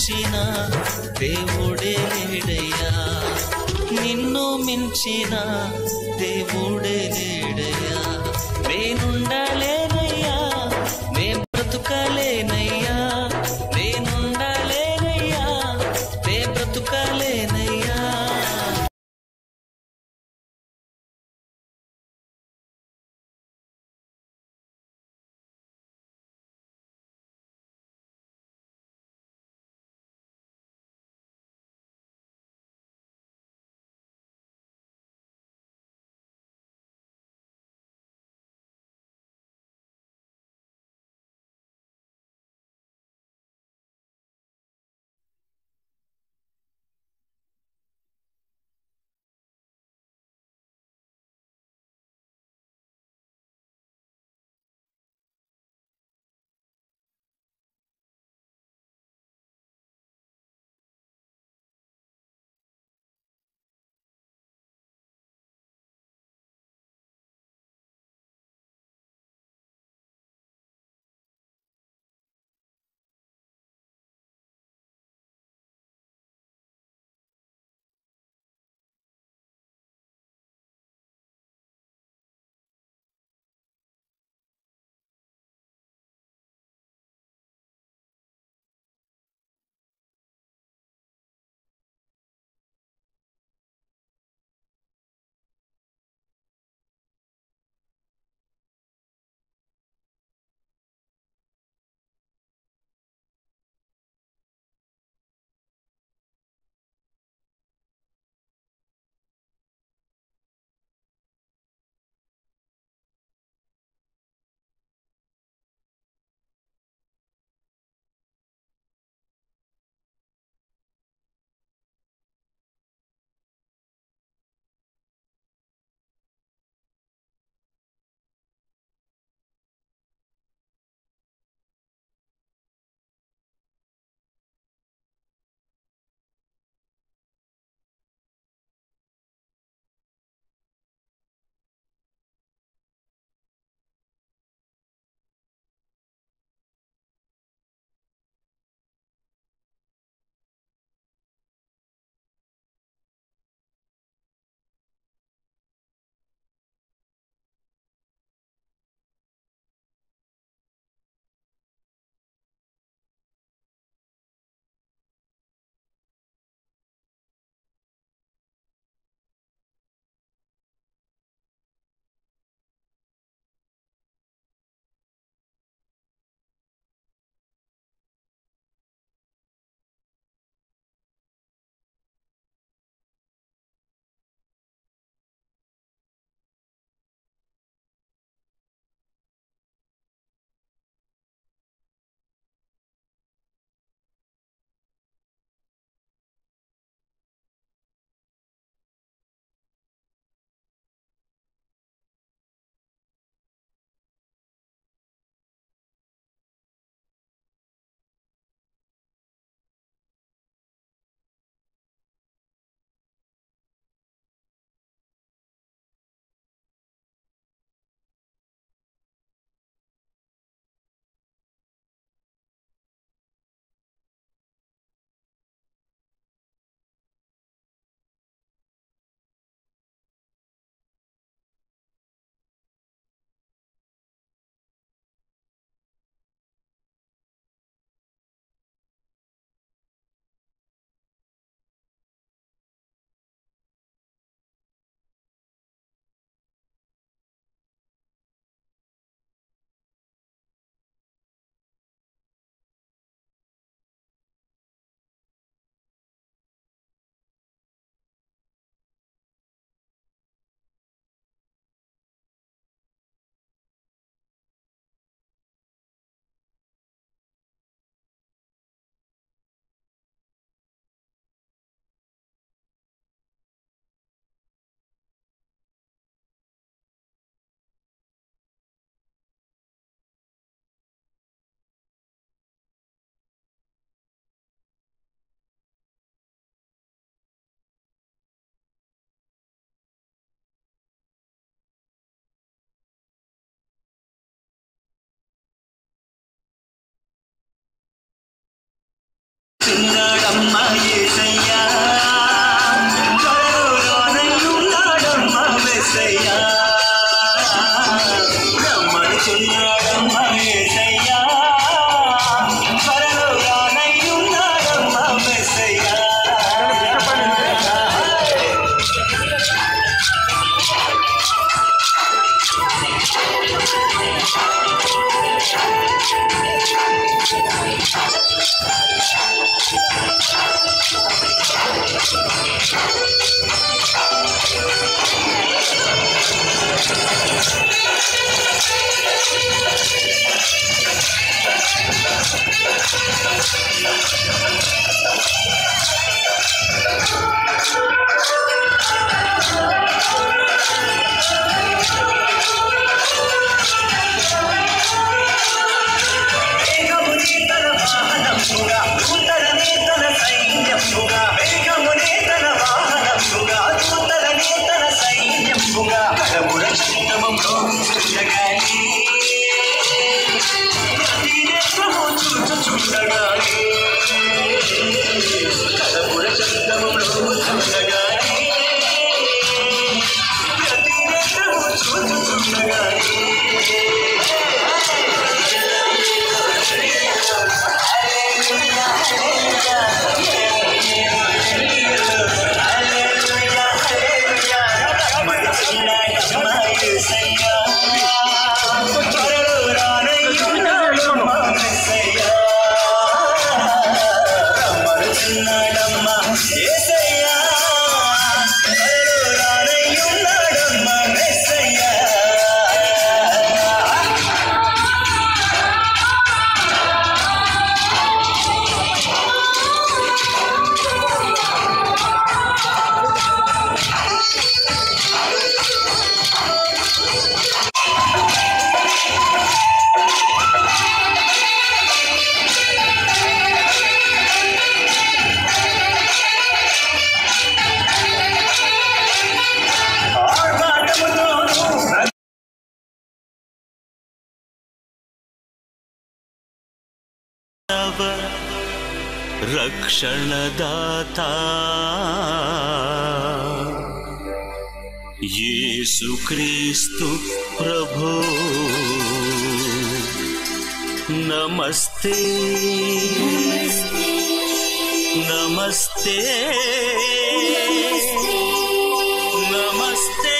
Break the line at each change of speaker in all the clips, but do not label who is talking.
మించిన దేవుడే లేడయ్యా నిన్ను మించిన దేవుడే లేడయ్యా నేనుండలేనయ్యా నే బ్రతుకలేనయ్యా నేనుండలేనయ్యా నే బ్రతుకలేనయ్యా
రమ్మడుచున్నాడమ్మా ఏసయ్యా త్వరలో రానయ్యున్నాడమ్మా మెస్సయ్యా రమ్మడుచున్నాడమ్మా ఏసయ్యా త్వరలో రానయ్యున్నాడమ్మా మెస్సయ్యా వేగమునే తన వాహనముగా దూతలనే తన సైన్యముగా వేగమునే తన వాహనముగా దూతలనే తన సైన్యముగా కడముర చిత్తమంలో చూడగానే ప్రతి నేత్రము చూచుచుండగానే కడముర చిత్తమంలో చూడగానే ప్రతి నేత్రము చూచుచుండగానే
నవ రక్షణదాత యేసుక్రీస్తు ప్రభు నమస్తే నమస్తే నమస్తే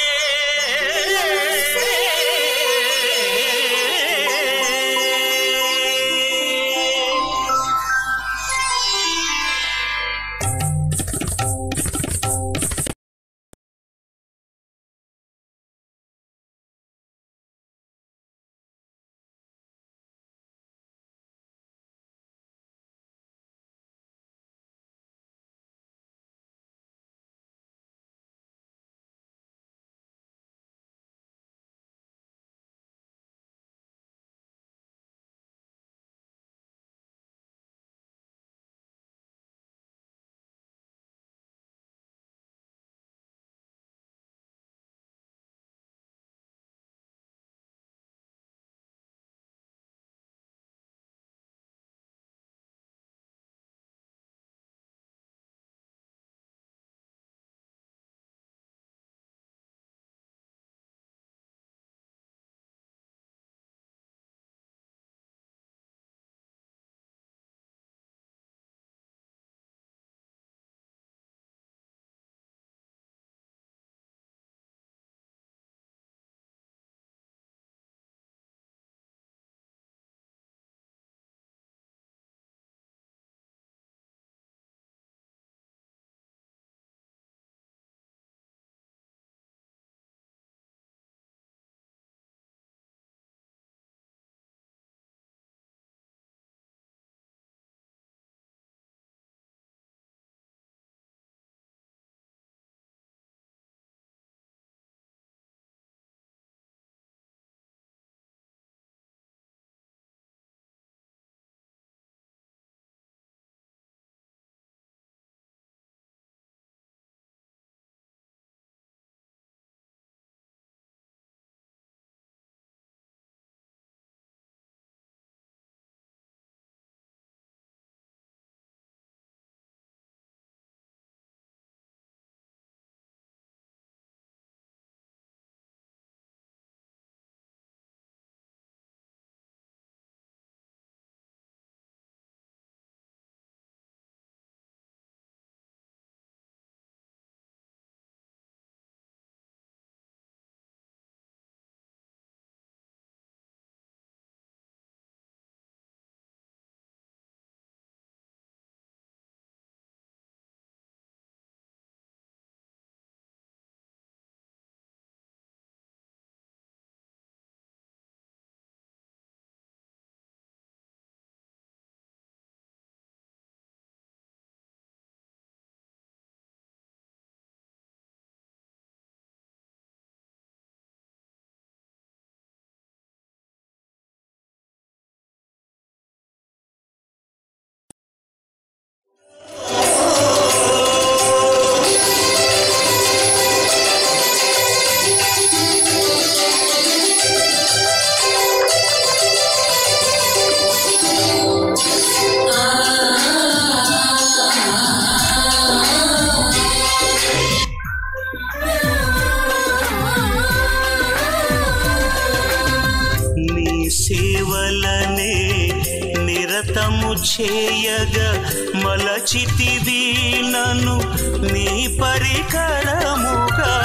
చేయగా మలచితివి నన్ను నీ పరికరముగా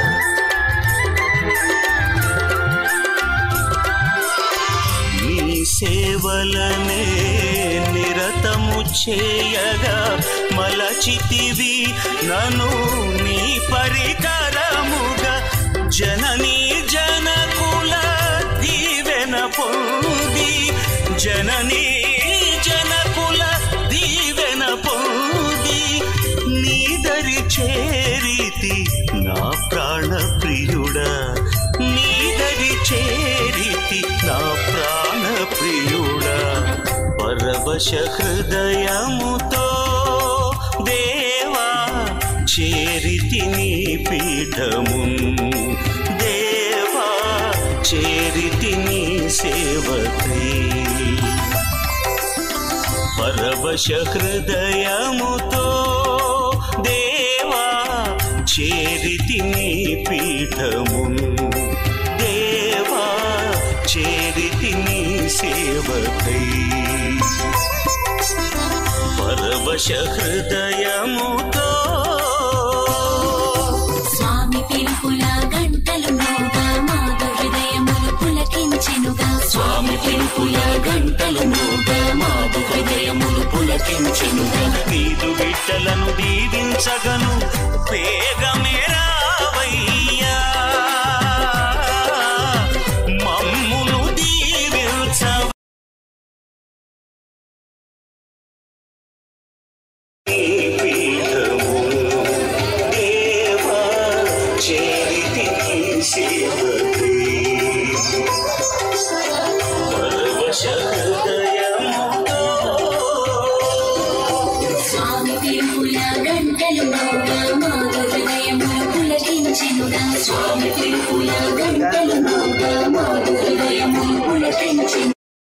నీ సేవలనే నిరతము చేయగా మలచితివి నన్ను నీ పరికరముగా జననీ జనకుల దీవెన పొంది జననీ జనకుల దీవెన పొంది నీదరి చేరితి నా ప్రాణ ప్రియుడా నీదరి చేరితి నా ప్రాణ ప్రియుడా పరవశ హృదయముతో దేవా చేరితి నీ పీఠము దేవా చేరితి నీ సేవకై పరవశ హృదయముతో దేవా చేరితి నీ పీఠము దేవా చేరితి నీ సేవకై పరవశ హృదయముతో
స్వామి పిలుపుల గంటలు మోగా మాధు హృదయములు పులకించెనుగా
స్వామి పిలుపుల గంటలు మోగా మాదు హృదయములు పులకించెనుగా నీదు బిడ్డలను దీవించగను వేగమే రావయ్యా మమ్మును దీవించ పీఠము దేవా చేరితి సేవకై పరవశ హృదయముతో
స్వామి పిలుపుల గంటలు మోగా మాధు హృదయములు పులకించెనుగా స్వామి పిలుపుల గంటలు మోగా మాధు హృదయములు పులకించెను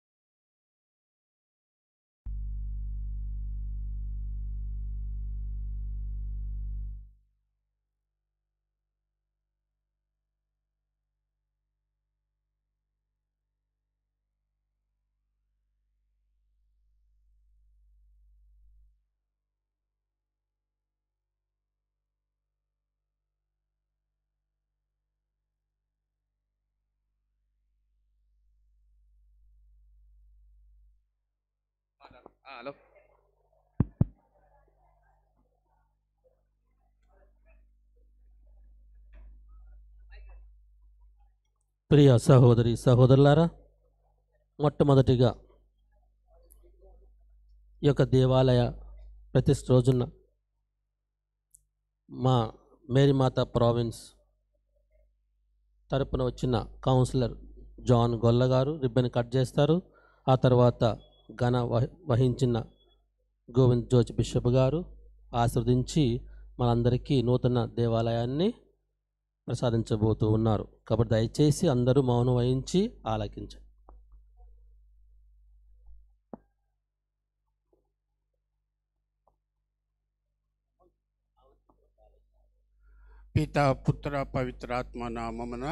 హలో
ప్రియ సహోదరి సహోదరులారా మొట్టమొదటిగా ఈ యొక్క దేవాలయ ప్రతిష్ఠ రోజున మా మేరీమాత ప్రావిన్స్ తరపున వచ్చిన కౌన్సిలర్ జాన్ గొల్ల గారు రిబ్బన్ కట్ చేస్తారు ఆ తర్వాత ఘన వహ- వహించిన గోవింద్ జోజ్ బిషప్ గారు ఆశీర్వదించి మనందరికీ నూతన దేవాలయాన్ని ప్రసాదించబోతూ ఉన్నారు కాబట్టి దయచేసి అందరూ మౌనం వహించి ఆలకించండి
పిత పుత్ర పవిత్రాత్మ నామమున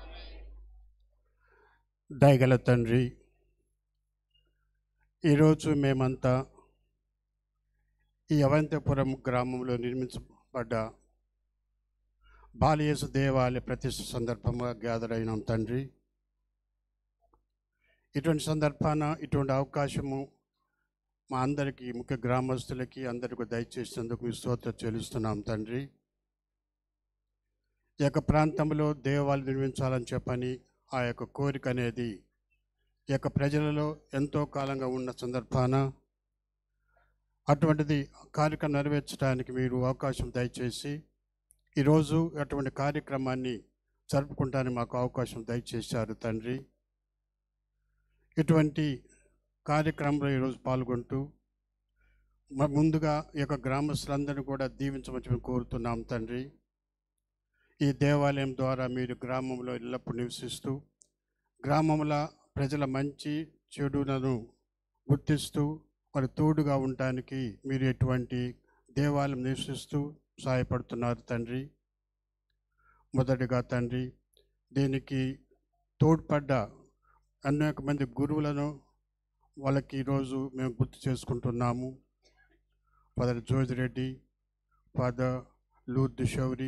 దయగల తండ్రి ఈరోజు మేమంతా ఈ అవంతపురం గ్రామంలో నిర్మించబడ్డ బాలయేసు దేవాలయ ప్రతిష్ఠ సందర్భంగా గ్యాదర్ అయినాం తండ్రి ఇటువంటి సందర్భాన ఇటువంటి అవకాశము మా అందరికీ ముఖ్య గ్రామస్తులకి అందరికీ దయచేసినందుకు మీ స్తోత్రం చెల్లిస్తున్నాం తండ్రి ఈ యొక్క ప్రాంతంలో దేవాలయం నిర్మించాలని చెప్పని ఆ యొక్క కోరిక అనేది ఈ యొక్క ప్రజలలో ఎంతో కాలంగా ఉన్న సందర్భాన అటువంటిది కార్యక్రమం నెరవేర్చడానికి మీరు అవకాశం దయచేసి ఈరోజు అటువంటి కార్యక్రమాన్ని జరుపుకుంటానికి మాకు అవకాశం దయచేశారు తండ్రి ఇటువంటి కార్యక్రమంలో ఈరోజు పాల్గొంటూ మ- ముందుగా ఈ యొక్క గ్రామస్తులందరినీ కూడా దీవించమని కోరుతున్నాం తండ్రి ఈ దేవాలయం ద్వారా మీరు గ్రామంలో ఎల్లప్పుడూ నివసిస్తూ గ్రామంలో ప్రజల మంచి చెడులను గుర్తిస్తూ మరి తోడుగా ఉండటానికి మీరు ఎటువంటి దేవాలయం నివసిస్తూ సహాయపడుతున్నారు తండ్రి మొదటిగా తండ్రి దీనికి తోడ్పడ్డ అనేక మంది గురువులను వాళ్ళకి ఈరోజు మేము గుర్తు చేసుకుంటున్నాము ఫాదర్ జోజ్ రెడ్డి ఫాదర్ లూత్ షౌరి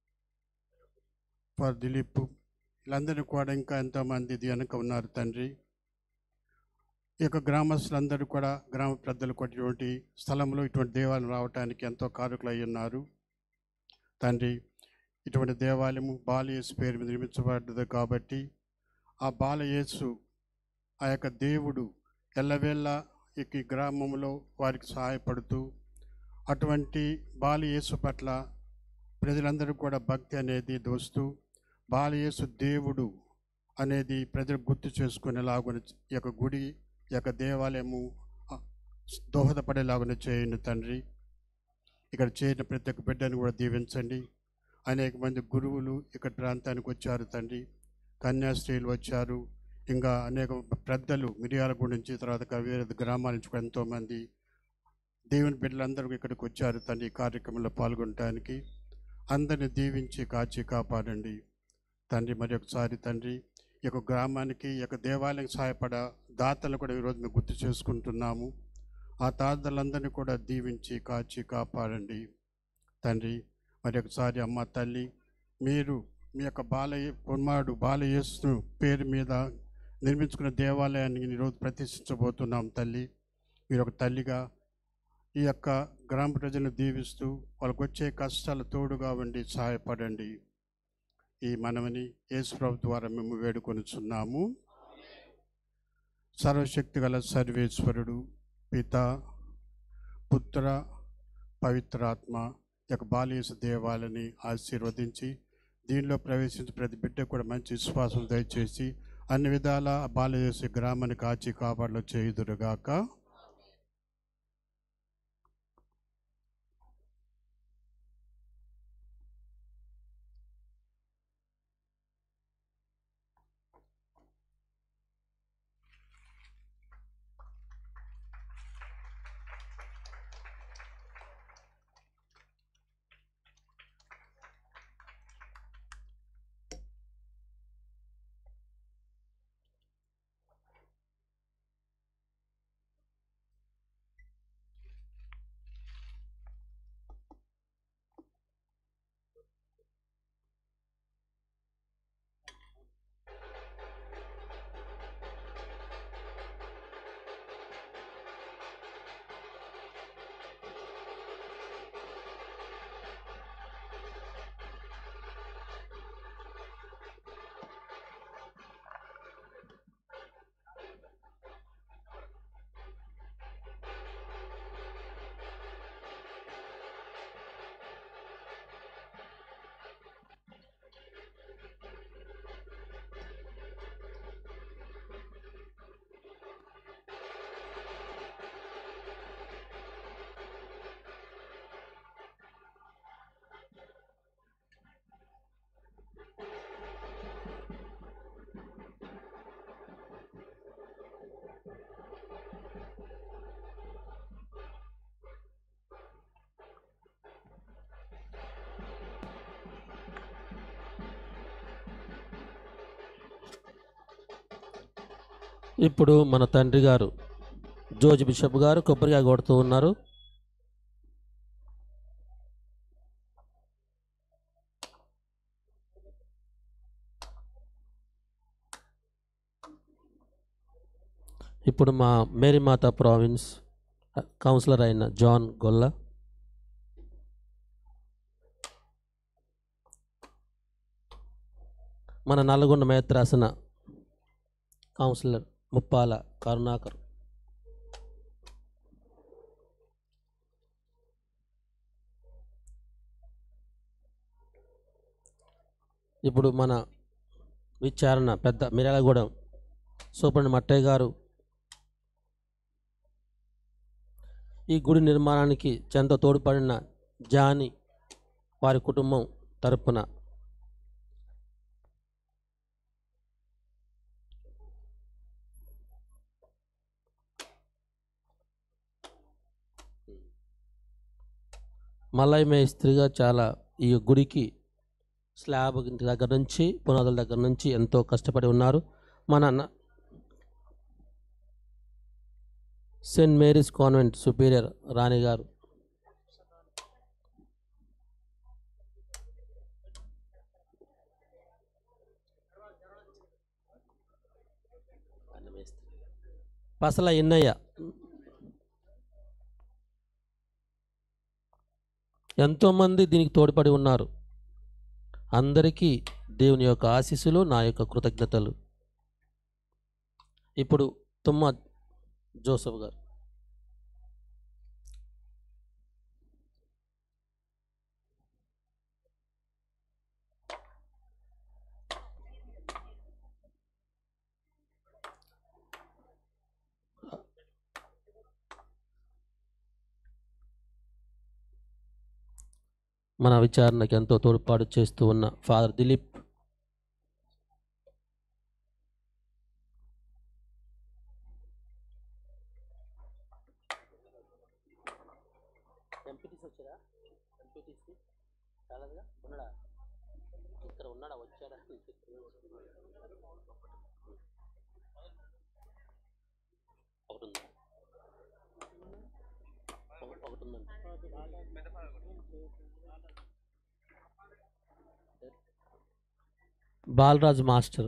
ఫాదర్ దిలీప్ వీళ్ళందరూ కూడా ఇంకా ఎంతోమంది ఇది వెనక ఉన్నారు తండ్రి ఈ యొక్క గ్రామస్తులందరూ కూడా గ్రామ పెద్దలు కూడా ఇటువంటి స్థలంలో ఇటువంటి దేవాలయం రావడానికి ఎంతో కారకులు అయి ఉన్నారు తండ్రి ఇటువంటి దేవాలయము బాలయేసు పేరు మీద నిర్మించబడ్డది కాబట్టి ఆ బాలయేసు ఆ యొక్క దేవుడు ఎల్లవేళ ఈ గ్రామంలో వారికి సహాయపడుతూ అటువంటి బాలయేసు పట్ల ప్రజలందరూ కూడా భక్తి అనేది దోస్తూ బాలయేసు దేవుడు అనేది ప్రజలు గుర్తు చేసుకునేలాగున ఈ యొక్క గుడి ఈ యొక్క దేవాలయము ఆ, దోహదపడేలాగున చేయండి తండ్రి ఇక్కడ చేరిన ప్రతి ఒక్క బిడ్డను కూడా దీవించండి అనేక మంది గురువులు ఇక్కడ ప్రాంతానికి వచ్చారు తండ్రి కన్యాస్త్రీలు వచ్చారు ఇంకా అనేక పెద్దలు మిరియాలగూడ నుంచి తర్వాత వేరే గ్రామాల నుంచి కూడా ఎంతోమంది దేవుని బిడ్డలందరూ ఇక్కడికి వచ్చారు తండ్రి ఈ కార్యక్రమంలో పాల్గొనడానికి అందరిని దీవించి కాచి కాపాడండి తండ్రి మరి ఒకసారి తండ్రి ఈ యొక్క గ్రామానికి ఈ యొక్క దేవాలయం సహాయపడ దాతలు కూడా ఈరోజు మేము గుర్తు చేసుకుంటున్నాము ఆ దాతలందరినీ కూడా దీవించి కాచి కాపాడండి తండ్రి మరి ఒకసారి అమ్మ తల్లి మీరు మీ యొక్క బాలయ్య కుమారుడు బాలయేసు పేరు మీద నిర్మించుకున్న దేవాలయాన్ని ఈరోజు ప్రతిష్ఠించబోతున్నాం తల్లి మీరు ఒక తల్లిగా ఈ యొక్క గ్రామ ప్రజలను దీవిస్తూ వాళ్ళకు వచ్చే కష్టాలు తోడుగా ఉండి సహాయపడండి ఈ మనవని యేసుప్రభు ద్వారా మేము వేడుకొనుచున్నాము సర్వశక్తి గల సర్వేశ్వరుడు పిత పుత్ర పవిత్రాత్మ ఈ యొక్క బాలేసు దేవాలని ఆశీర్వదించి దీనిలో ప్రవేశించి ప్రతి బిడ్డ కూడా మంచి విశ్వాసం దయచేసి అన్ని విధాల ఆ బాలయేసు గ్రామాన్ని కాచి కాపాడలో చేయుదురుగాక
ఇప్పుడు మన తండ్రి గారు జోజి బిషప్ గారు కొబ్బరికాయ కొడుతూ ఉన్నారు ఇప్పుడు మా మేరీమాత ప్రావిన్స్ కౌన్సిలర్ అయిన జాన్ గొల్ల మన నల్గొండ మేత్రాసన కౌన్సిలర్ ముప్పాల కరుణాకర్ ఇప్పుడు మన విచారణ పెద్ద మిర్యాలగూడెం సూపర్ మట్టయ్య గారు ఈ గుడి నిర్మాణానికి చెంత తోడ్పడిన జాని వారి కుటుంబం తరపున మల్లయ్య మేస్త్రిగా చాలా ఈ గుడికి స్లాబ్ దగ్గర నుంచి పునాదుల దగ్గర నుంచి ఎంతో కష్టపడి ఉన్నారు మన న- Saint Mary's convent superior Rani garu Pasala Innaiah ఎంతోమంది దీనికి తోడ్పడి ఉన్నారు అందరికీ దేవుని యొక్క ఆశీస్సులు నా యొక్క కృతజ్ఞతలు ఇప్పుడు తుమ్మ జోసఫ్ గారు మన విచారణకు ఎంతో తోడ్పాటు చేస్తూ ఉన్న ఫాదర్ దిలీప్ ఇక్కడ ఉన్నాడా వచ్చాడా ఒకటి ఉందా ఒక- ఒకటి ఉందండి బాలరాజు మాస్టర్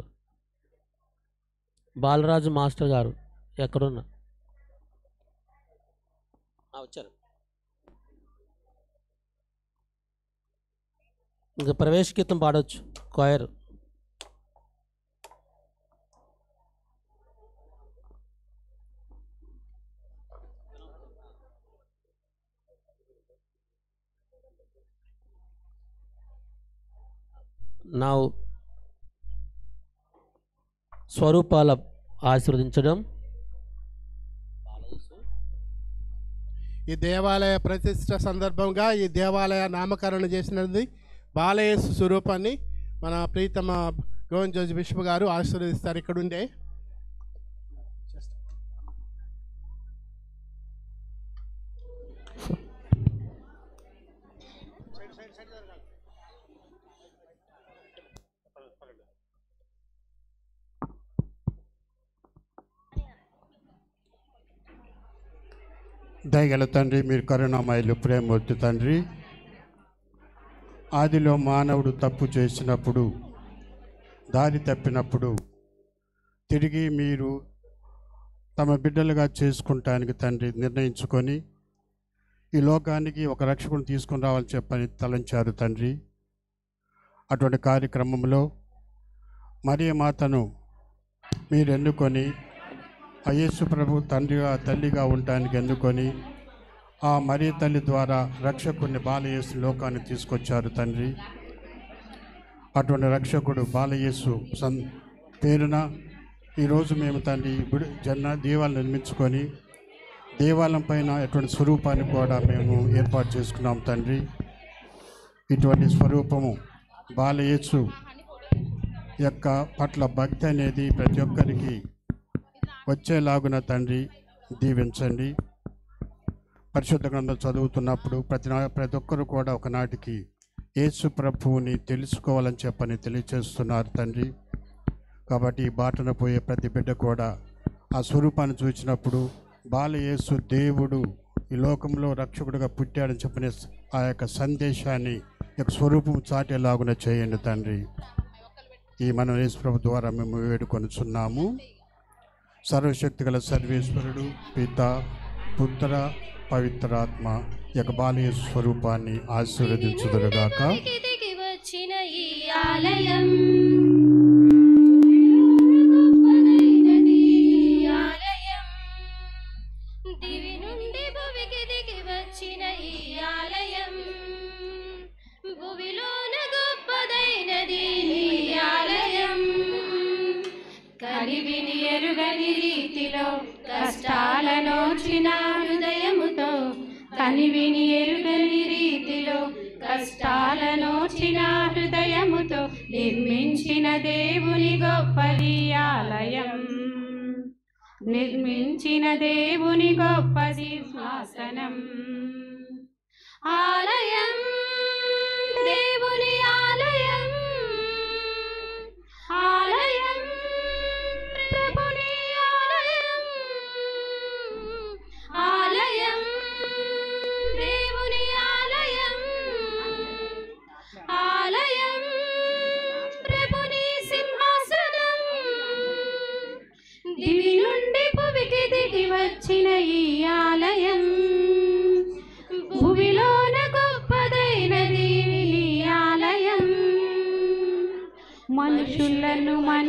బాలరాజు మాస్టర్ గారు ఎక్కడున్నా ఆ, వచ్చారు ఇంకా ప్రవేశ గీతం పాడవచ్చు క్వైర్ నా స్వరూపాల ఆశీర్వదించడం
ఈ దేవాలయ ప్రతిష్ట సందర్భంగా ఈ దేవాలయ నామకరణం చేసినది బాలయేసు స్వరూపాన్ని మన ప్రీతమ గోవింద్ జోజి బిషప్ గారు ఆశీర్వదిస్తారు ఇక్కడ ఉండే
దయగల తండ్రి మీరు కరుణామయులు ప్రేమూర్తి తండ్రి ఆదిలో మానవుడు తప్పు చేసినప్పుడు దారి తప్పినప్పుడు తిరిగి మీరు తమ బిడ్డలుగా చేసుకుంటానికి తండ్రి నిర్ణయించుకొని ఈ లోకానికి ఒక రక్షకుని తీసుకుని రావాలని చెప్పని తలంచారు తండ్రి అటువంటి కార్యక్రమంలో మరియ మాతను మీరు ఎన్నుకొని ఆ యేసు ప్రభు తండ్రిగా తల్లిగా ఉండడానికి ఎన్నుకొని ఆ మరియ తల్లి ద్వారా రక్షకుడిని బాలయేసు లోకాన్ని తీసుకొచ్చారు తండ్రి అటువంటి రక్షకుడు బాలయేసు సన్ పేరున ఈరోజు మేము తండ్రి గుడి జన్న దీవాలు నిర్మించుకొని దేవాలయం పైన ఎటువంటి స్వరూపాన్ని కూడా మేము ఏర్పాటు చేసుకున్నాం తండ్రి ఇటువంటి స్వరూపము బాలయేసు యొక్క పట్ల భక్తి అనేది ప్రతి ఒక్కరికి వచ్చేలాగున తండ్రి దీవించండి పరిశుద్ధ గ్రంథం చదువుతున్నప్పుడు ప్రతి నా- ప్రతి ఒక్కరు కూడా ఒకనాటికి యేసు ప్రభువుని తెలుసుకోవాలని చెప్పని తెలియచేస్తున్నారు తండ్రి కాబట్టి ఈ బాటన పోయే ప్రతి బిడ్డ కూడా ఆ స్వరూపాన్ని చూసినప్పుడు బాలయేసు దేవుడు ఈ లోకంలో రక్షకుడుగా పుట్టాడని చెప్పిన ఆ యొక్క సందేశాన్ని ఈ యొక్క స్వరూపం చాటేలాగున చేయండి తండ్రి ఈ మనం యేసు ప్రభు ద్వారా మేము వేడుకొనుచున్నాము సర్వశక్తి గల సర్వేశ్వరుడు పిత పుత్ర పవిత్రాత్మ ఈ యొక్క బాలయ స్వరూపాన్ని ఆశీర్వదించుదురుగాక
దిగి వచ్చిన ఈ ఆలయం గొప్పదైనది ఈ ఆలయం దివి నుండి భువికి దిగి వచ్చిన ఈ ఆలయం భువిలోన గొప్పదైనది ఈ ఆలయం కరివిని ఎరుగని రీతిలో కష్టాలనోచిన హృదయముతో కనివిని ఎరుగని రీతిలో కష్టాలనోచిన హృదయముతో నిర్మించిన దేవుని గొప్పది ఆలయం నిర్మించిన దేవుని గొప్పది శ్వాసనం ఆలయం దేవుని ఆలయం ఆలయం ప్రభుని ఆలయం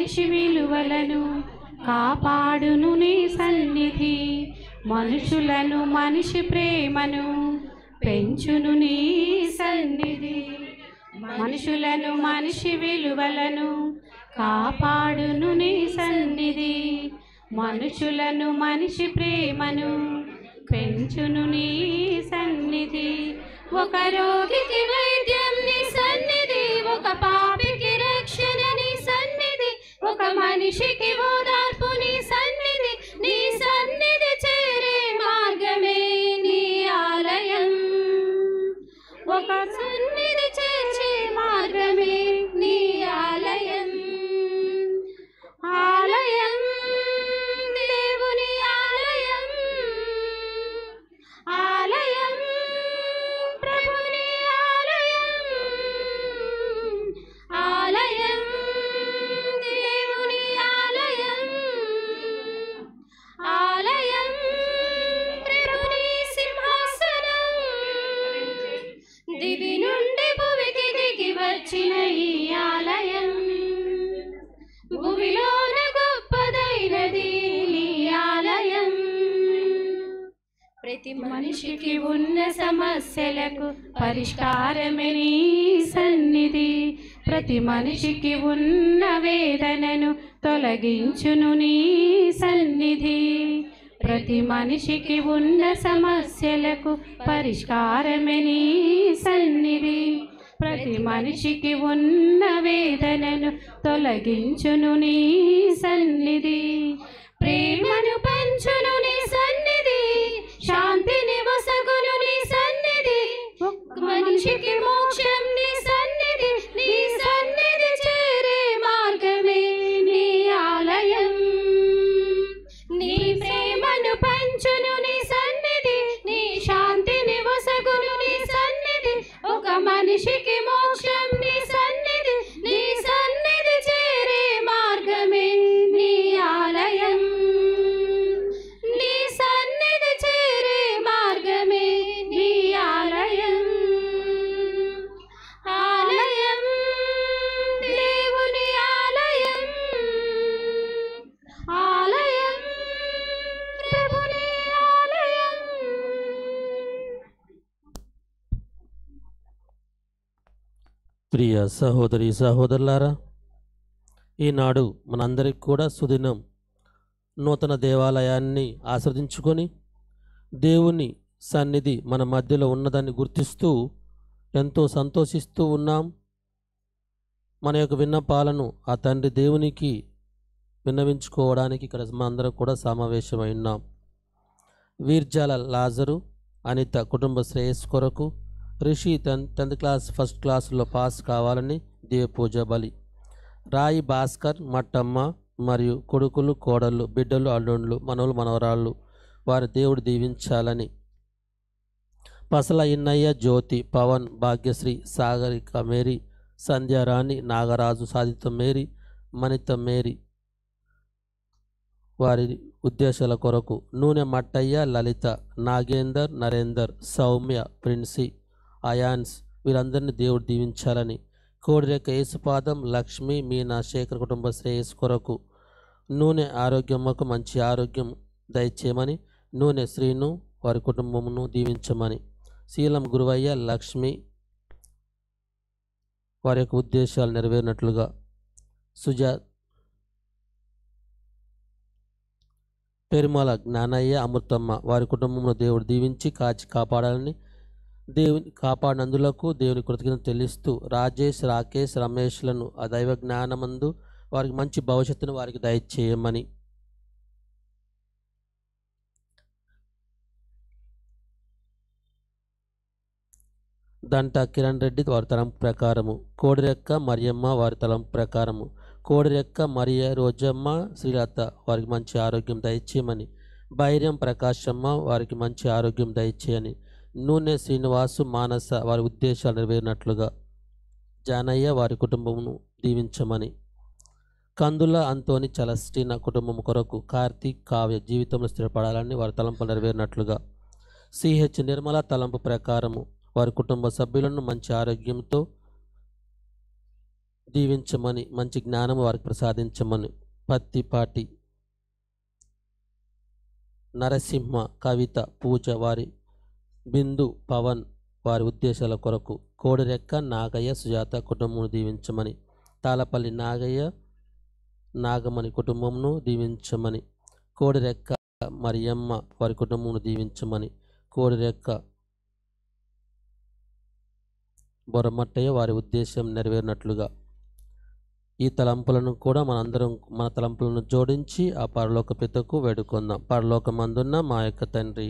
మనిషి విలువలను కాపాడును నీ సన్నిధి మనుషులను మనిషి ప్రేమను పెంచును నీ సన్నిధి మనుషులను మనిషి విలువలను కాపాడును నీ సన్నిధి మనుషులను మనిషి ప్రేమను పెంచును నీ సన్నిధి ఒక రోగికి వైద్యం నీ సన్నిధి ఒక పాపికి రక్షణ నీ సన్నిధి ఒక మనిషికి ఓదార్పు నీ సన్నిధి నీ సన్నిధి చేరే మార్గమే నీ ఆలయం ఒక సన్నిధి చేర్చే మార్గమే నీ ఆలయం ఆలయం దేవుని ఆలయం ఆలయం ప్రభుని ఆలయం ఆలయం దేవుని ఆలయం ఆలయం ప్రభుని సింహాసనం దివి నుండి భువికి దిగి వచ్చిన ఈ ఆలయం భూమిలోన గొప్పదైనది నీ ఆలయం ప్రతి మనిషికి ఉన్న సమస్యలకు పరిష్కారమే నీ సన్నిధి ప్రతి మనిషికి ఉన్న వేదనను తొలగించును నీ సన్నిధి ప్రతి మనిషికి ఉన్న సమస్యలకు పరిష్కారమే నీ సన్నిధి ప్రతి మనిషికి ఉన్న వేదనను తొలగించును నీ సన్నిధి ప్రేమను పంచును నీ సన్నిధి శాంతిని వసగును నీ సన్నిధి ఒక్క మనిషికి మోక్షం నీ సన్నిధి నీ సన్నిధి చేరే మార్గమే నీ ఆలయం నీ ప్రేమను పంచును నీ సన్నిధి నీ శాంతిని వసగును నీ సన్నిధి ఒక మనిషికి మోక్షం నీ సన్నిధి నీ సన్నిధి చేరే మార్గమే నీ ఆలయం నీ సన్నిధి చేరే మార్గమే నీ ఆలయం ఆలయం దేవుని ఆలయం ఆలయం ప్రభుని ఆలయం
ప్రియ సహోదరి సహోదరులారా ఈనాడు మనందరికి కూడా సుదినం నూతన దేవాలయాన్ని ఆస్వాదించుకొని దేవుని సన్నిధి మన మధ్యలో ఉన్నదాన్ని గుర్తిస్తూ ఎంతో సంతోషిస్తూ ఉన్నాం మన యొక్క విన్నపాలను ఆ తండ్రి దేవునికి విన్నవించుకోవడానికి ఇక్కడ మనందరం కూడా సమావేశమై ఉన్నాం వీర్జాల లాజరు అనిత కుటుంబ శ్రేయస్సు కొరకు Rishi ten tenth class first క్లాసులో పాస్ కావాలని దేవ పూజ బలి రాయి భాస్కర్ మట్టమ్మ మరియు కొడుకులు కోడళ్ళు బిడ్డలు అల్లుండ్లు మనవలు మనవరాళ్ళు వారి దేవుడు దీవించాలని Pasala Innaiah Jyothi Pavan Bhagyashree Sagarika Mary Sandhyarani Nagaraju Sadhitha Mary Manitha Mary వారి ఉద్దేశాల కొరకు నూనె మట్టయ్య లలిత నాగేందర్ నరేందర్ సౌమ్య ప్రిన్సి అయాన్స్ వీరందరినీ దేవుడు దీవించాలని కోడిరేక యేసుపాదం లక్ష్మి మీనా శేఖర్ కుటుంబ శ్రేయస్ కొరకు నూనె ఆరోగ్యముకు మంచి ఆరోగ్యం దయచేయమని నూనె శ్రీను వారి కుటుంబమును దీవించమని శీలం గురువయ్య లక్ష్మి వారి యొక్క ఉద్దేశాలు నెరవేరినట్లుగా సుజా పెరుమల జ్ఞానయ్య అమృతమ్మ వారి కుటుంబంలో దేవుడు దీవించి కాచి కాపాడాలని దేవుని కాపాడినందులకు దేవుని కృతజ్ఞత తెలుస్తూ రాజేష్ రాకేష్ రమేష్లను ఆ దైవ జ్ఞానమందు వారికి మంచి భవిష్యత్తును వారికి దయచేయమని దంట కిరణ్ రెడ్డి వారి తలం ప్రకారము కోడిరెక్క మరియమ్మ వారి తలం ప్రకారము కోడిరెక్క మరియ రోజమ్మ శ్రీలత వారికి మంచి ఆరోగ్యం దయచేయమని బైర్యం ప్రకాశమ్మ వారికి మంచి ఆరోగ్యం దయచేయని నూనె శ్రీనివాసు మానస వారి ఉద్దేశాలు నెరవేరినట్లుగా జానయ్య వారి కుటుంబమును దీవించమని కందుల అంతోని చలస్టీన కుటుంబం కొరకు కార్తీక్ కావ్య జీవితంలో స్థిరపడాలని వారి తలంపు నెరవేరినట్లుగా సిహెచ్ నిర్మల తలంపు ప్రకారము వారి కుటుంబ సభ్యులను మంచి ఆరోగ్యంతో దీవించమని మంచి జ్ఞానం వారికి ప్రసాదించమని పత్తిపాటి నరసింహ కవిత పూజ వారి బిందు పవన్ వారి ఉద్దేశాల కొరకు కోడిరెక్క నాగయ్య సుజాత కుటుంబం దీవించమని తాళపల్లి నాగయ్య నాగమణి కుటుంబంను దీవించమని కోడిరెక్క మరియమ్మ వారి కుటుంబమును దీవించమని కోడిరెక్క బొరమట్టయ్య వారి ఉద్దేశం నెరవేరినట్లుగా ఈ తలంపులను కూడా మనందరం మన తలంపులను జోడించి ఆ పరలోక పితకు వేడుకుందాం పరలోకమందున్న మా యొక్క తండ్రి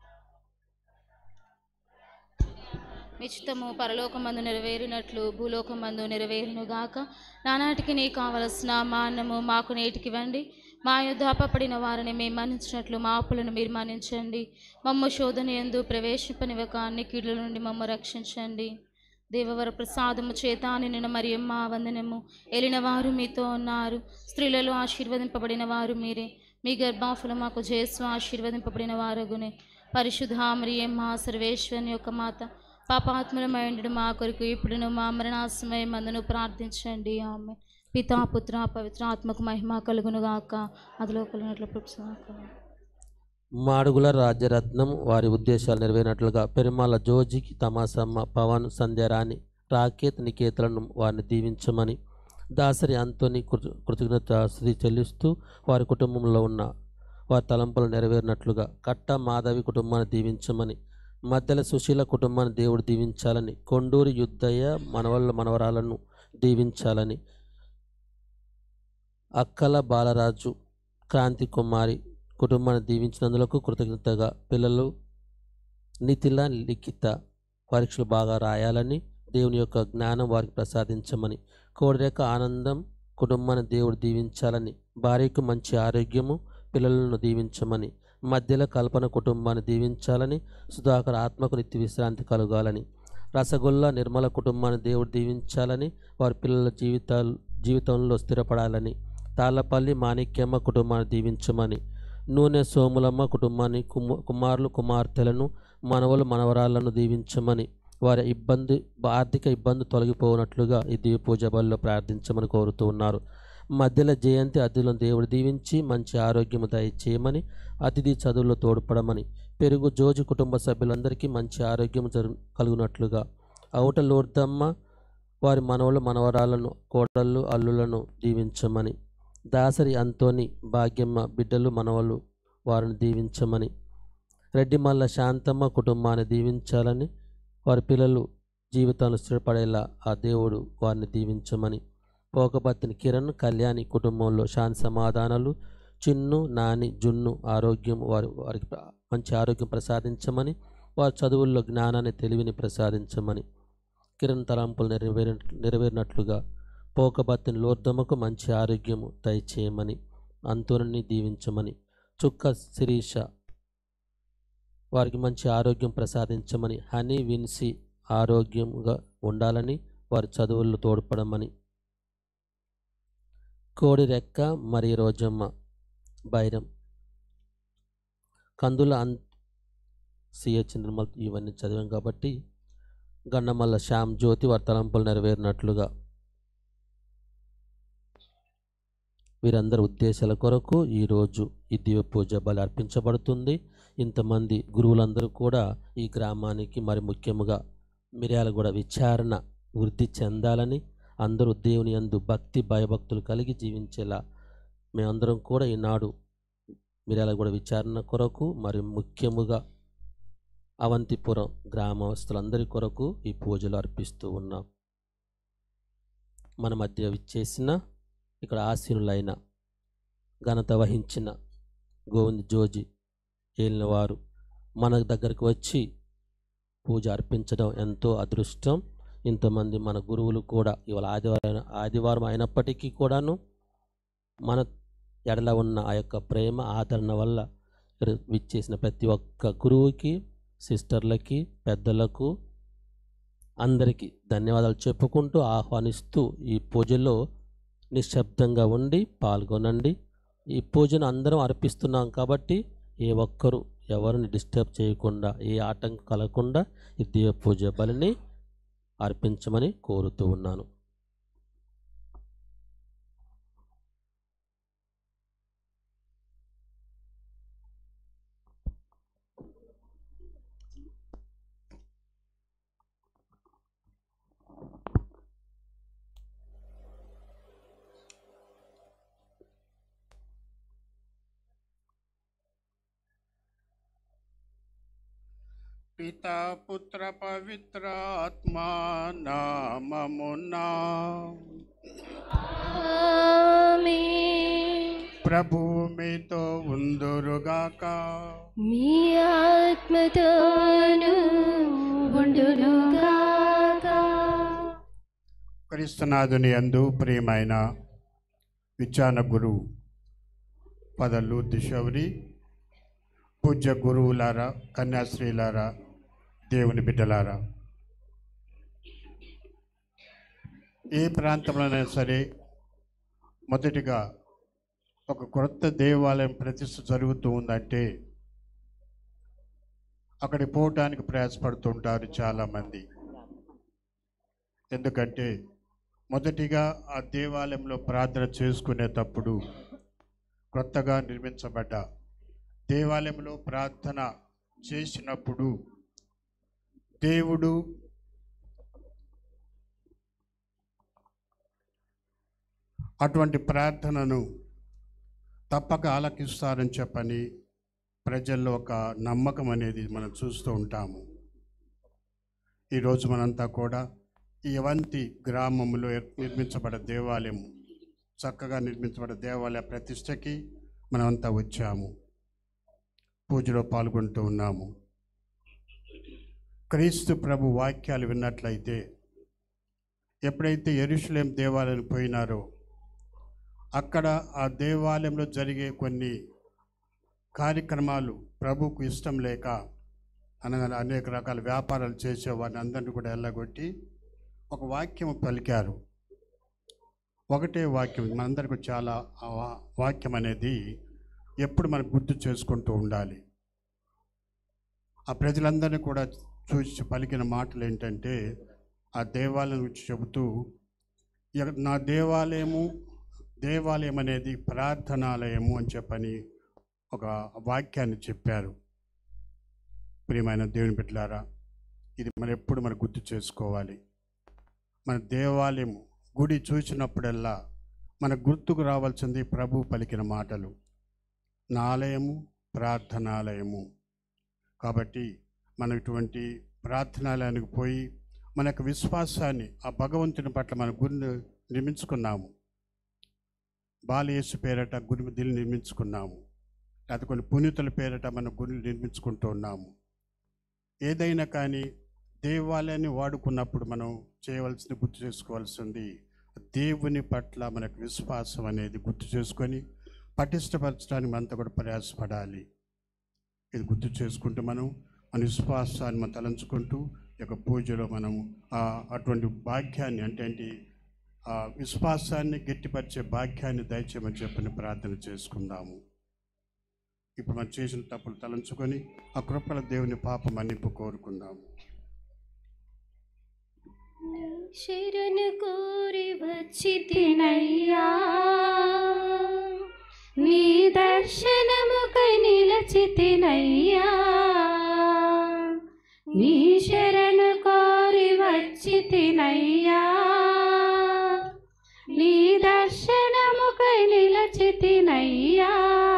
నిశ్చితము పరలోకమందు నెరవేరినట్లు భూలోకమందు నెరవేరును గాక నానాటికి నీ కావలసిన మా అన్నము మాకు నేటికివ్వండి మా యుద్ధ అపపడిన వారిని మేము మన్నించినట్లు మా అప్పులను మీరు మన్నించండి మమ్మ శోధన ఎందు ప్రవేశింపనివ్వక అన్ని కీడుల నుండి మమ్మ రక్షించండి దేవవర ప్రసాదము చేత నిన్న మరియమ్మ వందనము ఎలిన వారు మీతో ఉన్నారు స్త్రీలలో ఆశీర్వదింపబడిన వారు మీరే మీ గర్భాఫలం మాకు జేసు ఆశీర్వదింపబడిన వారగునే పరిశుద్ధ మరియమ్మ సర్వేశ్వరుని యొక్క మాత పాపాత్మలమైండు మా కొరకు ఇప్పుడును మా మరణాసమయం మందును ప్రార్థించండి ఆమె పితా పుత్ర పవిత్ర ఆత్మకు మహిమ కలుగును గాక అదిలో కలిగినట్లు
మాడుగుల రాజ్యరత్నం వారి ఉద్దేశాలు నెరవేరినట్లుగా పెరుమాల జోజికి తమాసమ్మ పవన్ సంధ్యారాణి రాకేత్ నికేతలను వారిని దీవించమని దాసరి అంతోని కృత కృతజ్ఞత స్థుతి చెల్లిస్తూ వారి కుటుంబంలో ఉన్న వారి తలంపులు నెరవేరినట్లుగా కట్ట మాధవి కుటుంబాన్ని దీవించమని మధ్యల సుశీల కుటుంబాన్ని దేవుడు దీవించాలని కొండూరి యుద్ధయ్య మనవళ్ళ మనవరాలను దీవించాలని అక్కల బాలరాజు క్రాంతి కుమారి కుటుంబాన్ని దీవించినందులకు కృతజ్ఞతగా పిల్లలు నితిల లిఖిత పరీక్షలు బాగా రాయాలని దేవుని యొక్క జ్ఞానం వారికి ప్రసాదించమని కోడిరేక ఆనందం కుటుంబాన్ని దేవుడు దీవించాలని భార్యకు మంచి ఆరోగ్యము పిల్లలను దీవించమని మధ్యలో కల్పన కుటుంబాన్ని దీవించాలని సుధాకర్ ఆత్మకు నిత్య విశ్రాంతి కలగాలని రసగుల్లా నిర్మల కుటుంబాన్ని దేవుడు దీవించాలని వారి పిల్లల జీవితాలు జీవితంలో స్థిరపడాలని తాళ్ళపల్లి మాణిక్యమ్మ కుటుంబాన్ని దీవించమని నూనె సోములమ్మ కుటుంబాన్ని కుమ కుమారులు కుమార్తెలను మనవలు మనవరాలను దీవించమని వారి ఇబ్బంది ఆర్థిక ఇబ్బంది తొలగిపోనట్లుగా ఈ దివ్య పూజ బలిలో ప్రార్థించమని కోరుతూ ఉన్నారు మధ్యలో జయంతి అతిథులను దేవుడు దీవించి మంచి ఆరోగ్యము దయచేయమని అతిథి చదువుల్లో తోడ్పడమని పెరుగు జోజి కుటుంబ సభ్యులందరికీ మంచి ఆరోగ్యం జరు కలుగునట్లుగా అవుట లోర్దమ్మ వారి మనవలు మనవరాలను కోడళ్ళు అల్లులను దీవించమని దాసరి అంతోని భాగ్యమ్మ బిడ్డలు మనవలు వారిని దీవించమని రెడ్డిమల్ల శాంతమ్మ కుటుంబాన్ని దీవించాలని వారి పిల్లలు జీవితాలు స్థిరపడేలా ఆ దేవుడు వారిని దీవించమని పోకబత్తిని కిరణ్ కళ్యాణి కుటుంబంలో శాంతి సమాధానాలు చిన్ను నాని జున్ను ఆరోగ్యం వారి వారికి ప్ర- మంచి ఆరోగ్యం ప్రసాదించమని వారి చదువుల్లో జ్ఞానాన్ని తెలివిని ప్రసాదించమని కిరణ్ తలంపులు నెరవేరి నెరవేరినట్లుగా పోకబత్తిని లోర్దమ్మకు మంచి ఆరోగ్యము దయచేయమని అంతుని దీవించమని చుక్క శిరీష వారికి మంచి ఆరోగ్యం ప్రసాదించమని హనీ విన్సి ఆరోగ్యంగా ఉండాలని వారి చదువుల్లో తోడ్పడమని కోడి రెక్క మరి రోజమ్మ బైరం కందుల అన్ సిహెచ్ నిర్మల్ ఇవన్నీ చదివాం కాబట్టి గన్నమల్ల శ్యామ్ జ్యోతి వారి తలంపులు నెరవేరినట్లుగా వీరందరి ఉద్దేశాల కొరకు ఈరోజు ఈ దివ్య పూజ బలి అర్పించబడుతుంది ఇంతమంది గురువులందరూ కూడా ఈ గ్రామానికి మరి ముఖ్యముగా మిర్యాల కూడా విచారణ వృద్ధి చెందాలని అందరూ దేవుని యందు భక్తి భయభక్తులు కలిగి జీవించేలా మేమందరం కూడా ఈనాడు మిర్యాల కూడా విచారణ కొరకు మరి ముఖ్యముగా అవంతిపురం గ్రామస్తులందరి కొరకు ఈ పూజలు అర్పిస్తూ ఉన్నాం మన మధ్య విచ్చేసిన ఇక్కడ ఆసీనులైన ఘనత వహించిన గోవింద్ జోజి ఏలిన వారు మన దగ్గరికి వచ్చి పూజ అర్పించడం ఎంతో అదృష్టం ఇంతమంది మన గురువులు కూడా ఇవాళ ఆదివారం ఆదివారం అయినప్పటికీ కూడాను మన ఎడల ఉన్న ఆ యొక్క ప్రేమ ఆదరణ వల్ల ఇక్కడ విచ్చేసిన ప్రతి ఒక్క గురువుకి సిస్టర్లకి పెద్దలకు అందరికీ ధన్యవాదాలు చెప్పుకుంటూ ఆహ్వానిస్తూ ఈ పూజలో నిశ్శబ్దంగా ఉండి పాల్గొనండి ఈ పూజను అందరం అర్పిస్తున్నాం కాబట్టి ఏ ఒక్కరు ఎవరిని డిస్టర్బ్ చేయకుండా ఏ ఆటంకం కలగకుండా ఈ దివ్య పూజ బలిని అర్పించమని కోరుతూ ఉన్నాను
పితా పుత్ర పవిత్ర ఆత్మా నామమునా ప్రభువు మీతో ఉందురుగాక
మీ ఆత్మతోను ఉండునుగాక
క్రీస్తునాథుని అందు ప్రియమైన విచారణ గురు పదలు దిశౌరి పూజ్య గురువులారా కన్యాశ్రీలారా దేవుని బిడ్డలారా ఏ ప్రాంతంలోనైనా సరే మొదటిగా ఒక క్రొత్త దేవాలయం ప్రతిష్ఠ జరుగుతూ ఉందంటే అక్కడికి పోవటానికి ప్రయాసపడుతుంటారు చాలామంది ఎందుకంటే మొదటిగా ఆ దేవాలయంలో ప్రార్థన చేసుకునేటప్పుడు కొత్తగా నిర్మించబడ్డ దేవాలయంలో ప్రార్థన చేసినప్పుడు దేవుడు అటువంటి ప్రార్థనను తప్పక ఆలకిస్తారని చెప్పని ప్రజల్లో ఒక నమ్మకం అనేది మనం చూస్తూ ఉంటాము ఈరోజు మనంతా కూడా ఈ అవంతి గ్రామంలో ఏర్- నిర్మించబడ్డ దేవాలయం చక్కగా నిర్మించబడ్డ దేవాలయ ప్రతిష్టకి మనమంతా వచ్చాము పూజలో పాల్గొంటూ ఉన్నాము క్రీస్తు ప్రభు వాక్యాలు విన్నట్లయితే ఎప్పుడైతే ఎరుషులేం దేవాలయం పోయినారో అక్కడ ఆ దేవాలయంలో జరిగే కొన్ని కార్యక్రమాలు ప్రభుకు ఇష్టం లేక అనగా అనేక రకాల వ్యాపారాలు చేసే వారిని అందరినీ కూడా వెళ్ళగొట్టి ఒక వాక్యం పలికారు ఒకటే వాక్యం మనందరికీ చాలా ఆ వా- వాక్యం అనేది ఎప్పుడు మనం గుర్తు చేసుకుంటూ ఉండాలి ఆ ప్రజలందరినీ కూడా చూసి పలికిన మాటలు ఏంటంటే ఆ దేవాలయం గురించి చెబుతూ "ఇక నా దేవాలయము దేవాలయం అనేది ప్రార్థనాలయము అని చెప్పని ఒక వాక్యాన్ని చెప్పారు ప్రియమైన దేవుని బిడ్డలారా ఇది మనం ఎప్పుడు మనం గుర్తు చేసుకోవాలి మన దేవాలయం గుడి చూసినప్పుడల్లా మన గుర్తుకు రావాల్సింది ప్రభు పలికిన మాటలు నా ఆలయము ప్రార్థనాలయము కాబట్టి మనం ఇటువంటి ప్రార్థనాలయానికి పోయి మన యొక్క విశ్వాసాన్ని ఆ భగవంతుని పట్ల మన గురి నిర్మించుకున్నాము బాలయేసు పేరట గురి దిల్లు నిర్మించుకున్నాము లేకపోతే కొన్ని పునీతుల పేరట మన గురి నిర్మించుకుంటూ ఉన్నాము ఏదైనా కానీ దేవాలయాన్ని వాడుకున్నప్పుడు మనం చేయవలసింది గుర్తు చేసుకోవాల్సింది దేవుని పట్ల మనకు విశ్వాసం అనేది గుర్తు చేసుకొని పటిష్టపరచడానికి మనతో కూడా ప్రయాసపడాలి ఇది గుర్తు చేసుకుంటూ మనం మన విశ్వాసాన్ని మనం తలంచుకుంటూ ఈ యొక్క పూజలో మనం ఆ అటువంటి భాగ్యాన్ని అంటే ఏంటి ఆ విశ్వాసాన్ని గట్టిపరిచే భాగ్యాన్ని దయచేయమని చెప్పని ప్రార్థన చేసుకుందాము ఇప్పుడు మనం చేసిన తప్పులు తలంచుకొని ఆ కృపల దేవుని పాప మన్నింపు కోరుకుందాము
శరణు కోరి వచ్చి తినయ్యా నీ దర్శనముకై నిలచి తినయ్యా నీ శరణు కోరి వచ్చి తినయ్యా నీ దర్శనముకై నిలచి తినయ్యా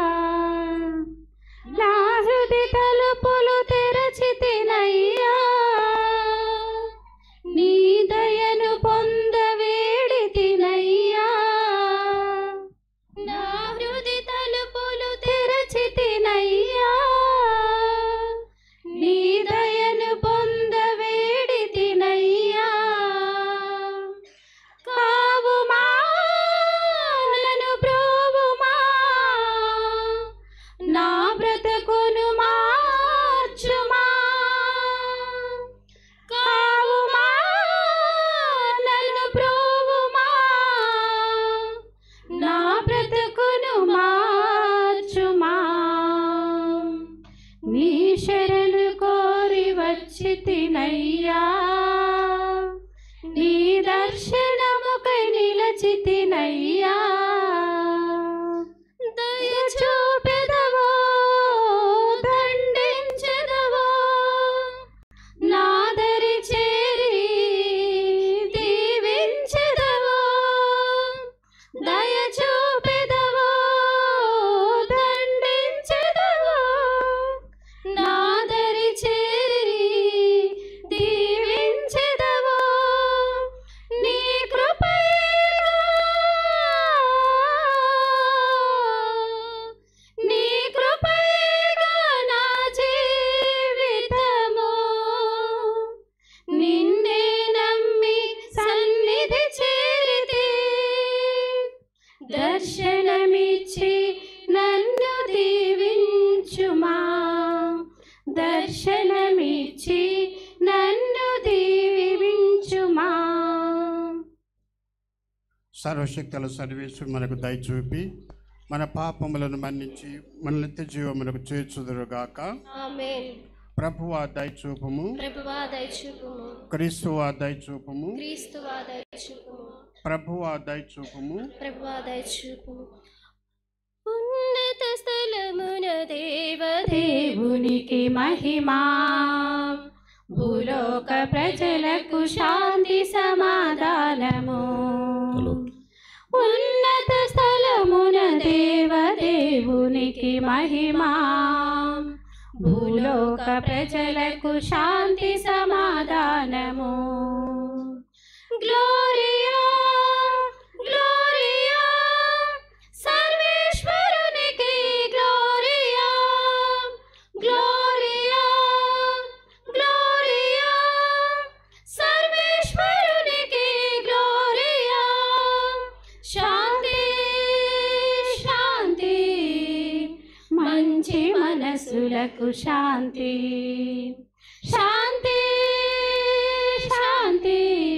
నా హృది తలుపులు తెరచి తినయ్యా నీ దయను పొంద వేడి తినయ్యా నా హృది తలుపులు తెరచి తినయ్యా నీ దయను పొంద వేడి తినయ్యా కావుమా నన్ను ప్రోవుమా నా బ్రతుకును మార్చుమా కావుమా నన్ను ప్రోవుమా నా బ్రతుకును మార్చుమా నీ శరణు కోరి వచ్చి తినయ్యా నీ దర్శనముకై నిలచి తినయ్యా దయ చూపెదవో దండించెదవో నాదరి చేరి దీవించెదవో దయ చూపెదవో దండించెదవో నాదరి చేరి
సర్వశక్తుల సర్వీసు మనకు దయ చూపి మన పాపములను మన్నించి మన నిత్య జీవమునకు చేర్చుదురుగాక
ఆమేన్
ప్రభువా దయ చూపుము
ప్రభువా దయచూపుము
క్రీస్తువా దయ చూపుము
క్రీస్తువా దయచూపుము
ప్రభువా దయ చూపుము
ప్రభువా దయచూపుము ఉన్నత స్థలమున దేవదేవునికి మహిమా భూలోక ప్రజలకు శాంతి సమాధానము
హలో
ఉన్నత స్థలమున దేవదేవునికి మహిమా భూలోక ప్రజలకు శాంతి సమాధానము గ్లోరియా గ్లోరియా సర్వేశ్వరునికి గ్లోరియా గ్లోరియా గ్లోరియా సర్వేశ్వరునికి గ్లోరియా శాంతి శాంతి మంచి మనసులకు శాంతి శాంతి శాంతి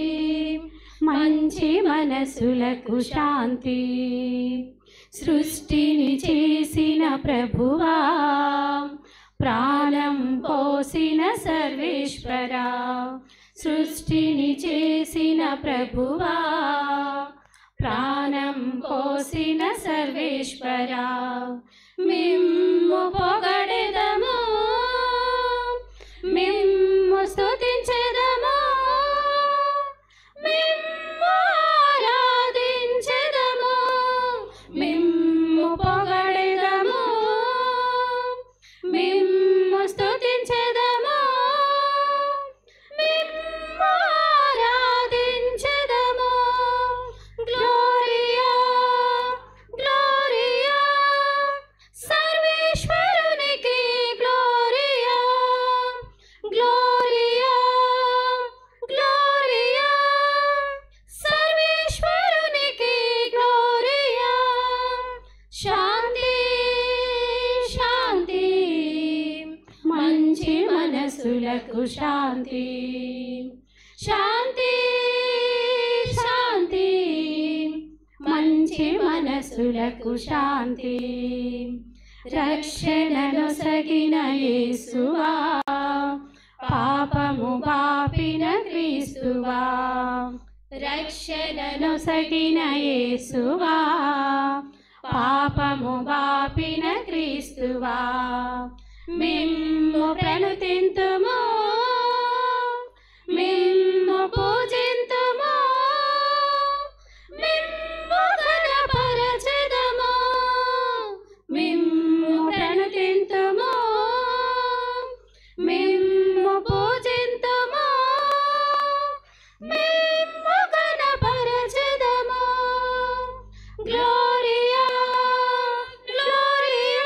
మంచి మనసులకు శాంతి సృష్టిని చేసిన ప్రభువా ప్రాణం పోసిన సర్వేశ్వరా సృష్టిని చేసిన ప్రభువా ప్రాణం పోసిన సర్వేశ్వరా మిమ్ము పొగడెదము మిమ్ము స్తుతించెదము మిమ్ము ఆరాధించెదము మిమ్ము పొగడెదము మిమ్ము స్తుతించెదము మిమ్ము ఆరాధించెదము గ్లోరియా గ్లోరియా సర్వేశ్వరునికి గ్లోరియా గ్లోరియా గ్లోరియా సర్వేశ్వరునికి గ్లోరియా శాంతి శాంతి మంచి మనసులకు శాంతి శాంతి శాంతి మంచి మనసులకు శాంతి రక్షణను సగిన యేసువా పాపము బాపిన క్రీస్తువా రక్షణను సగిన యేసువా పాపము బాపిన క్రీస్తువా మిమ్ము ప్రణుతింతుము మిమ్ము పూజింతుము మిమ్ము ఘనపరచెదము మిమ్ము ప్రణుతింతుము మిమ్ము పూజింతుము మిమ్ము ఘనపరచెదము గ్లోరియా గ్లోరియా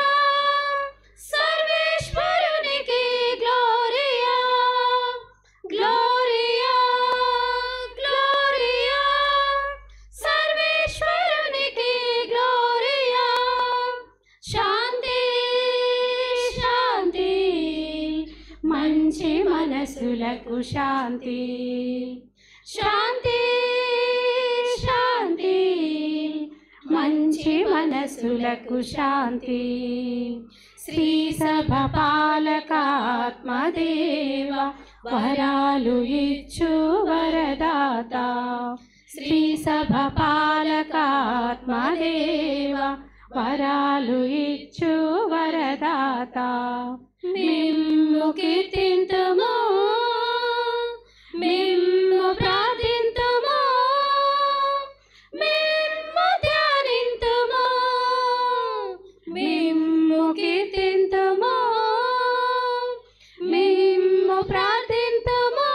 సర్వేశ్వరునికి గ్లోరియా గ్లోరియా గ్లోరియా సర్వేశ్వరునికి గ్లోరియా శాంతి శాంతి మంచి మనసులకు శాంతి శాంతి శాంతి మంచి మనసులకు శాంతి శ్రీ సభ పాలకాత్మదేవ వరాలు ఇచ్చు వరదాత శ్రీ సభ పాలకాత్మదేవ వరాలు ఇచ్చు వరదాత మిమ్ము కీర్తింతుము మిమ్ము ప్రార్థింతుము మిమ్ము ధ్యానింతుము మిమ్ము కీర్తింతుము మిమ్ము ప్రార్థింతుము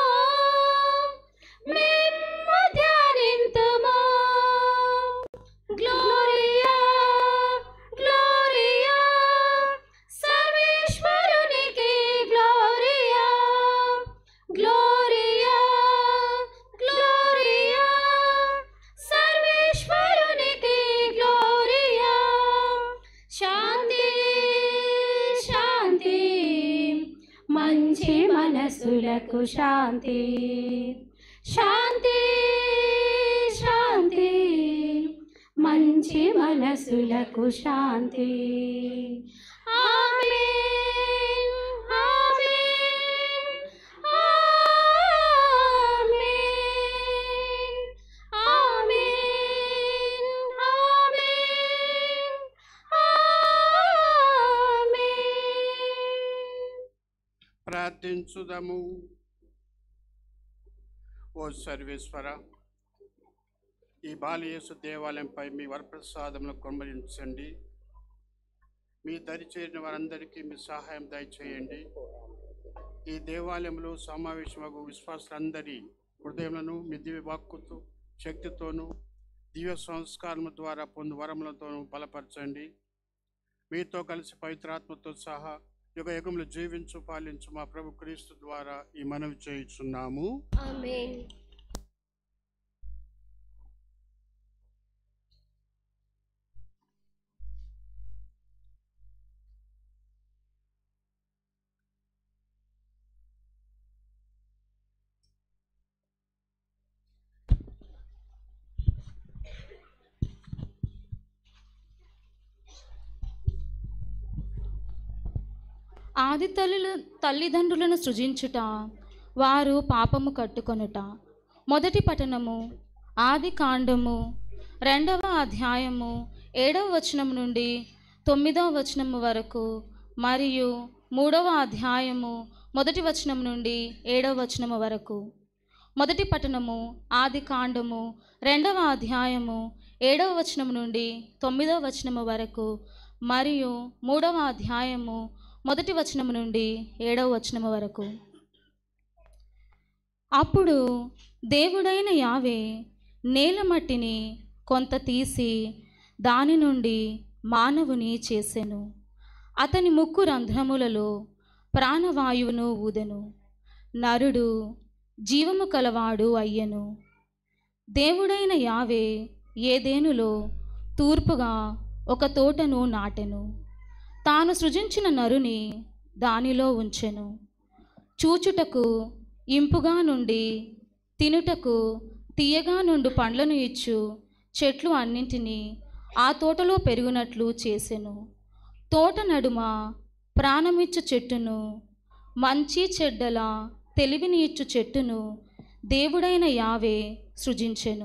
మిమ్ము ధ్యానింతుము గ్లోరియా గ్లోరియా సర్వేశ్వరునికి గ్లోరియా గ్లోరియా గ్లోరియా సర్వేశ్వరునికి గ్లోరియా శాంతి శాంతి మంచి మనసులకు శాంతి శాంతి శాంతి మంచి మనసులకు శాంతి ఆమేన్, ఆమేన్, ఆమేన్, ఆమేన్, ఆమేన్, ఆమేన్.
ప్రార్థించుదము ఓ సర్వేశ్వర ఈ బాలయేసు దేవాలయంపై మీ వరప్రసాదమును కొమ్మరించండి మీ దరి చేరిన వారందరికీ మీ సహాయం దయచేయండి ఈ దేవాలయంలో సమావేశమగు విశ్వాసులందరి హృదయములను మీ దివ్య వాక్కుతో శక్తితోనూ దివ్య సంస్కారము ద్వారా పొందు వరములతోనూ బలపరచండి మీతో కలిసి పవిత్రాత్మతో సహా యుగ యుగములు జీవించు పాలించు మా ప్రభు క్రీస్తు ద్వారా ఈ మనవి చేయుచున్నాము
ఆమేన్
ఆది తల్లుల తల్లిదండ్రులను సృజించుట వారు పాపము కట్టుకొనుట మొదటి పఠనము ఆది కాండము రెండవ అధ్యాయము ఏడవ వచనం నుండి తొమ్మిదవ వచనము వరకు మరియు మూడవ అధ్యాయము మొదటి వచనం నుండి ఏడవ వచనము వరకు మొదటి పఠనము ఆది కాండము రెండవ అధ్యాయము ఏడవ వచనం నుండి తొమ్మిదవ వచనము వరకు మరియు మూడవ అధ్యాయము మొదటి వచనము నుండి ఏడవ వచనము వరకు అప్పుడు దేవుడైన యావే నేల మట్టిని కొంత తీసి దాని నుండి మానవుని చేసెను అతని ముక్కు రంధ్రములలో ప్రాణవాయువును ఊదెను నరుడు జీవము కలవాడు అయ్యెను దేవుడైన యావే ఏదేనులో తూర్పుగా ఒక తోటను నాటెను తాను సృజించిన నరుని దానిలో ఉంచెను చూచుటకు ఇంపుగా నుండి తినుటకు తీయగా నుండి పండ్లను ఇచ్చు చెట్లు అన్నింటినీ ఆ తోటలో పెరుగునట్లు చేసెను తోట నడుమ ప్రాణమిచ్చు చెట్టును మంచి చెడ్డల తెలివిని ఇచ్చు చెట్టును దేవుడైన యావే సృజించెను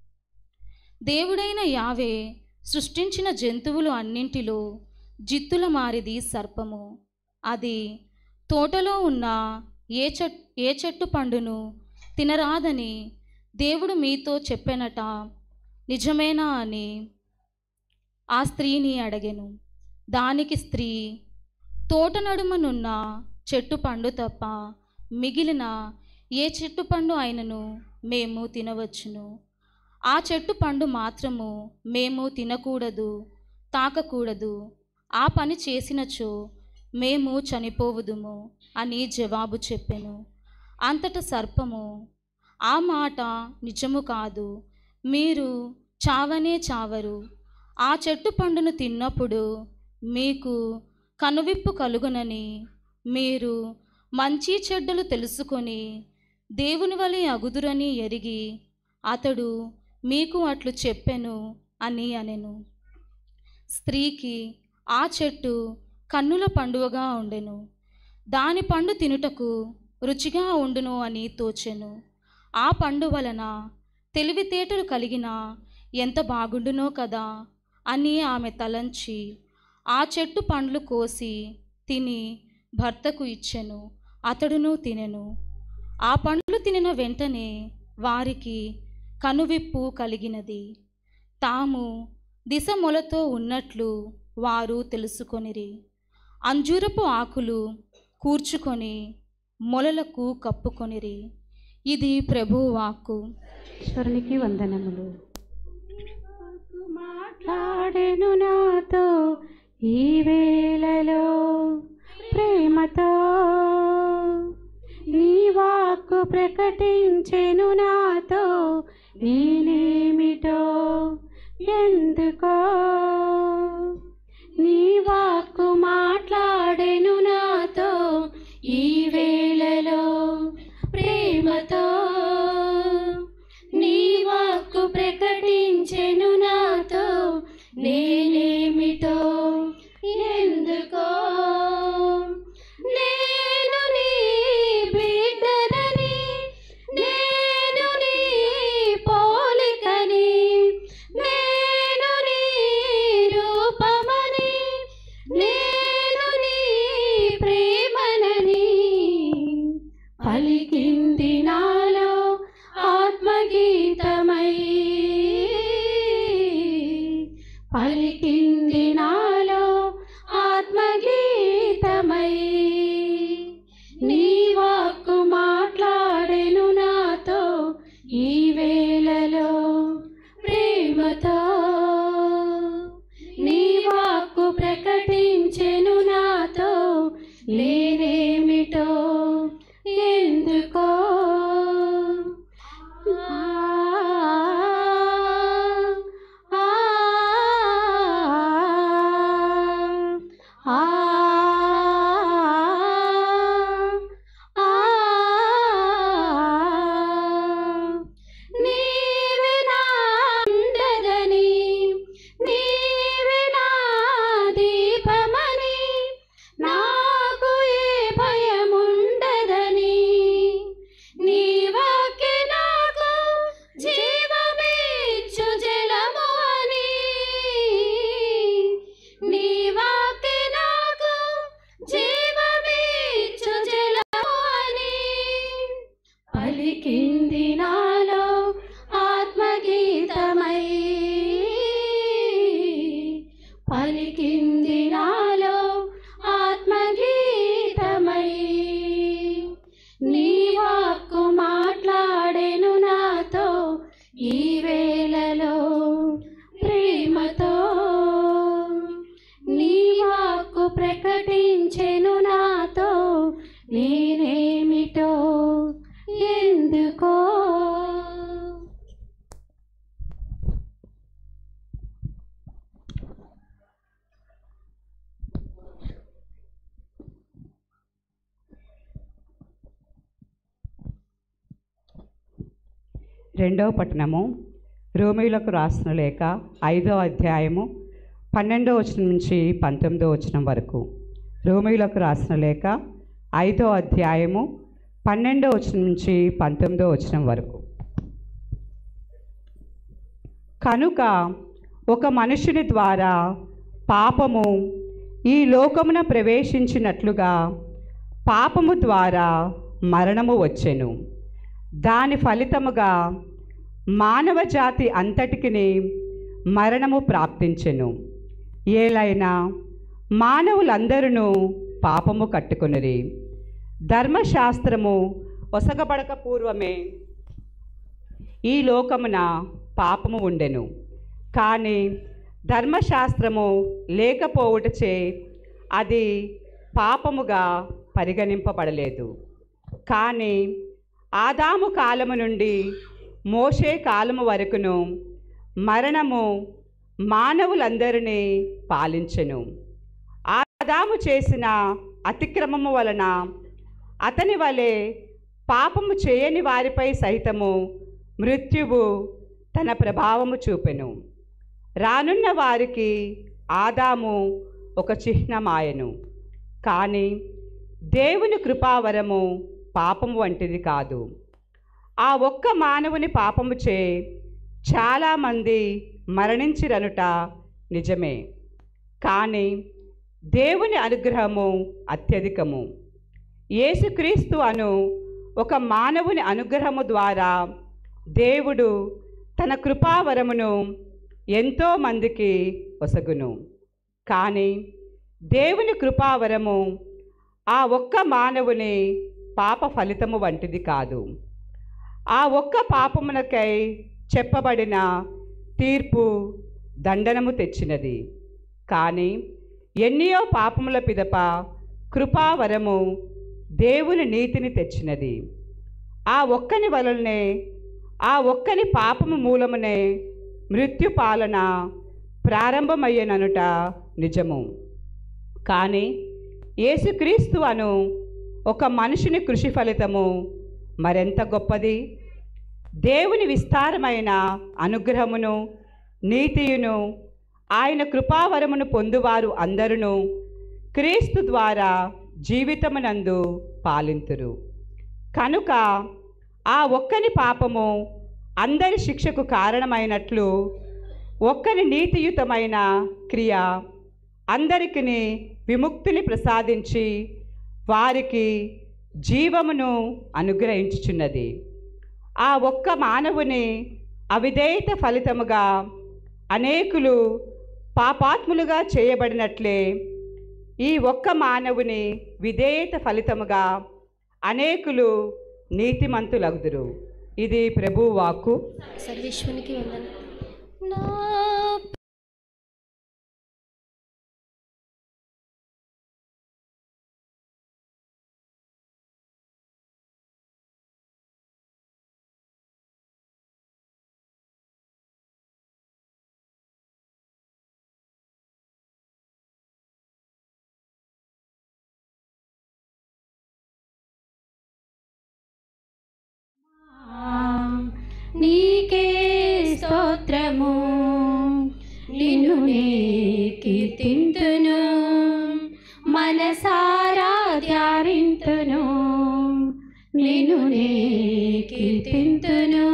దేవుడైన యావే సృష్టించిన జంతువులు అన్నింటిలో జిత్తుల మారిది సర్పము అది తోటలో ఉన్న ఏ చెట్ ఏ చెట్టు పండును తినరాదని దేవుడు మీతో చెప్పెనట నిజమేనా అని ఆ స్త్రీని అడిగెను దానికి స్త్రీ తోట నడుమనున్న చెట్టు పండు తప్ప మిగిలిన ఏ చెట్టు పండు అయినను మేము తినవచ్చును ఆ చెట్టు పండు మాత్రము మేము తినకూడదు తాకకూడదు ఆ పని చేసినచో మేము చనిపోవుదుము అని జవాబు చెప్పెను అంతట సర్పము ఆ మాట నిజము కాదు మీరు చావనే చావరు ఆ చెట్టు పండును తిన్నప్పుడు మీకు కనువిప్పు కలుగునని మీరు మంచి చెడ్డలు తెలుసుకొని దేవుని వలె అగుదురని ఎరిగి అతడు మీకు అట్లు చెప్పెను అని అనెను స్త్రీకి ఆ చెట్టు కన్నుల పండువగా ఉండెను దాని పండు తినుటకు రుచిగా ఉండును అని తోచెను ఆ పండు వలన తెలివితేటలు కలిగిన ఎంత బాగుండునో కదా అని ఆమె తలంచి ఆ చెట్టు పండ్లు కోసి తిని భర్తకు ఇచ్చెను అతడును తినెను ఆ పండ్లు తినిన వెంటనే వారికి కనువిప్పు కలిగినది తాము దిశ మొలతో ఉన్నట్లు వారు తెలుసుకొనిరి అంజూరపు ఆకులు కూర్చుకొని మొలలకు కప్పుకొనిరి ఇది ప్రభువు వాక్కు
ఈశ్వరునికి వందనములు మాట్లాడెను నాతో ఈ వేళలో ప్రేమతో నీ వాక్కు ప్రకటించెను నాతో నేనేమిటో ఎందుకో నీ వాక్కు మాట్లాడెను నాతో ఈ వేళలో ప్రేమతో నీ వాక్కు ప్రకటించెను నాతో పలికింది నాలో ఆత్మగీతమై పలికింది నాలో ఆత్మగీతమై నీ వాక్కు మాట్లాడెను నాతో ఈ వేళలో ప్రేమతో నీ వాక్కు ప్రకటించెను నాతో నేనేమిటో ఎందుకో ఆ, ఆ, ఆ, ఆ, నీవే నా ఉండదని నీవే నా దీపమని నాకు ఏ భయముండదని నీ వాక్యే నాకు జీవమిచ్చు జలము అని నీ వాక్యే నాకు జీవమిచ్చు జలము అని పలికింది నాలో ఆత్మగీతమై పలికింది నాలో ఆత్మగీతమై నీ వాక్కు మాట్లాడెను నాతో ఈ వేళలో ప్రేమతో నీ వాక్కు ప్రకటించెను నాతో నేనేమిటో ఎందుకో
రెండవ పట్టణము రోమిలకు రాసిన లేఖ ఐదో అధ్యాయము పన్నెండో వచనం నుంచి పంతొమ్మిదో వచనం వరకు రోమిలకు రాసిన లేఖ ఐదో అధ్యాయము పన్నెండో వచనం నుంచి పంతొమ్మిదో వచనం వరకు కనుక ఒక మనుషుని ద్వారా పాపము ఈ లోకమున ప్రవేశించినట్లుగా పాపము ద్వారా మరణము వచ్చెను దాని ఫలితముగా మానవ జాతి అంతటికిని మరణము ప్రాప్తించెను ఏలైనా మానవులందరూ పాపము కట్టుకొనిరి ధర్మశాస్త్రము ఒసగబడక పూర్వమే ఈ లోకమున పాపము ఉండెను కానీ ధర్మశాస్త్రము లేకపోవుటచే అది పాపముగా పరిగణింపబడలేదు కానీ ఆదాము కాలము నుండి మోషే కాలము వరకును మరణము మానవులందరినీ పాలించెను ఆదాము చేసిన అతిక్రమము వలన అతని వలె పాపము చేయని వారిపై సైతము మృత్యువు తన ప్రభావము చూపెను రానున్న వారికి ఆదాము ఒక చిహ్నమాయను కానీ దేవుని కృపావరము పాపము వంటిది కాదు ఆ ఒక్క మానవుని పాపము చే చాలామంది మరణించిరనుట నిజమే కానీ దేవుని అనుగ్రహము అత్యధికము యేసుక్రీస్తు అను ఒక మానవుని అనుగ్రహము ద్వారా దేవుడు తన కృపావరమును ఎంతో మందికి ఒసగును కానీ దేవుని కృపావరము ఆ ఒక్క మానవుని పాప ఫలితము వంటిది కాదు ఆ ఒక్క పాపమునకై చెప్పబడిన తీర్పు దండనము తెచ్చినది కానీ ఎన్నియో పాపముల పిదప కృపావరము దేవుని నీతిని తెచ్చినది ఆ ఒక్కని వలనే ఆ ఒక్కని పాపము మూలమునే మృత్యు పాలన ప్రారంభమయ్యననుట నిజము కానీ యేసుక్రీస్తు అను ఒక మనుషుని కృషి ఫలితము మరెంత గొప్పది దేవుని విస్తారమైన అనుగ్రహమును నీతియును ఆయన కృపావరమును పొందువారు అందరును క్రీస్తు ద్వారా జీవితమునందు పాలింతురు కనుక ఆ ఒక్కని పాపము అందరి శిక్షకు కారణమైనట్లు ఒక్కని నీతియుతమైన క్రియ అందరికి విముక్తిని ప్రసాదించి వారికి జీవమును అనుగ్రహించుచున్నది ఆ ఒక్క మానవుని అవిధేయత ఫలితముగా అనేకులు పాపాత్ములుగా చేయబడినట్లే ఈ ఒక్క మానవుని విధేయత ఫలితముగా అనేకులు నీతిమంతులగుదురు ఇది ప్రభు వాక్కు
సర్వేశ్వనికి వందన నా నీకే స్తోత్రము నిన్ను నే కీర్తింతును మనసారా ధ్యానింతును నిన్ను నే కీర్తింతును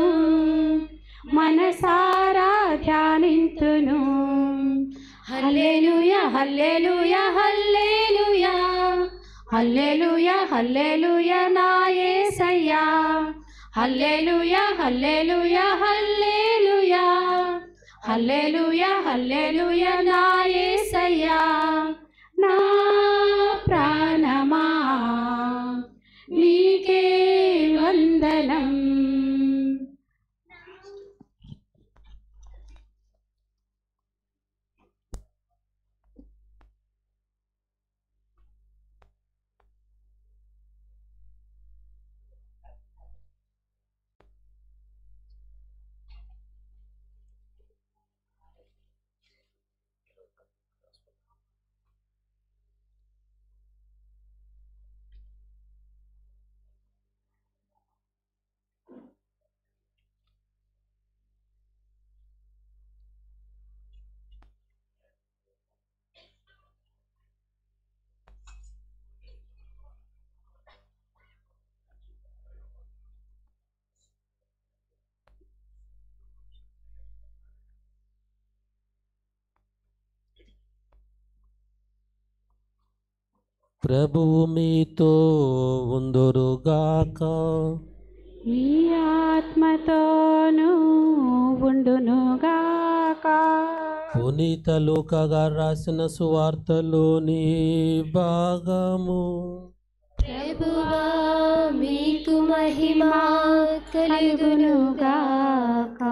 మనసారా ధ్యానింతును హల్లెలూయ హల్లెలూయ హల్లెలూయ హల్లెలూయ హల్లెలూయ నా యేసయ్యా హల్లెలూయ హల్లెలూయ హల్లెలూయ హల్లెలూయ హల్లెలూయ నా యేసయ్యా నా ప్రాణమా నీకే వందనం
ప్రభువు మీతో ఉందురుగాక
ఈ ఆత్మతోనూ ఉండునుగాక
పునీత లూకాగా రాసిన సువార్తలోని భాగము
ప్రభువా మీకు మహిమ కలుగునుగాక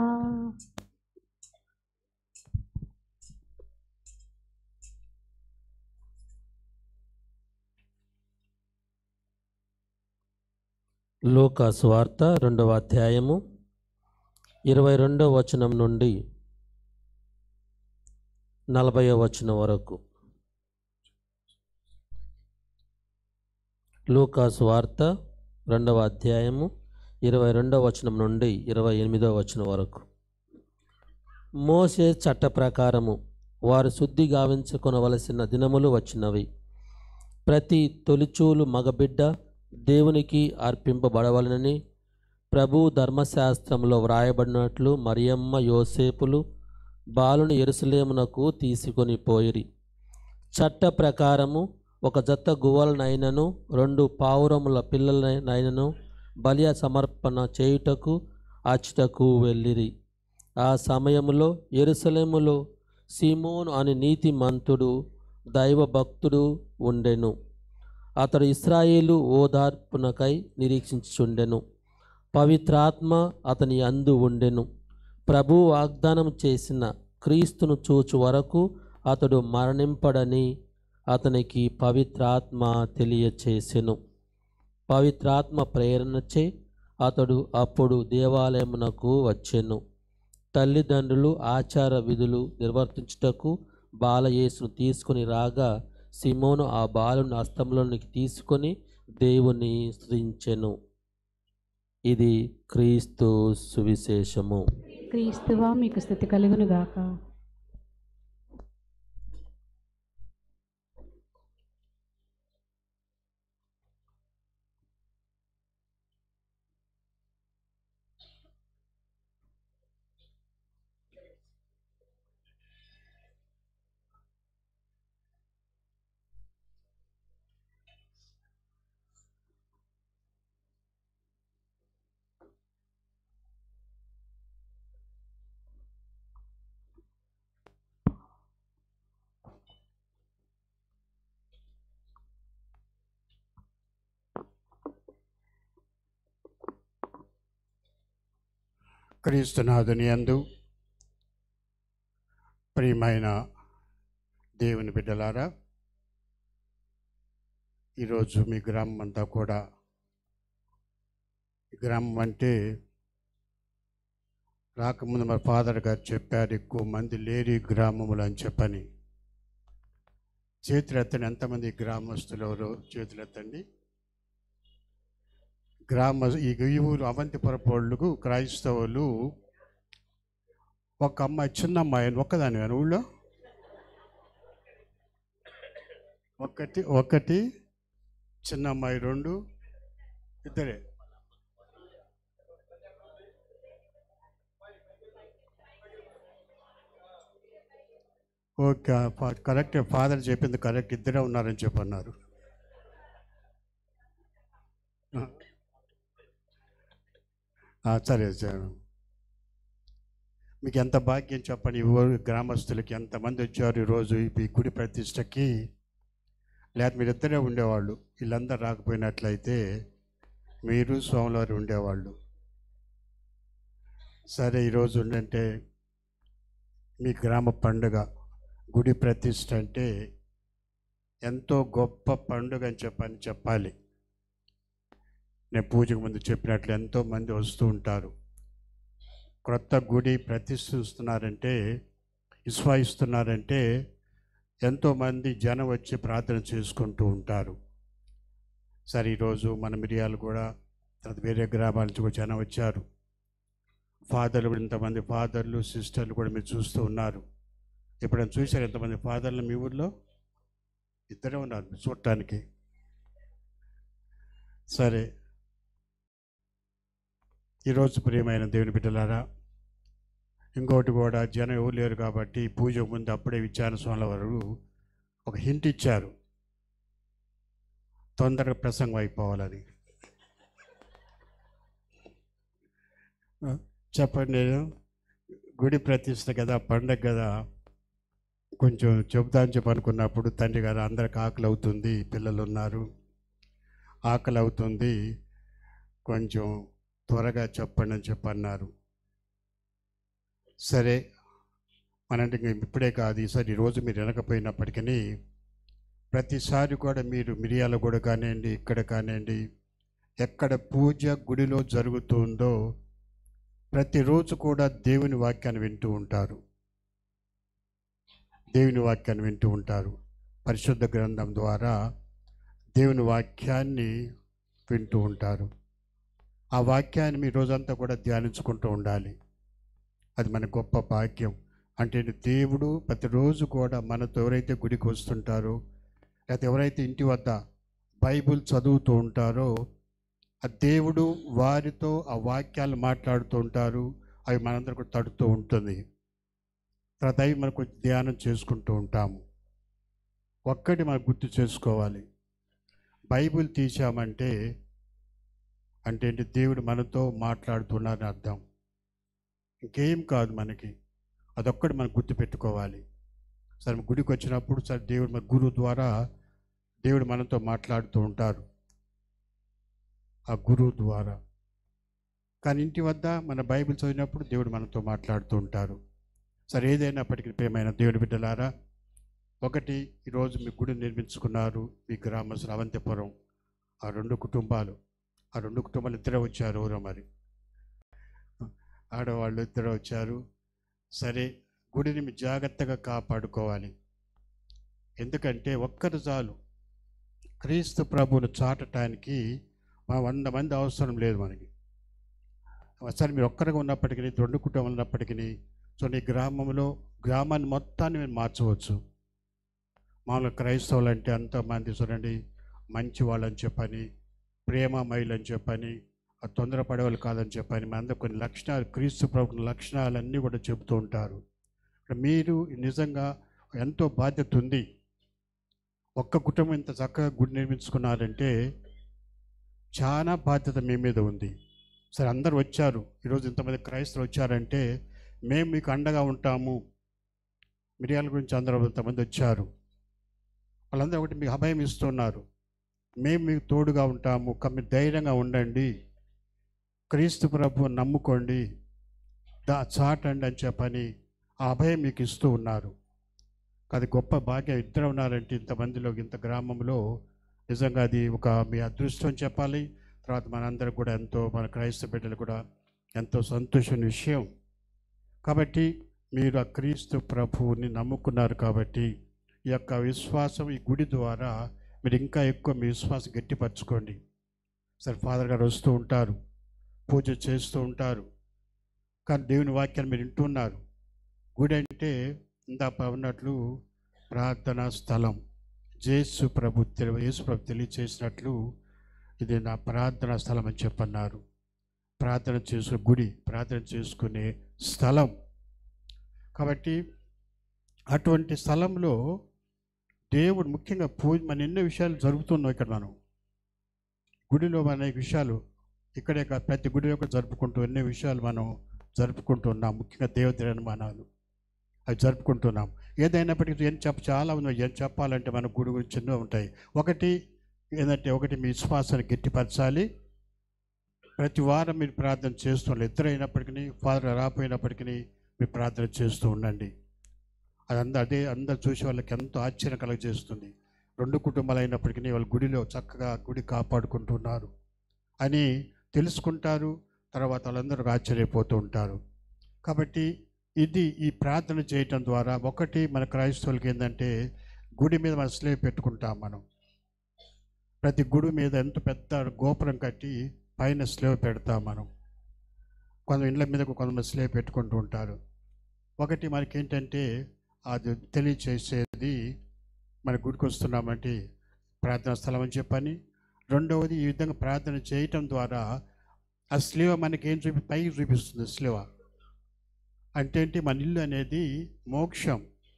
లూకా సువార్త రెండవ అధ్యాయము ఇరవై రెండవ వచనం నుండి నలభై వచనం వరకు లూకా సువార్త రెండవ అధ్యాయము ఇరవై రెండవ వచనం నుండి ఇరవై ఎనిమిదవ వచనం వరకు మోసే చట్ట ప్రకారము వారు శుద్ధి గావించుకొనవలసిన దినములు వచ్చినవి ప్రతి తొలిచూలు మగబిడ్డ దేవునికి అర్పింపబడవలనని ప్రభు ధర్మశాస్త్రంలో వ్రాయబడినట్లు మరియమ్మ యోసేపులు బాలుని ఎరుసలేమునకు తీసుకొని పోయిరి చట్ట ప్రకారము ఒక జత గువ్వలనైనను రెండు పావురముల పిల్లలనైనను బలియ సమర్పణ చేయుటకు అచ్చుటకు వెళ్ళిరి ఆ సమయములో ఎరుసలేములో సీమోను అని నీతిమంతుడు దైవభక్తుడు ఉండెను అతడు ఇస్రాయేలు ఓదార్పునకై నిరీక్షించుచుండెను పవిత్రాత్మ అతని అందు ఉండెను ప్రభు వాగ్దానం చేసిన క్రీస్తును చూచు వరకు అతడు మరణింపడని అతనికి పవిత్రాత్మ తెలియచేసెను పవిత్రాత్మ ప్రేరణచే అతడు అప్పుడు దేవాలయమునకు వచ్చెను తల్లిదండ్రులు ఆచార విధులు నిర్వర్తించుటకు బాలయేసును తీసుకొని రాగా సిమోను ఆ బాలుని హస్తంలోనికి తీసుకొని దేవుని స్తుతించెను ఇది క్రీస్తు సువిశేషము
క్రీస్తువా మీకు స్థుతి కలుగునుగాక
క్రీస్తునాథుని యందు ప్రియమైన దేవుని బిడ్డలారా ఈరోజు మీ గ్రామం అంతా కూడా ఈ గ్రామం అంటే రాకముందు మా ఫాదర్ గారు చెప్పారు ఎక్కువ మంది లేరు ఈ గ్రామములు అని చెప్పని చేతులెత్తండి ఎంతమంది గ్రామస్తులు ఎవరు చేతులెత్తండి గ్రామ ఈ ఈ ఊరు అవంతిపురపోళ్ళకు క్రైస్తవులు ఒక అమ్మాయి చిన్న అమ్మాయి ఒక్కదాని ఊళ్ళో ఒకటి ఒకటి చిన్న అమ్మాయి రెండు ఇద్దరే ఓకే ఫా- కరెక్ట్ ఫాదర్ చెప్పింది కరెక్ట్ ఇద్దరే ఉన్నారని చెప్పన్నారు ఆ, సరే సరే మీకు ఎంత భాగ్యం చెప్పండి ఈ ఊరు గ్రామస్తులకి ఎంతమంది వచ్చారు ఈరోజు ఈ గుడి ప్రతిష్టకి లేకపోతే మీరు ఇద్దరే ఉండేవాళ్ళు వీళ్ళందరూ రాకపోయినట్లయితే మీరు సోమవారం ఉండేవాళ్ళు సరే ఈరోజు ఉండంటే మీ గ్రామ పండుగ గుడి ప్రతిష్ట అంటే ఎంతో గొప్ప పండుగ అని చెప్పని చెప్పాలి నేను పూజకు ముందు చెప్పినట్లు ఎంతో మంది వస్తూ ఉంటారు క్రొత్త గుడి ప్రతిష్ఠిస్తున్నారంటే విశ్వాసిస్తున్నారంటే ఎంతోమంది జనం వచ్చి ప్రార్థన చేసుకుంటూ ఉంటారు సరే ఈరోజు మన మిరియాలు కూడా తర్వాత వేరే గ్రామాల నుంచి కూడా జనం వచ్చారు ఫాదర్లు కూడా ఇంతమంది ఫాదర్లు సిస్టర్లు కూడా మీరు చూస్తూ ఉన్నారు ఎప్పుడైనా చూశారు ఎంతమంది ఫాదర్లు మీ ఊర్లో ఇద్దరే ఉన్నారు మీరు చూడటానికి సరే ఈరోజు ప్రియమైన దేవుని బిడ్డలారా ఇంకోటి కూడా జనం ఎవరు లేరు కాబట్టి పూజ ముందు అప్పుడే విచారణ స్వామి వారు ఒక హింట్ ఇచ్చారు తొందరగా ప్రసంగం అయిపోవాలని ఆ, చెప్పండి నేను గుడి ప్రతిష్ట కదా పండగ కదా కొంచెం చెబుతా అని చెప్పి అనుకున్నప్పుడు తండ్రి గారు అందరికి ఆకలి అవుతుంది పిల్లలు ఉన్నారు ఆకలి అవుతుంది కొంచెం త్వరగా చెప్పండి అని చెప్పి అన్నారు సరే మనంటే ఇంక ఇప్పుడే కాదు ఈసారి ఈరోజు మీరు వినకపోయినప్పటికీ ప్రతిసారి కూడా మీరు మిరియాల కూడా కానివ్వండి ఇక్కడ కానివ్వండి ఎక్కడ పూజ గుడిలో జరుగుతుందో ప్రతిరోజు కూడా దేవుని వాక్యాన్ని వింటూ ఉంటారు దేవుని వాక్యాన్ని వింటూ ఉంటారు పరిశుద్ధ గ్రంథం ద్వారా దేవుని వాక్యాన్ని వింటూ ఉంటారు ఆ వాక్యాన్ని మీ రోజంతా కూడా ధ్యానించుకుంటూ ఉండాలి అది మన గొప్ప భాగ్యం అంటే దేవుడు ప్రతిరోజు కూడా మనతో ఎవరైతే గుడికి వస్తుంటారో లేకపోతే ఎవరైతే ఇంటి వద్ద బైబుల్ చదువుతూ ఉంటారో ఆ దేవుడు వారితో ఆ వాక్యాలు మాట్లాడుతూ ఉంటారు అవి మనందరూ కూడా తడుతూ ఉంటుంది తర్వాత అవి మనకు ధ్యానం చేసుకుంటూ ఉంటాము ఒక్కటి మనం గుర్తు చేసుకోవాలి బైబిల్ తీసామంటే అంటే ఏంటి దేవుడు మనతో మాట్లాడుతున్నారని అర్థం ఇంకేం కాదు మనకి అదొక్కటి మనం గుర్తుపెట్టుకోవాలి సరే గుడికి వచ్చినప్పుడు సరే దేవుడు మన గురువు ద్వారా దేవుడు మనతో మాట్లాడుతూ ఉంటారు ఆ గురువు ద్వారా కానీ ఇంటి వద్ద మన బైబిల్ చదివినప్పుడు దేవుడు మనతో మాట్లాడుతూ ఉంటారు సరే ఏదైనప్పటికీ ప్రేమైన దేవుడి బిడ్డలారా ఒకటి ఈరోజు మీ గుడి నిర్మించుకున్నారు మీ గ్రామస్తులు అవంతిపురం ఆ రెండు కుటుంబాలు ఆ రెండు కుటుంబాలు ఇద్దరే వచ్చారు ఎవరో మరి ఆడవాళ్ళు ఇద్దరు వచ్చారు సరే గుడిని మీరు జాగ్రత్తగా కాపాడుకోవాలి ఎందుకంటే ఒక్కరు చాలు క్రీస్తు ప్రభువును చాటటానికి మా వంద మంది అవసరం లేదు మనకి సరే మీరు ఒక్కరిగా ఉన్నప్పటికీ రెండు కుటుంబాలు ఉన్నప్పటికీ సో నీ గ్రామంలో గ్రామాన్ని మొత్తాన్ని మీరు మార్చవచ్చు మామూలుగా క్రైస్తవులు అంటే అంతమంది చూడండి మంచి వాళ్ళని చెప్పని ప్రేమమయులు అని చెప్పని ఆ తొందరపడేవాళ్ళు కాదని చెప్పని మన అందరూ కొన్ని లక్షణాలు క్రీస్తు ప్రభుత్వ లక్షణాలన్నీ కూడా చెబుతూ ఉంటారు ఇక్కడ మీరు నిజంగా ఎంతో బాధ్యత ఉంది ఒక్క కుటుంబం ఇంత చక్కగా గుడి నిర్మించుకున్నారంటే చాలా బాధ్యత మీ మీద ఉంది సరే అందరు వచ్చారు ఈరోజు ఇంతమంది క్రైస్తవులు వచ్చారంటే మేము మీకు అండగా ఉంటాము మిరియాల గురించి అందరూ ఇంతమంది వచ్చారు వాళ్ళందరూ ఒకటి మీకు అభయం ఇస్తున్నారు మేము మీకు తోడుగా ఉంటాము క- మీరు ధైర్యంగా ఉండండి క్రీస్తు ప్రభు నమ్ముకోండి దా చాటండి అని చెప్పని ఆ అభయం మీకు ఇస్తూ ఉన్నారు అది గొప్ప భాగ్యం ఇద్దరు ఉన్నారంటే ఇంతమందిలో ఇంత గ్రామంలో నిజంగా అది ఒక మీ అదృష్టం అని చెప్పాలి తర్వాత మనందరికి కూడా ఎంతో మన క్రైస్తవ బిడ్డలు కూడా ఎంతో సంతోషమైన విషయం కాబట్టి మీరు ఆ క్రీస్తు ప్రభువుని నమ్ముకున్నారు కాబట్టి ఈ యొక్క విశ్వాసం ఈ గుడి ద్వారా మీరు ఇంకా ఎక్కువ మీ విశ్వాసం గట్టిపరచుకోండి సరే ఫాదర్ గారు వస్తూ ఉంటారు పూజ చేస్తూ ఉంటారు కానీ దేవుని వాక్యాన్ని మీరు వింటున్నారు గుడి అంటే ఇందాక ఉన్నట్లు ప్రార్థనా స్థలం జేసు ప్రభు తెలి- యేసు ప్రభు తెలియచేసినట్లు ఇది నా ప్రార్థనా స్థలం అని చెప్పన్నారు ప్రార్థన చేసుకునే గుడి ప్రార్థన చేసుకునే స్థలం కాబట్టి అటువంటి స్థలంలో దేవుడు ముఖ్యంగా పూజ మన ఎన్నో విషయాలు జరుగుతున్నాం ఇక్కడ మనం గుడిలో మన అనేక విషయాలు ఇక్కడే కాదు ప్రతి గుడిలో కూడా జరుపుకుంటూ ఎన్నో విషయాలు మనం జరుపుకుంటున్నాం ముఖ్యంగా దేవతమానాలు అవి జరుపుకుంటున్నాం ఏదైనప్పటికీ ఏం చెప్ప చాలా ఉన్నాయి ఏం చెప్పాలంటే మన గుడి గురించి ఎన్నో ఉంటాయి ఒకటి ఏంటంటే ఒకటి మీ విశ్వాసాన్ని గట్టిపరచాలి ప్రతి వారం మీరు ప్రార్థన చేస్తుండాలి ఇద్దరు అయినప్పటికీ ఫాదర్ రాపోయినప్పటికీ మీరు ప్రార్థన చేస్తూ ఉండండి అది అందరూ అదే అందరు చూసే వాళ్ళకి ఎంతో ఆశ్చర్యం కలగజేస్తుంది రెండు కుటుంబాలు అయినప్పటికీ వాళ్ళ గుడిలో చక్కగా గుడి కాపాడుకుంటున్నారు అని తెలుసుకుంటారు తర్వాత వాళ్ళందరూ ఆశ్చర్యపోతూ ఉంటారు కాబట్టి ఇది ఈ ప్రార్థన చేయటం ద్వారా ఒకటి మన క్రైస్తవులకి ఏంటంటే గుడి మీద మన స్లేవ్ పెట్టుకుంటాం మనం ప్రతి గుడి మీద ఎంత పెద్ద గోపురం కట్టి పైన స్లేవ్ పెడతాం మనం కొంత ఇండ్ల మీద కొంతమంది స్లేవ్ పెట్టుకుంటూ ఉంటారు ఒకటి మనకి ఏంటంటే అది తెలియచేసేది మన గుడికి వస్తున్నామంటే ప్రార్థనా స్థలం అని చెప్పని రెండవది ఈ విధంగా ప్రార్థన చేయటం ద్వారా ఆ స్లేవ మనకి ఏం చూపి పైకి చూపిస్తుంది స్లేవ అంటే ఏంటి మన ఇల్లు అనేది మోక్షం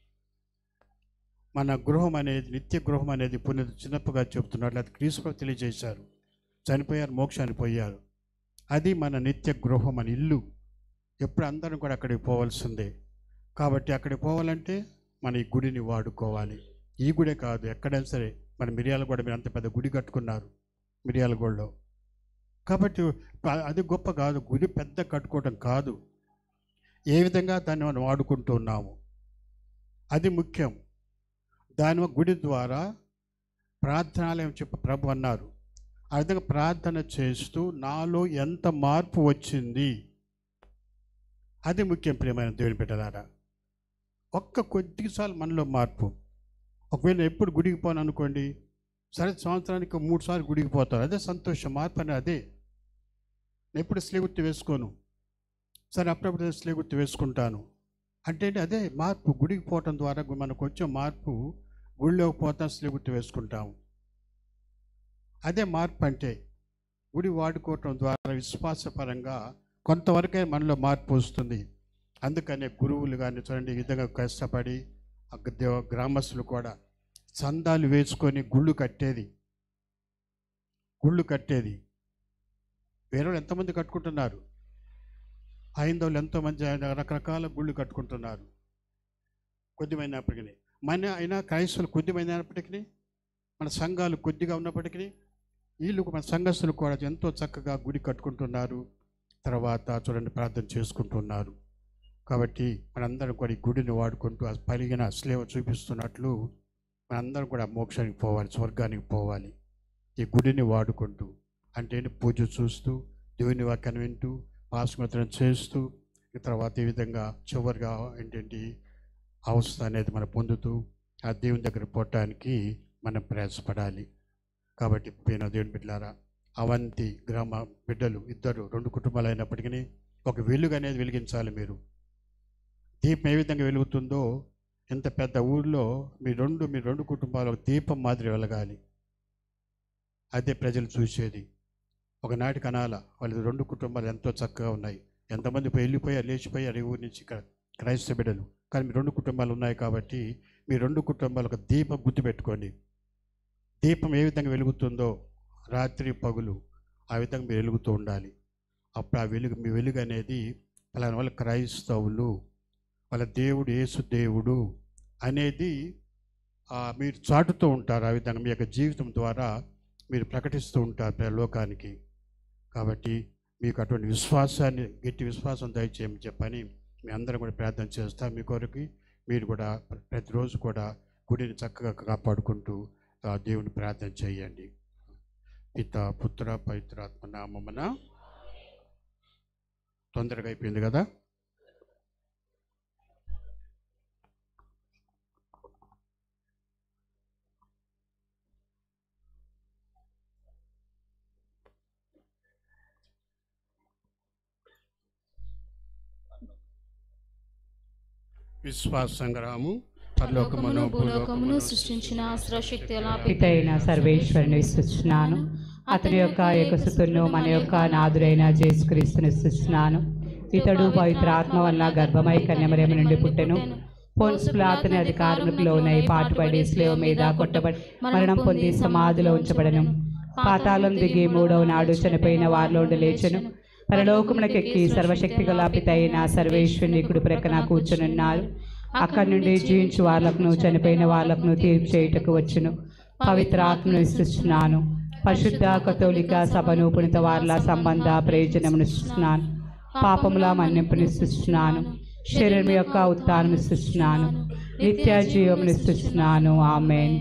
మన గృహం అనేది నిత్య గృహం అనేది పుణ్య చిన్నప్పుగా చెప్తున్నారు అది క్రీస్తు తెలియజేశారు చనిపోయారు మోక్షానికి పోయారు అది మన నిత్య గృహం మన ఇల్లు ఎప్పుడు అందరం కూడా అక్కడికి పోవాల్సిందే కాబట్టి అక్కడికి పోవాలంటే మన ఈ గుడిని వాడుకోవాలి ఈ గుడే కాదు ఎక్కడైనా సరే మన మిరియాలగూడ మీరు అంత పెద్ద గుడి కట్టుకున్నారు మిరియాలగూడలో కాబట్టి ప- అది గొప్ప కాదు గుడి పెద్ద కట్టుకోవడం కాదు ఏ విధంగా దాన్ని మనం వాడుకుంటూ ఉన్నాము అది ముఖ్యం దాని గుడి ద్వారా ప్రార్థనాలయం చెప్ప ప్రభు అన్నారు ఆ విధంగా ప్రార్థన చేస్తూ నాలో ఎంత మార్పు వచ్చింది అది ముఖ్యం ప్రియమైన దేవుని బిడ్డలారా ఒక్క కొద్దిసార్లు మనలో మార్పు ఒకవేళ ఎప్పుడు గుడికి పోను అనుకోండి సరే సంవత్సరానికి మూడు సార్లు గుడికి పోతారు అదే సంతోషం మార్పు అనేది అదే నేను ఎప్పుడు స్లేగుర్తి వేసుకోను సరే అప్పుడప్పుడు స్లేగుర్తి వేసుకుంటాను అంటే ఏంటి అదే మార్పు గుడికి పోవటం ద్వారా మనకు వచ్చే మార్పు గుడిలోకి పోతాం స్లేగుర్తి వేసుకుంటాము అదే మార్పు అంటే గుడి వాడుకోవటం ద్వారా విశ్వాసపరంగా కొంతవరకే మనలో మార్పు వస్తుంది అందుకనే గురువులు కానీ చూడండి ఈ విధంగా కష్టపడి ఆ దేవ గ్రామస్తులు కూడా చందాలు వేసుకొని గుళ్ళు కట్టేది గుళ్ళు కట్టేది వేరే వాళ్ళు ఎంతమంది కట్టుకుంటున్నారు హైందవులు ఎంతోమంది రకరకాల గుళ్ళు కట్టుకుంటున్నారు కొద్దిమైనప్పటికీ మన అయినా క్రైస్తవులు కొద్దిమైనప్పటికీ మన సంఘాలు కొద్దిగా ఉన్నప్పటికీ వీళ్ళు మన సంఘస్థులు కూడా ఎంతో చక్కగా గుడి కట్టుకుంటున్నారు తర్వాత చూడండి ప్రార్థన చేసుకుంటున్నారు కాబట్టి మనందరం కూడా ఈ గుడిని వాడుకుంటూ ఆ పలిగిన స్లేవ చూపిస్తున్నట్లు మనందరం కూడా మోక్షానికి పోవాలి స్వర్గానికి పోవాలి ఈ గుడిని వాడుకుంటూ అంటే ఏంటి పూజ చూస్తూ దేవుని వాక్యాన్ని వింటూ పాస్మతం చేస్తూ ఈ తర్వాత ఈ విధంగా చివరిగా ఏంటంటే అవస్థ అనేది మనం పొందుతూ ఆ దేవుని దగ్గర పోవటానికి మనం ప్రయాసపడాలి కాబట్టి పోయిన దేవుని బిడ్డలారా అవంతి గ్రామ బిడ్డలు ఇద్దరు రెండు కుటుంబాలు అయినప్పటికీ ఒక వెలుగు అనేది వెలిగించాలి మీరు దీపం ఏ విధంగా వెలుగుతుందో ఇంత పెద్ద ఊళ్ళో మీ రెండు మీ రెండు కుటుంబాలు ఒక దీపం మాదిరి వెలగాలి అదే ప్రజలు చూసేది ఒకనాటి కనాల వాళ్ళ రెండు కుటుంబాలు ఎంతో చక్కగా ఉన్నాయి ఎంతమంది పోయి వెళ్ళిపోయారు లేచిపోయారు ఈ ఊరి నుంచి ఇక్కడ క్రైస్తవ బిడ్డలు కానీ మీ రెండు కుటుంబాలు ఉన్నాయి కాబట్టి మీ రెండు కుటుంబాలు ఒక దీపం గుర్తుపెట్టుకోండి దీపం ఏ విధంగా వెలుగుతుందో రాత్రి పగులు ఆ విధంగా మీరు వెలుగుతూ ఉండాలి అప్పుడు ఆ వెలుగు మీ వెలుగు అనేది పలానా వాళ్ళ క్రైస్తవులు వాళ్ళ దేవుడు యేసు దేవుడు అనేది ఆ, మీరు చాటుతూ ఉంటారు ఆ విధంగా మీ యొక్క జీవితం ద్వారా మీరు ప్రకటిస్తూ ఉంటారు ప్ర- లోకానికి కాబట్టి మీకు అటువంటి విశ్వాసాన్ని గట్టి విశ్వాసం దయచేయమని చెప్పని మీ అందరం కూడా ప్రార్థన చేస్తాం మీ కొరకు మీరు కూడా ప్రతిరోజు కూడా గుడిని చక్కగా కాపాడుకుంటూ ఆ దేవుని ప్రార్థన చేయండి పిత పుత్ర పవిత్రాత్మ నామమున తొందరగా అయిపోయింది కదా విశ్వాస సంగ్రహము పరలోకమును
భూలోకమును సృష్టించిన సర్వశక్తి
పిత అయిన సర్వేశ్వరుని విశ్వసిస్తున్నాను అతని యొక్క ఏకసుతును మన యొక్క నాదుడైన జేసుక్రీస్తుని విశ్వసిస్తున్నాను ఇతడు పవిత్ర ఆత్మ వల్ల గర్భమై కన్యమరేమ నుండి పుట్టెను పోన్స్ ప్లాతని అధికారులకు లోనై పాటుపడి స్లేవ మీద కొట్టబడి మరణం పొంది సమాధిలో ఉంచబడను పాతాళం దిగి మూడవ నాడు చనిపోయిన వారిలో లేచెను పరలోకమునకెక్కి సర్వశక్తి గల పిత అయిన సర్వేశ్వరుని కుడి ప్రక్కన కూర్చునున్నారు అక్కడి నుండి జీవించు వాళ్ళకును చనిపోయిన వాళ్ళకును తీర్పు చేయుటకు వచ్చును పవిత్ర ఆత్మను విశ్వసిస్తున్నాను పరిశుద్ధ కథోలిక సభను పునిత వార్ల సంబంధ ప్రయోజనమును ఇస్తున్నాను పాపముల మన్నింపుని ఇస్తున్నాను శరీరం యొక్క ఉత్థానం ఇస్తున్నాను నిత్య జీవమును ఇస్తున్నాను ఆమెన్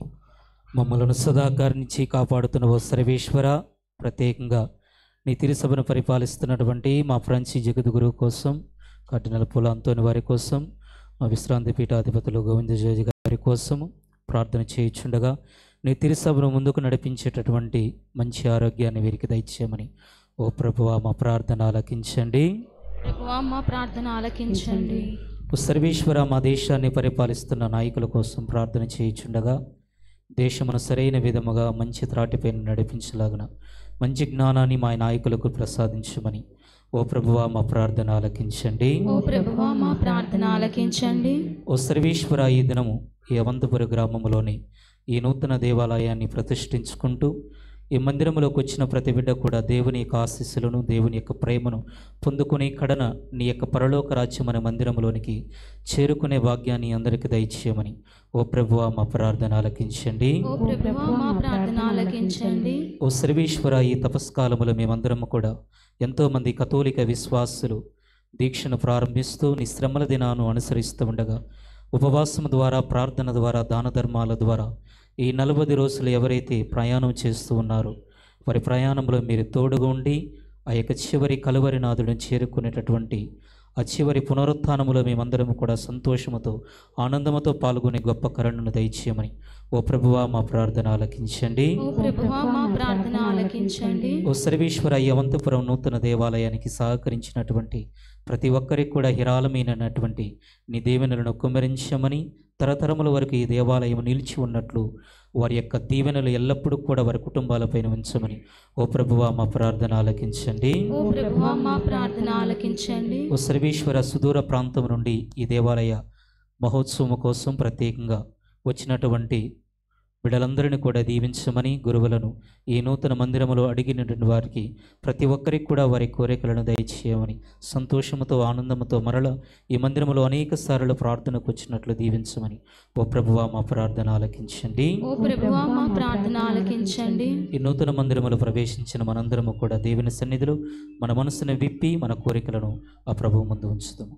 మమ్మలను సదాకారించి కాపాడుతున్న ఓ సర్వేశ్వర ప్రత్యేకంగా నీ తిరుసభను పరిపాలిస్తున్నటువంటి మా ఫ్రాన్సి జగద్గురు కోసం కర్డినల్ పూల అంతోని వారి కోసం మా విశ్రాంతి పీఠాధిపతులు గోవిందజోజి గారి కోసము ప్రార్థన చేయుచుండగా నీ తిరుసభను ముందుకు నడిపించేటటువంటి మంచి ఆరోగ్యాన్ని వీరికి దయచేయమని ఓ ప్రభువా మా ప్రార్థన ఆలకించండి
ప్రభువా మా ప్రార్థన ఆలకించండి
ఓ సర్వేశ్వర మా దేశాన్ని పరిపాలిస్తున్న నాయకుల కోసం ప్రార్థన చేయుచుండగా దేశమును సరైన విధముగా మంచి త్రాటిపైన నడిపించలాగున మంచి జ్ఞానాన్ని మా నాయకులకు ప్రసాదించమని ఓ ప్రభువా మా ప్రార్థన ఆలకించండి
ఓ ప్రభువా మా ప్రార్థన ఆలకించండి
ఓ సర్వేశ్వర ఈ దినము ఈ అవంతపుర గ్రామంలోని ఈ నూతన దేవాలయాన్ని ప్రతిష్ఠించుకుంటూ ఈ మందిరంలోకి వచ్చిన ప్రతి బిడ్డ కూడా దేవుని యొక్క ఆశీస్సులను దేవుని యొక్క ప్రేమను పొందుకునే కడన నీ యొక్క పరలోక రాజ్యం అనే మందిరంలోనికి చేరుకునే భాగ్యాన్ని అందరికీ దయచేయమని ఓ ప్రభువా మా ప్రార్థన ఆలకించండి
ఓ ప్రభువా మా ప్రార్థన ఆలకించండి
ఓ సర్వేశ్వర ఈ తపస్కాలములో మేమందరం కూడా ఎంతోమంది కథోలిక విశ్వాసులు దీక్షను ప్రారంభిస్తూ నీ శ్రమల దినాను అనుసరిస్తూ ఉండగా ఉపవాసం ద్వారా ప్రార్థన ద్వారా దాన ధర్మాల ద్వారా ఈ నలభై రోజులు ఎవరైతే ప్రయాణం చేస్తూ ఉన్నారో వారి ప్రయాణంలో మీరు తోడుగా ఉండి ఆ యొక్క చివరి కలువరినాథుడిని చేరుకునేటటువంటి ఆ చివరి పునరుత్థానములో మేమందరం కూడా సంతోషముతో ఆనందముతో పాల్గొనే గొప్ప కరుణను దయచేయమని ఓ ప్రభువా మా ప్రార్థన ఆలకించండి
ఓ ప్రభువా మా ప్రార్థన ఆలకించండి
ఓ సర్వేశ్వర ఈ అవంతపురం నూతన దేవాలయానికి సహకరించినటువంటి ప్రతి ఒక్కరికి కూడా హిరాలమైనటువంటి నీ దీవెనలను కుమ్మరించమని తరతరముల వరకు ఈ దేవాలయం నిలిచి ఉన్నట్లు వారి యొక్క దీవెనలు ఎల్లప్పుడూ కూడా వారి కుటుంబాలపైన ఉంచమని ఓ ప్రభువా మా ప్రార్థన ఆలకించండి
ఓ ప్రభువా మా ప్రార్థన ఆలకించండి
ఓ సర్వేశ్వర సుదూర ప్రాంతం నుండి ఈ దేవాలయ మహోత్సవం కోసం ప్రత్యేకంగా వచ్చినటువంటి బిడ్డలందరినీ కూడా దీవించమని గురువులను ఈ నూతన మందిరములో అడిగినటువంటి వారికి ప్రతి ఒక్కరికి కూడా వారి కోరికలను దయచేయమని సంతోషముతో ఆనందముతో మరల ఈ మందిరములో అనేక సార్లు ప్రార్థనకు వచ్చినట్లు దీవించమని ఓ ప్రభువా మా ప్రార్థన ఆలకించండి
ఓ ప్రభువా మా ప్రార్థన ఆలకించండి
ఈ నూతన మందిరములో ప్రవేశించిన మనందరము కూడా దేవుని సన్నిధిలో మన మనసును విప్పి మన కోరికలను ఆ ప్రభువు ముందు ఉంచుతాము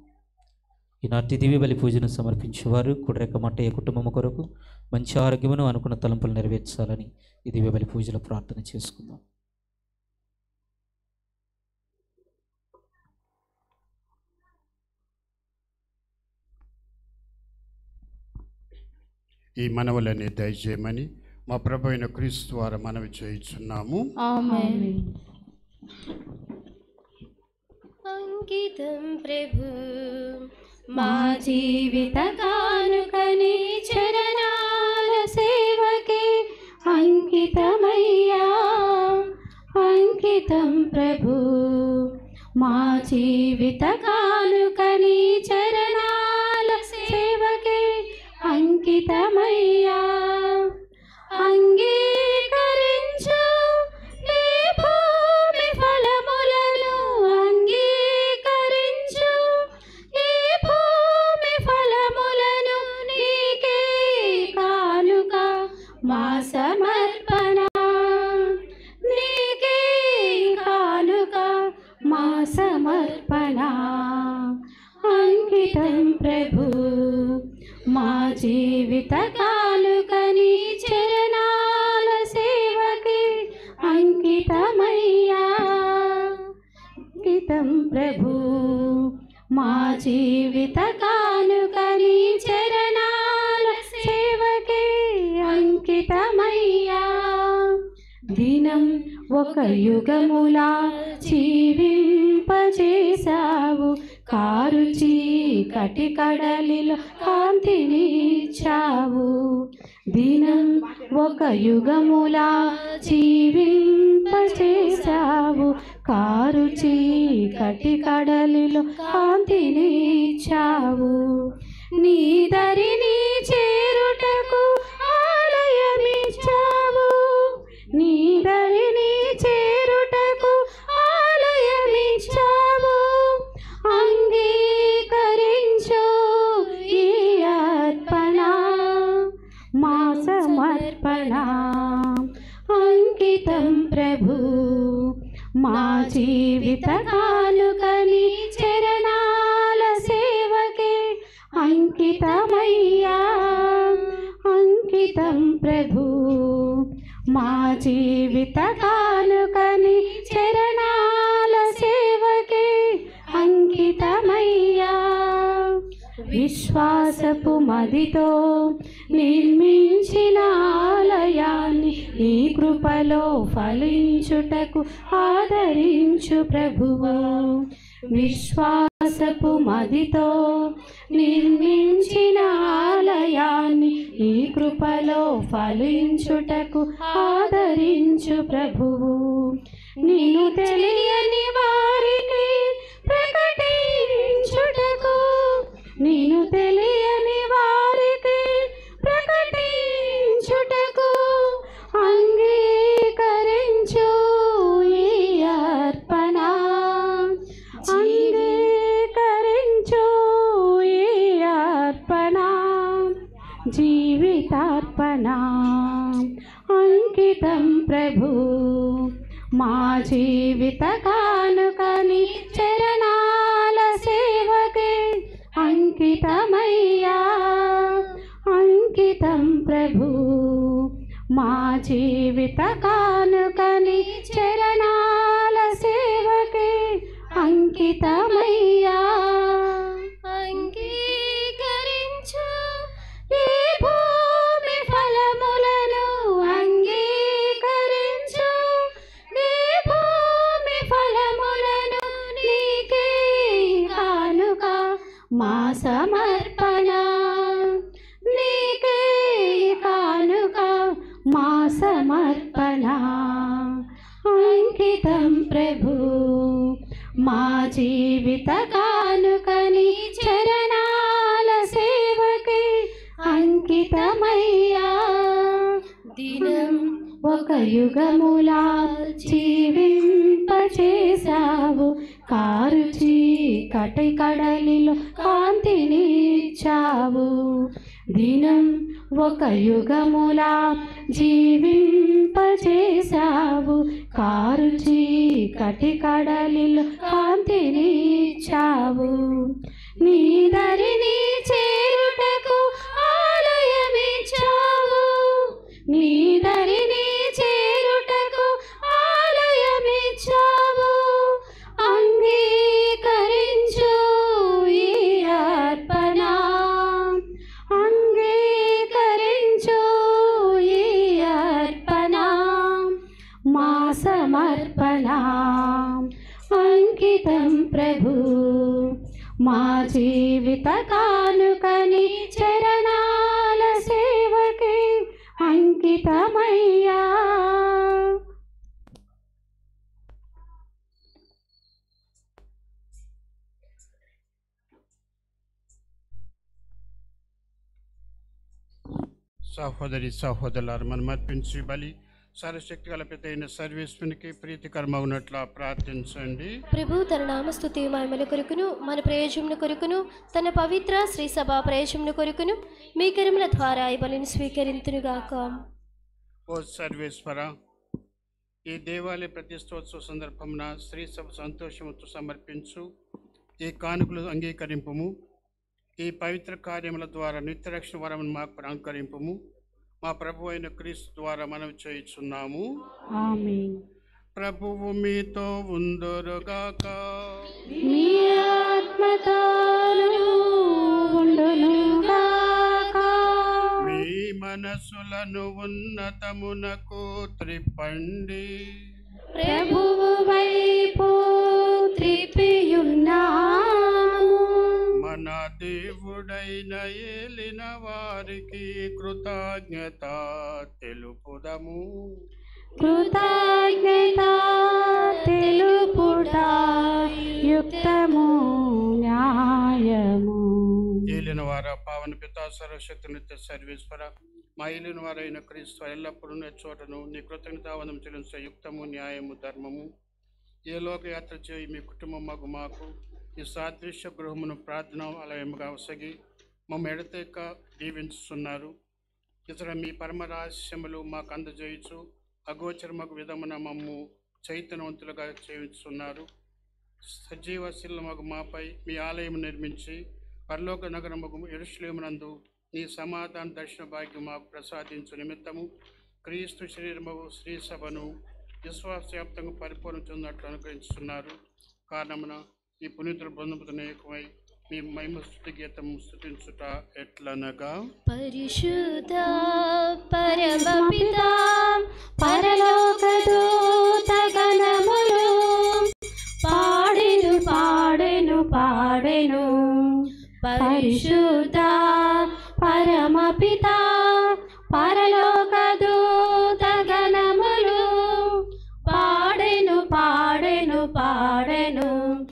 ఈనాటి దివ్య బలి పూజను సమర్పించేవారు కుడ్రెక్క మట్టయ్య కుటుంబం కొరకు మంచి ఆరోగ్యమును అనుకున్న తలంపులు నెరవేర్చాలని ఈ దివ్య బలి పూజలో ప్రార్థన చేసుకుందాం
ఈ మనవులని దయచేయమని మా ప్రభు అయిన క్రీస్తు ద్వారా మనవి చేయుచున్నాము
ఆమేన్
అంకితం ప్రభు
మా జీవిత కానుకని చరణాల సేవకే అంకితమయ్యా అంకితం ప్రభు మా జీవిత కానుకని చరణాల సేవకే అంకితమయ్యా అంగీకరించు ఈ భూమి ఫలములను అంగీకరించు ఈ భూమి ఫలములను నీకే కానుక మా సమర్పణ నీకే కానుక సమర్పణ అంకితం ప్రభు మా జీవిత కాలుకని చరణాల సేవకి అంకితమయ్యా అంకితం ప్రభు మా జీవిత కానుకని చరణాల సేవకే అంకితమయ్యా దినం ఒక యుగములా జీవింపజేశావు కారు చీకటి కడలిలో కాంతినిచ్చావు దినం ఒక యుగములా జీవింపచేశావు కారు చీకటి కడలిలో కాంతినిచ్చావు నీ దరిని చేరుటకు ఆలయమిచ్చావు నీ దరిని చేరుటకు ఆలయమిచ్చావు అంగీకరించు ఈ అర్పణ మా సమర్పణ అంకితం ప్రభు మా జీవిత కానుకని చరణాల సేవకే అంకితమయ్యా అంకితం ప్రభు మా జీవిత కానుకని చరణాల సేవకే అంకితమయ్యా విశ్వాసపు మదితో నిర్మించిన ఆలయాన్ని ఈ కృపలో ఫలించుటకు ఆదరించు ప్రభువు విశ్వాసపు మదితో నిర్మించిన ఆలయాన్ని ఈ కృపలో ఫలించుటకు ఆదరించు ప్రభువు నేను తెలియని వారికి ప్రకటించుటకు నేను తెలియని వారికి ప్రకటించుటకు అంగీకరించు ఈ అర్పణ అంగీకరించు ఈ అర్పణ జీవితార్పణ అంకితం ప్రభు మా జీవిత కానుకని చరణాల సేవకే అంకితమయ్యా అంకితం ప్రభు మా జీవిత కానుకని చరణాల సేవకే అంకితమయ్యా అంగీకరించు ఈ భూమి ఫలములను అంగీకరించు ఈ భూమి ఫలములను నీకే కానుక మా సమర్పణ నీకే కానుక మా సమర్పణ అంకితం ప్రభు మా జీవిత కానుకని చరణాల సేవకే అంకితమయ్యా దినం ఒక యుగములా జీవింపచేశావు కారు చీకటి కడలిలో కాంతినిచ్చావు దినం ఒక యుగములా జీవింపచేశావు కారు చీకటి కడలిలో కాంతినిచ్చావు నీ దరిని చేరుటకు ఆలయమిచ్చావు నీ దరిని చేరుటకు ఆలయమిచ్చావు అంగీకరించు ఈ అర్పణ అంగీకరించు ఈ అర్పణ మా సమర్పణ అంకితం ప్రభు మా జీవిత కానుకని చరణాల సేవకే అంకితమయ్యా
సహోదరి సహోదరులారు మనం అర్పించి బలి సర్వశక్తి గల పెద్ద అయిన సర్వేశ్వనికి ప్రీతికరమవునట్ల ప్రార్థించండి
ప్రభు తన నామస్తుతి మహిమల కొరకును మన ప్రయోజముల కొరకును తన పవిత్ర శ్రీ సభా ప్రయోజముల కొరకును మీ కరముల ద్వారా ఈ బలిని స్వీకరింతునుగాక
ఓ సర్వేశ్వర ఈ దేవాలయ ప్రతిష్టోత్సవ సందర్భమున శ్రీ సభ సంతోషముతో సమర్పించు ఈ కానుకలు అంగీకరింపుము ఈ పవిత్ర కార్యముల ద్వారా నిత్యరక్షణ వరమును మాకు అనుకరింపుము మా ప్రభు అయిన క్రీస్తు ద్వారా మనవి చేయుచున్నాము
ఆమేన్
ప్రభువు మీతో ఉందరుగాక
మీ ఆత్మతోను ఉండునుగాక
మీ మనసులను ఉన్నతమునకు త్రిప్పండి
ప్రభువు వైపు త్రిపియున్నాము
మన దేవుడైన ఏలిన వారికి కృతజ్ఞత తెలుపుదము
కృతజ్ఞత తెలుపుట యుక్తము న్యాయము
ఏలిన వార పావన పితా సర్వశక్తి నిత్య సర్వేశ్వర మా ఏలిన వారైన క్రీస్తు ఎల్లప్పుడూ చోటను నీ కృతజ్ఞతావందం చెల్లించే యుక్తము న్యాయము ధర్మము ఏ లోకయాత్ర చేయి మీ కుటుంబం మగు మాకు ఈ సాదృశ్య గృహమును ప్రార్థన ఆలయముగా ఒసగి మమ్మ ఎడతెక్క దీవించుతున్నారు ఇతర మీ పరమ రహస్యములు మాకు అందజేయచ్చు అగోచరమగు విధమున మమ్ము చైతన్యవంతులుగా చేయించుతున్నారు సజీవ శిల్లమగు మాపై మీ ఆలయం నిర్మించి పరలోక నగరమగు ఎరుశ్లేమునందు నీ సమాధాన దర్శన భాగ్యం మాకు ప్రసాదించు నిమిత్తము క్రీస్తు శరీరమగు శ్రీ సభను విశ్వాసవ్యాప్తంగా పరిపూర్ణ చెందినట్లు అనుగ్రహిస్తున్నారు కారణమున ఈ పునీతుల బృందముతో ఏకమై మీ మహిమ స్థుతి గీతం స్థుతించుట ఎట్లనగా
పరిశుద్ధ పరమపిత
పరలోకదూతగణములు పాడెను పాడెను పాడెను పరిశుద్ధ పరమపిత పరలోకదూతగణములు పాడెను పాడెను పాడెను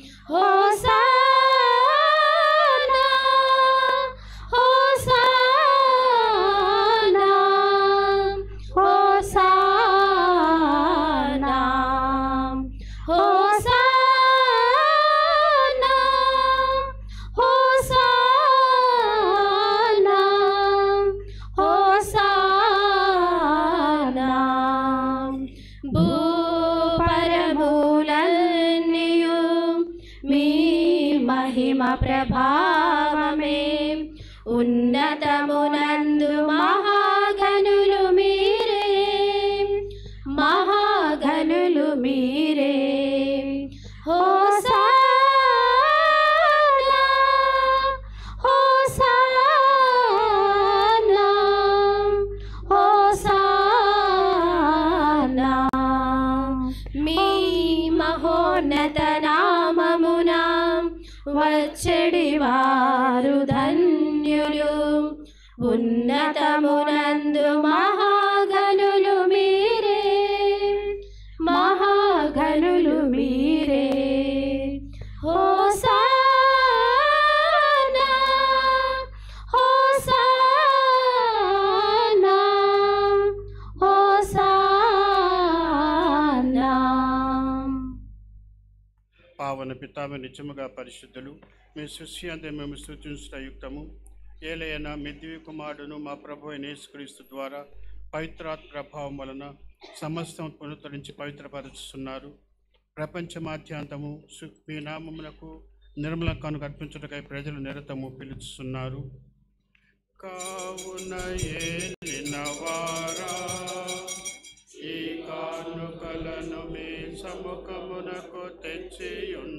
hosanna hosanna hosanna hosanna hosanna hosanna భూపరములన్నీయు మీ మహిమ ప్రభావమే ఉన్నతమునందు మహాగనులు మీరే మహాగనులు మీరే హోసానా హోసానా హోసానా మీ మహోన్నత నామమున వచ్చడి వారు ధన్యులు ఉన్నతమునందు మహాగనులు మీరే మహాగనులు మీరే హోసానా హోసానా హోసానా
పావన పితామ నిజముగా పరిశుద్ధులు మీ సృష్టి అంతే మేము సూచించిన యుక్తము ఏలైనా మీ దివ్య కుమారుడును మా ప్రభు అయిన యేసుక్రీస్తు ద్వారా పవిత్రాత్ ప్రభావం వలన సమస్తం పునరుద్ధరించి పవిత్రపరుచుతున్నారు ప్రపంచమాద్యాంతము సు- మీ నామమునకు నిర్మల కానుక అర్పించుటకై ప్రజలు నిరతము పిలుచుతున్నారు కావున ఏలిన వారా ఈ కానుకలను మీ సముఖమునకు తెచ్చి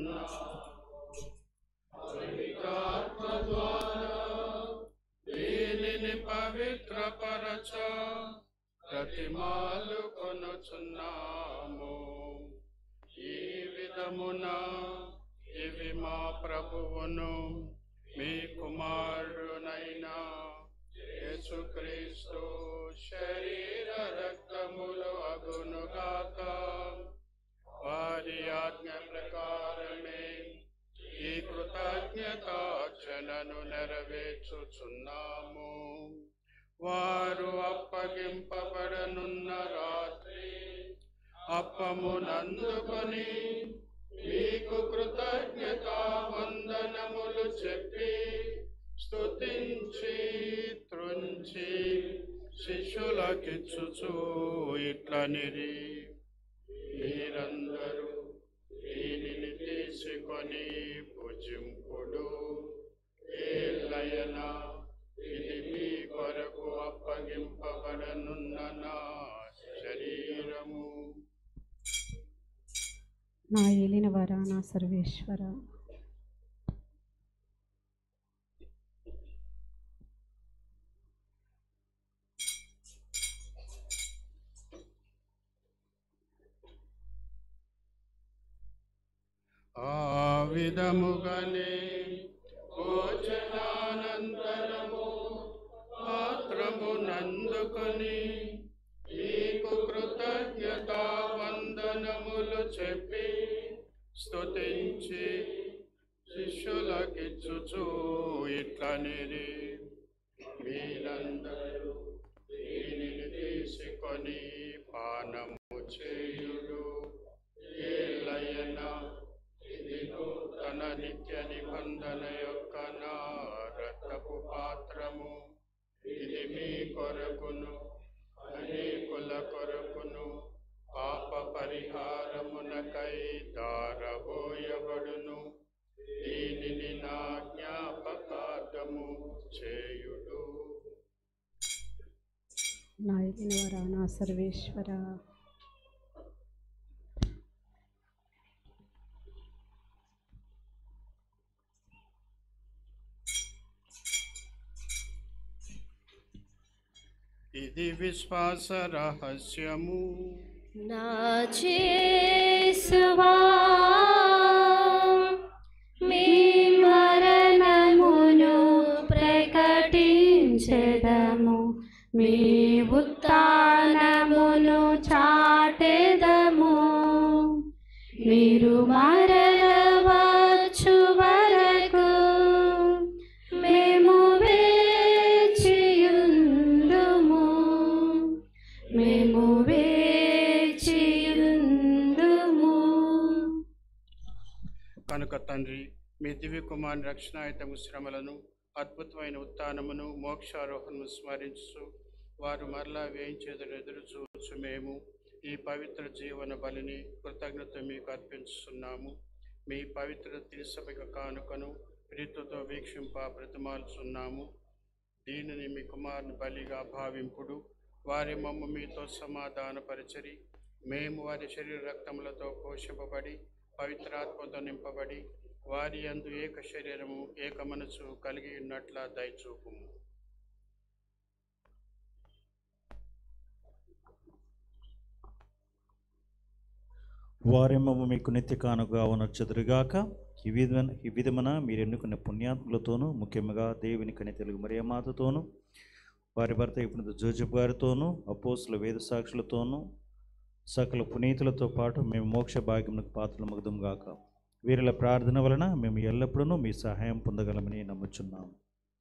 దీనిని పవిత్రపరచ ప్రతిమాలు కొనుచున్నాము ఈ విధమున ఇవి మా ప్రభువును మీ కుమారునైనా యేసుక్రీస్తు శరీర రక్తములు అగునుగాక వారి ఆజ్ఞ ప్రకారమే ఈ కృతజ్ఞతార్చనను నెరవేర్చుచున్నాము వారు అప్పగింపబడనున్న రాత్రి అప్పమునందుకొని మీకు కృతజ్ఞత వందనములు చెప్పి స్తుతించి త్రుంచి శిష్యులకిచ్చుచు ఇట్లనిరి మీరందరూ దీనిని తీసుకొని భుజింపుడు ఏలయన ఇది మీ కొరకు అప్పగింపబడనున్న నా శరీరము
నా ఏలిన వర నా సర్వేశ్వర
ఆ విధముగానే భోజనానంతరము పాత్రము నందుకొని మీకు కృతజ్ఞత వందనములు చెప్పి స్తుతించి శిష్యులకిచ్చుచు ఇట్లనిది మీరందరూ దీనిని తీసుకొని పానము చేయుడు ఏలయన ఇది నూతన నిత్య నిబంధన యొక్క నా రక్తపు పాత్రము ఇది మీ కొరకును అనేకుల కొరకును పాప పరిహారమునకై దారబోయబడును దీనిని నా జ్ఞాపకార్థము చేయుడు
నా ఏలిన వర నా సర్వేశ్వర
ఇది విశ్వాస రహస్యము
నా చేసువా మీ మరణమును ప్రకటించెదము మీ ఉత్థానమును చాటెదము మీరు మరవచ్చు వరకు మేము వేచియుందుము మేము వేచియుందుము
కనుక తండ్రి మీ దివ్య కుమారుని రక్షణాయుతము శ్రమలను అద్భుతమైన ఉత్థానమును మోక్షారోహణను స్మరించు వారు మరలా వేయించేదని ఎదురు చూచు మేము ఈ పవిత్ర జీవన బలిని కృతజ్ఞత మీకు అర్పించుతున్నాము మీ పవిత్ర తిరుసభకు కానుకను ప్రీతితో వీక్షింప బ్రతిమాలుచున్నాము దీనిని మీ కుమారుని బలిగా భావింపుడు వారి మమ్మ మీతో సమాధానపరచరి మేము వారి శరీర రక్తములతో పోషింపబడి పవిత్రాత్మతో నింపబడి వారి యందు ఏక శరీరము ఏక మనసు కలిగి ఉన్నట్ల దయచూపుము
వారేమో మీకు నిత్య కానుగా ఉన్నచ్చుదురుగాక ఈ విధమైన ఈ విధమున మీరు ఎన్నుకున్న పుణ్యాత్ములతోనూ ముఖ్యంగా దేవుని కని తెలుగు మరియమాతతోనూ వారి భర్త ఇప్పుడు జోజఫ్ గారితోనూ అపోసుల వేద సాక్షులతోనూ సకల పునీతులతో పాటు మేము మోక్ష భాగ్యమునకు పాత్రలు మగదం గాక వీరిల ప్రార్థన వలన మేము ఎల్లప్పుడూ మీ సహాయం పొందగలమని నమ్ముచున్నాము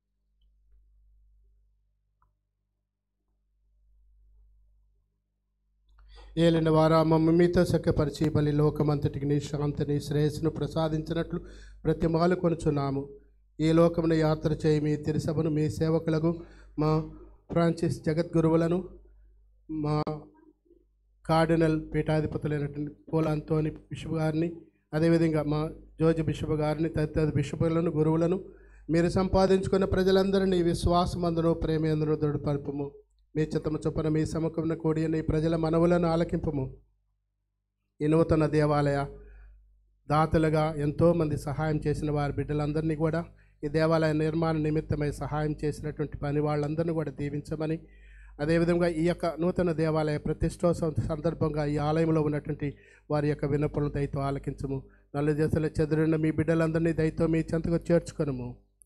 ఏలిన వారా మమ్మ మీతో సఖ్యపరిచి బలి లోకమంతటికి నీ శాంతిని శ్రేయస్సును ప్రసాదించినట్లు ప్రతిమాలు కొనుచున్నాము ఈ లోకమున యాత్ర చేయి మీ తిరుసభను మీ సేవకులకు మా ఫ్రాన్సిస్ జగద్గురువులను మా కార్డినల్ పీఠాధిపతులైనటువంటి పోల అంతోని బిషప్ గారిని అదేవిధంగా మా జోజి బిషప్ గారిని తదితర బిషపులను గురువులను మీరు సంపాదించుకున్న ప్రజలందరినీ విశ్వాసమందును ప్రేమేందును దృఢపరుపుము మీ చిత్తము చొప్పున మీ సముఖమున కూడి నీ ప్రజల మనవులను ఆలకింపము ఈ నూతన దేవాలయ దాతలుగా ఎంతోమంది సహాయం చేసిన వారి బిడ్డలందరినీ కూడా ఈ దేవాలయ నిర్మాణ నిమిత్తమై సహాయం చేసినటువంటి పని వాళ్ళందరినీ కూడా దీవించమని అదేవిధంగా ఈ యొక్క నూతన దేవాలయ ప్రతిష్టోత్సవం సందర్భంగా ఈ ఆలయంలో ఉన్నటువంటి వారి యొక్క వినపులను దయతో ఆలకించము నలు దేశాల చెదురున్న మీ బిడ్డలందరినీ దయతో మీ చెంతకు చేర్చుకొనుము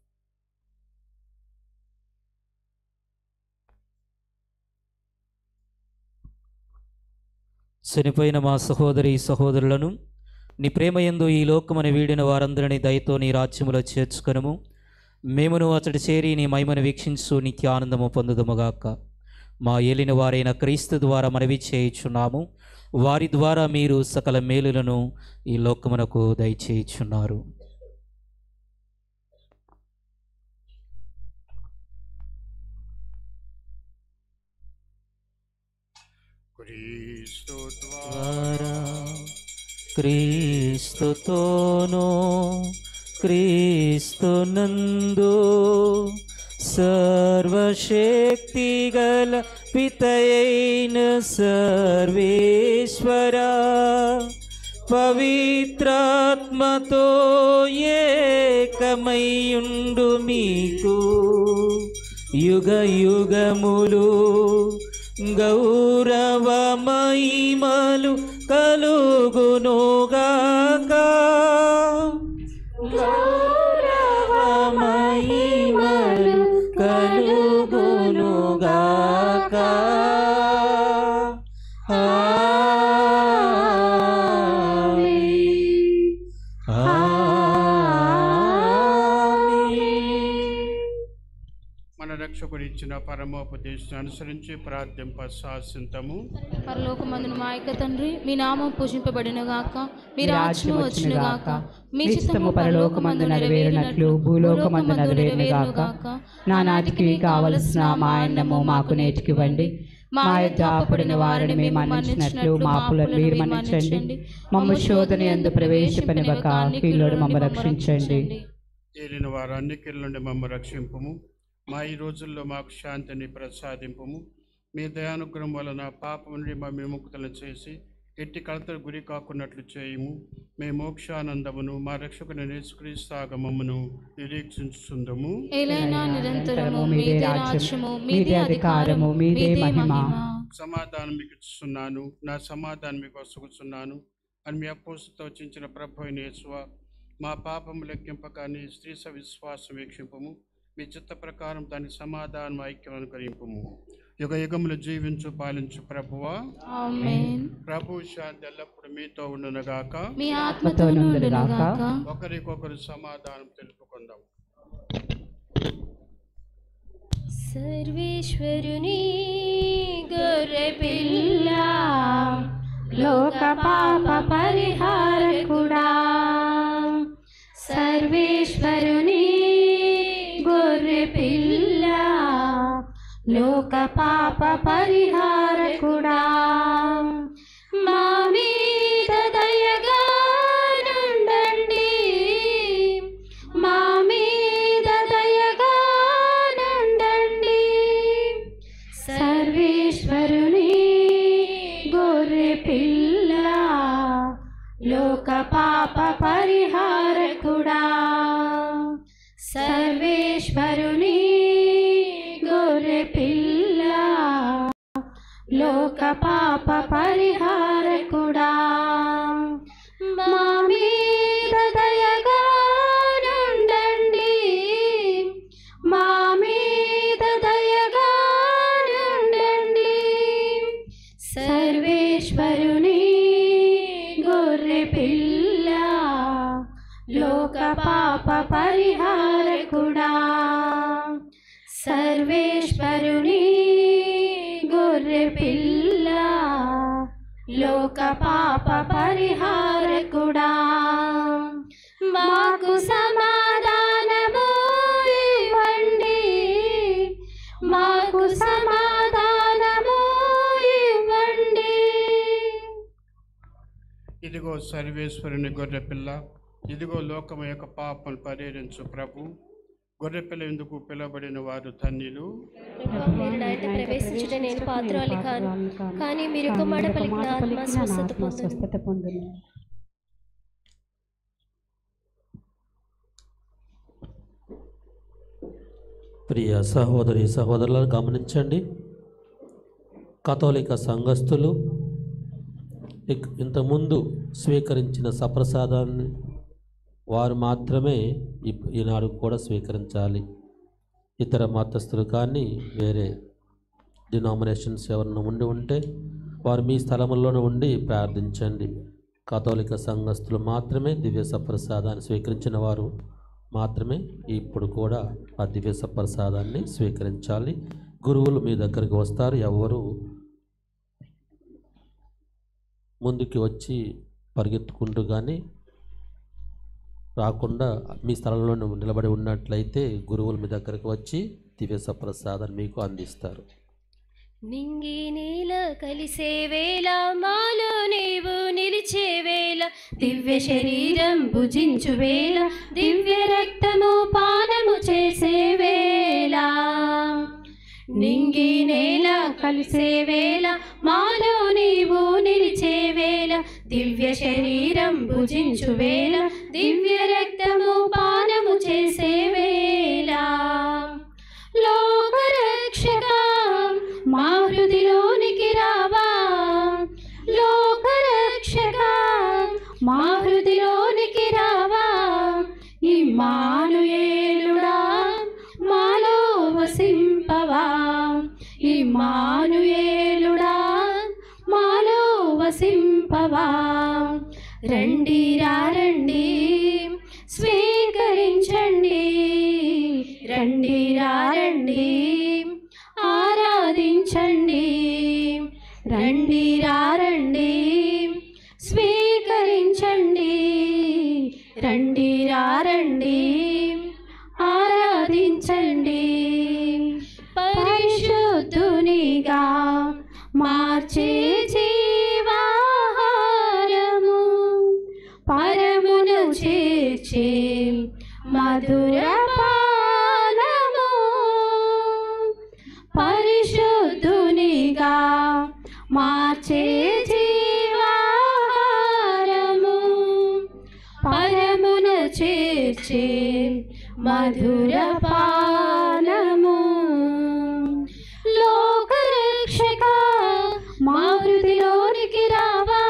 చనిపోయిన మా సహోదరి సహోదరులను నీ ప్రేమయందు ఈ లోకమని వీడిన వారందరినీ దయతో నీ రాజ్యములో చేర్చుకొనుము మేమును అతడి చేరి నీ మహిమను వీక్షించు నిత్య ఆనందము పొందుదముగాక మా ఏలిన వారైన క్రీస్తు ద్వారా మనవి చేయుచున్నాము వారి ద్వారా మీరు సకల మేలులను ఈ లోకమునకు దయచేయుచున్నారు
క్రీస్తు క్రీస్తు
ద్వారా క్రీస్తుతోనూ క్రీస్తునందు సర్వశక్తిగల పితయైన సర్వేశ్వర పవిత్రాత్మతో ఏకమయుండు మీకు యుగ యుగములు గౌరవ మహిమలు కలుగునుగాక గౌరవ మహిమలు కలుగునుగాక ఆమేన్.
మన రక్షకుడు ఇచ్చిన పరమోపదేశం అనుసరించి ప్రార్థింప శాసింతము
పరలోకమందున మా యొక్క తండ్రి మీ నామం పూజింపబడిన గాక మీ
మీ
రాజ్యం వచ్చును గాక మీ చిత్తము
పరలోకమందు నెరవేరినట్లు భూలోకమందు నెరవేరును గాక నానాటికి కావలసిన మా అన్నము మాకు నేటికివ్వండి మా యొక్క అప్పుడిన వారిని మేము మన్నించినట్లు మా అప్పులను మీరు మన్నించండి మమ్మ శోధన ఎందు ప్రవేశపనివ్వక కీళ్ళోడు మమ్మ రక్షించండి
ఏలిన వారు అన్ని కీళ్ళ నుండి మమ్మ రక్షింపుము మా ఈ రోజుల్లో మాకు శాంతిని ప్రసాదింపుము మీ దయానుగ్రహం వలన పాపం నుండి మా విముక్తులను చేసి ఎట్టి కలతలు గురి కాకున్నట్లు చేయము మీ మోక్షానందమును మా రక్షకుని నిష్క్రీస్తాగమమును నిరీక్షించుందము
ఏలైనా నిరంతరము మీదే రాజ్యము మీదే అధికారము మీదే మహిమ
సమాధానం మీకు ఇస్తున్నాను నా సమాధానం మీకు వసుకుతున్నాను అని మీ అపోసుతో చించిన ప్రభు అయిన యేసువ మా పాపము లెక్కింపక నీ స్త్రీ విశ్వాసం వీక్షింపము మీ చిత్త ప్రకారం దాని సమాధానం ఐక్యం అనుకరింపము యుగ యుగములు జీవించు పాలించు ప్రభువా
ఆమేన్.
ప్రభు శాంతి ఎల్లప్పుడు మీతో ఉండునుగాక
మీ ఆత్మతో నుండునుగాక.
ఒకరికొకరు సమాధానం తెలుపుకుందాం
సర్వేశ్వరుని గొర్రె పిల్ల
లోక పాప పరిహారకుడా సర్వేశ్వరుని గొర్రె పిల్ల లోక పాప పరిహారకుడా మా మీద దయగా నుండండి మా మీద దయగా నుండండి సర్వేశ్వరుని గొర్రె పిల్ల లోక పాప పరిహారకుడా సర్వేశ్వరుని గొర్రె పిల్ల లోక పాప పరిహారకుడా మా మీద దయగా నుండండి మా మీద దయగా నుండండి సర్వేశ్వరుని గొర్రె పిల్ల లోక పాప పరిహారకుడా సర్వేశ్వరుని గొర్రె పిల్ల లోక పాప పరిహారకుడా మాకు సమాధానము ఇవ్వండి మాకు సమాధానము ఇవ్వండి
ఇదిగో సర్వేశ్వరుని గొర్రెపిల్ల ఇదిగో లోకము యొక్క పాపను పరిహరించు ప్రభు గొర్రెపిల్ల ఎందుకు పిలువబడిన వారు ధన్యులు
మీరు నా ఇంట ప్రవేశించుట నేను పాత్రాలి కాను కానీ మీరు ఒక మాట పలికిన ఆత్మ స్వస్థత పొందును
స్వస్థత పొందును
ప్రియ సహోదరి సహోదరులను గమనించండి కథోలిక సంఘస్థులు ఇక్- ఇంతకుముందు స్వీకరించిన సప్రసాదాన్ని వారు మాత్రమే ఈ- ఈనాడు కూడా స్వీకరించాలి ఇతర మతస్థులు కానీ వేరే డినామినేషన్స్ ఎవరైనా ఉండి ఉంటే వారు మీ స్థలముల్లోనే ఉండి ప్రార్థించండి కథోలిక సంఘస్థులు మాత్రమే దివ్య సప్రసాదాన్ని స్వీకరించిన వారు మాత్రమే ఇప్పుడు కూడా ఆ దివ్య సప్రసాదాన్ని స్వీకరించాలి గురువులు మీ దగ్గరికి వస్తారు ఎవరు ముందుకి వచ్చి పరిగెత్తుకుంటూ కానీ రాకుండా మీ స్థలంలో నిలబడి ఉన్నట్లయితే గురువులు మీ దగ్గరకు వచ్చి దివ్య సప్రసాదాన్ని మీకు అందిస్తారు
నింగి నేల కలిసే వేళ మాలో నీవు నిలిచే వేళ దివ్య శరీరం భుజించు వేళ దివ్య రక్తము పానము చేసే వేళ నింగి నేల కలిసే వేళ మాలో నీవు నిలిచే వేళ దివ్య శరీరం భుజించు వేళ దివ్య రక్తము పానము చేసే వేళ లోకరక్షక మా హృదిలోనికి రావా లోకరక్షక మా హృదిలోనికి రావా ఇమ్మానుయేలుడా మాలో వసింపవా ఇమ్మానుయేలుడా మాలో వసింపవా రండి రా రండి స్వీకరించండి రండి రా రండి ఆరాధించండి రండి రా రండి స్వీకరించండి రండి రా రండి ఆరాధించండి పరిశుద్ధునిగా మార్చే జీవాహారము పరమును చేర్చే మధుర పానము పరిశుద్ధునిగా మార్చే జీవాహారము పరమున చేర్చే మధుర పానము లోకరక్షక మా హృదిలోనికి రావా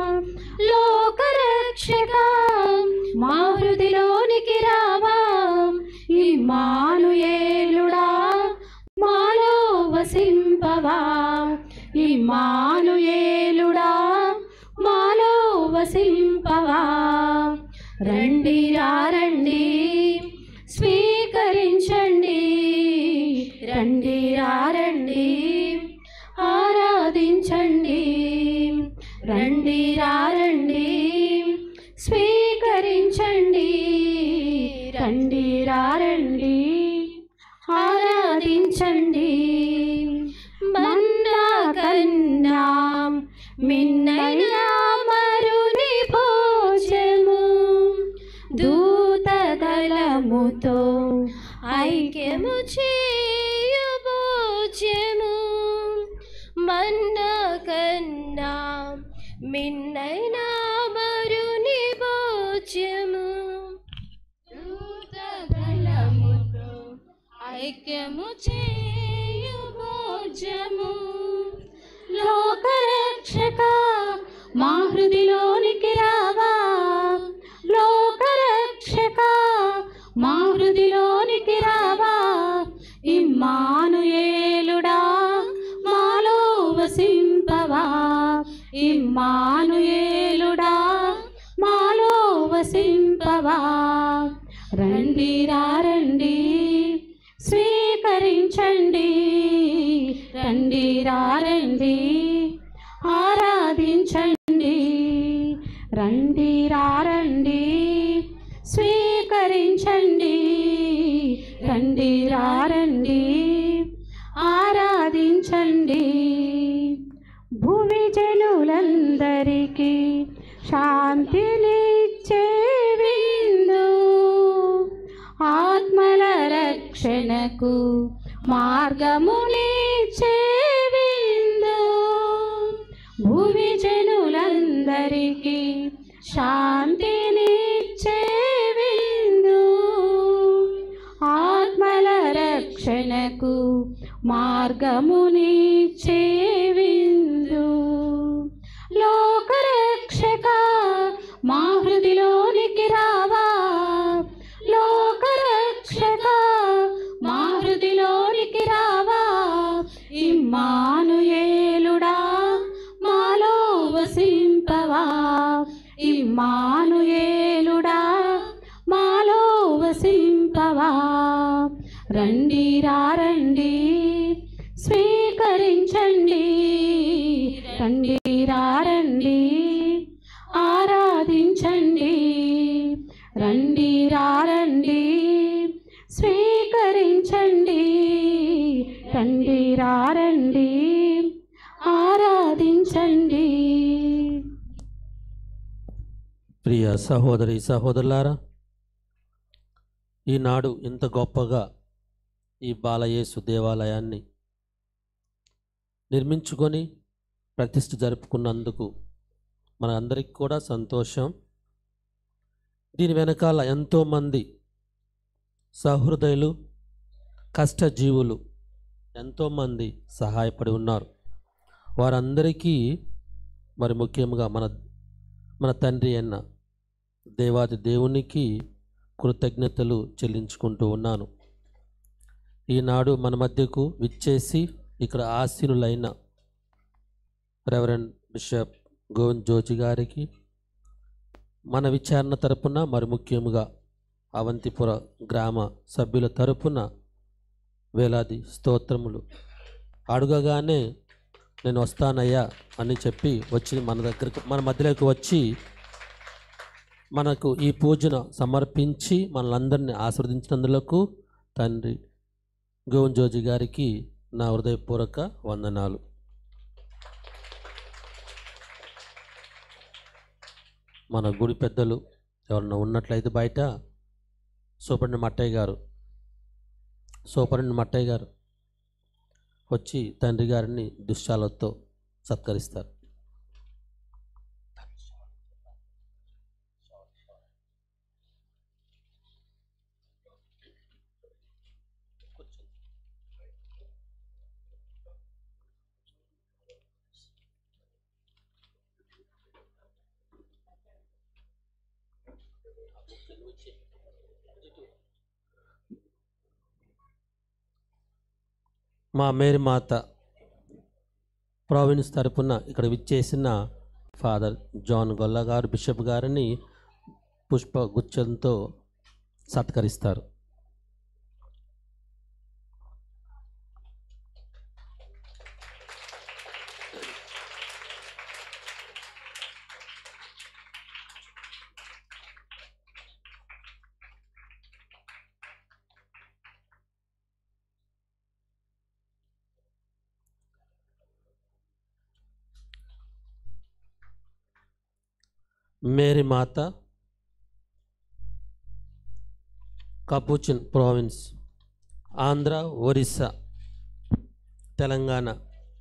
లోకరక్షక మా హృదిలోనికి రావా ఇమ్మానుయేలుడా మాలో వసింపవా ఇమ్మానుయేలుడా మాలో వసింపవా రండి రా రండి స్వీకరించండి రండి రా రండి ఆరాధించండి రండి రా రండి స్వీకరించండి రండి రా రండి ఆరాధించండి మన్నా కన్నా మిన్నైన మరుని భోజము దూతదళముతో ఐక్యము చేయు భోజము మన్న కన్నా మిన్నైన మరుని భోజము దూతదళముతో ఐక్యము చేయు భోజము లోకరక్షక మా హృదిలోనికి రావా లోకరక్షక మా హృదిలోనికి రావా ఇమ్మానుయేలుడా మాలో వసింపవా ఇమ్మానుయేలుడా మాలో వసింపవా రండి రా రండి స్వీకరించండి రండి రా రండి ఆరాధించండి రండి రా రండి స్వీకరించండి రండి రా రండి ఆరాధించండి భూమి జనులందరికీ శాంతినిచ్చే విందు ఆత్మల రక్షణకు మార్గమునిచ్చే విందు భూమి జనులందరికీ శాంతినిచ్చే విందు ఆత్మల రక్షణకు మార్గమునిచ్చే విందు లోకరక్షక మా హృదిలోనికి రావా లోకరక్షక మా హృదిలోనికి రావా ఇమ్మానుయేలుడా మాలో వసింపవా ఇమ్మానుయేలుడా మాలో వసింపవా రండి రా రండి స్వీకరించండి రండి రా రండి ఆరాధించండి రండి రా రండి స్వీకరించండి రండి రా రండి
ఆరాధించండి
ప్రియ సహోదరి సహోదరులారా ఈనాడు ఇంత గొప్పగా ఈ బాలయేసు దేవాలయాన్ని నిర్మించుకొని ప్రతిష్ఠ జరుపుకున్నందుకు మన అందరికి కూడా సంతోషం దీని వెనకాల ఎంతోమంది సహృదయులు కష్టజీవులు ఎంతోమంది సహాయపడి ఉన్నారు వారందరికీ మరి ముఖ్యంగా మన మన తండ్రి అన్న దేవాది దేవునికి కృతజ్ఞతలు చెల్లించుకుంటూ ఉన్నాను ఈనాడు మన మధ్యకు విచ్చేసి ఇక్కడ ఆసీనులైన రెవరెండ్ బిషప్ గోవింద్ జోజి గారికి మన విచారణ తరపున మరి ముఖ్యముగా అవంతిపుర గ్రామ సభ్యుల తరపున వేలాది స్తోత్రములు అడుగగానే నేను వస్తానయ్యా అని చెప్పి వచ్చి మన దగ్గరకు మన మధ్యలోకి వచ్చి మనకు ఈ పూజను సమర్పించి మనలందరినీ ఆస్వాదించినందులకు తండ్రి గోవింద్ జోజి గారికి నా హృదయపూర్వక వందనాలు మన గుడి పెద్దలు ఎవరన్నా ఉన్నట్లయితే బయట సూపరింటెండెంట్ మట్టయ్య గారు సూపరింటెండెంట్ మట్టయ్య గారు వచ్చి తండ్రి గారిని దుశ్శాలతో సత్కరిస్తారు మా మేరీ మాత ప్రావిన్స్ తరపున ఇక్కడ విచ్చేసిన ఫాదర్ జాన్ గొల్ల గారు బిషప్ గారిని పుష్ప గుచ్చంతో సత్కరిస్తారు Mary Mata Capuchin province Andhra Orissa Telangana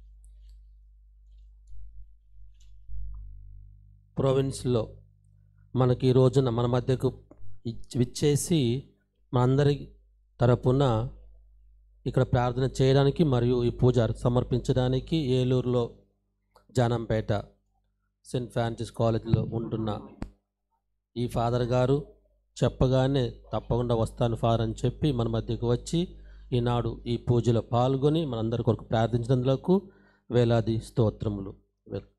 ప్రావిన్స్లో మనకి ఈ రోజున మన మధ్యకు ఇచ్- విచ్చేసి మనందరి తరపున ఇక్కడ ప్రార్థన చేయడానికి మరియు ఈ పూజ సమర్పించడానికి ఏలూరులో జానంపేట సెయింట్ ఫ్రాన్సిస్ కాలేజీలో ఉంటున్న ఈ ఫాదర్ గారు చెప్పగానే తప్పకుండా వస్తాను ఫాదర్ అని చెప్పి మన మధ్యకు వచ్చి ఈనాడు ఈ పూజలో పాల్గొని మనందరి కొరకు ప్రార్థించినందులకు వేలాది స్తోత్రములు వెల్-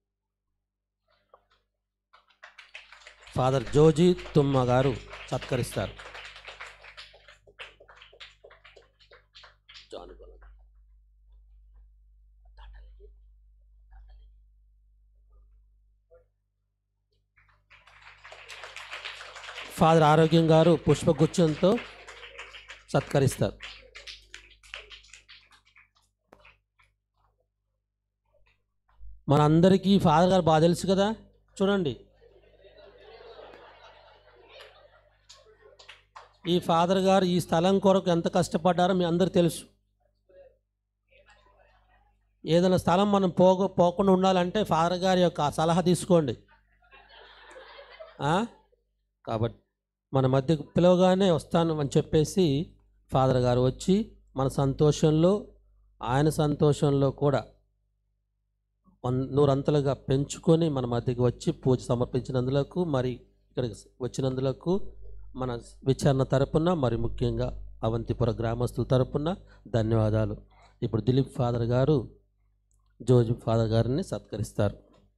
ఫాదర్ జోజీ తుమ్మ గారు సత్కరిస్తారు జాన్ గోల. ఫాదర్ ఆరోగ్యం గారు పుష్పగుచ్చంతో సత్కరిస్తారు మనందరికీ ఫాదర్ గారు బాగా తెలుసు కదా చూడండి ఈ ఫాదర్ గారు ఈ స్థలం కొరకు ఎంత కష్టపడ్డారో మీ అందరికి తెలుసు ఏదైనా స్థలం మనం పోగ పోకుండా ఉండాలంటే ఫాదర్ గారి యొక్క సలహా తీసుకోండి ఆ? కాబట్టి మన మధ్యకు పిలవగానే వస్తాను అని చెప్పేసి ఫాదర్ గారు వచ్చి మన సంతోషంలో ఆయన సంతోషంలో కూడా వన్ నూరంతలుగా పెంచుకొని మన మధ్యకి వచ్చి పూజ సమర్పించినందులకు మరి ఇక్కడికి వచ్చినందులకు మన విచారణ తరపున మరి ముఖ్యంగా అవంతిపుర గ్రామస్తుల తరపున ధన్యవాదాలు ఇప్పుడు దిలీప్ ఫాదర్ గారు జోజు ఫాదర్ గారిని సత్కరిస్తారు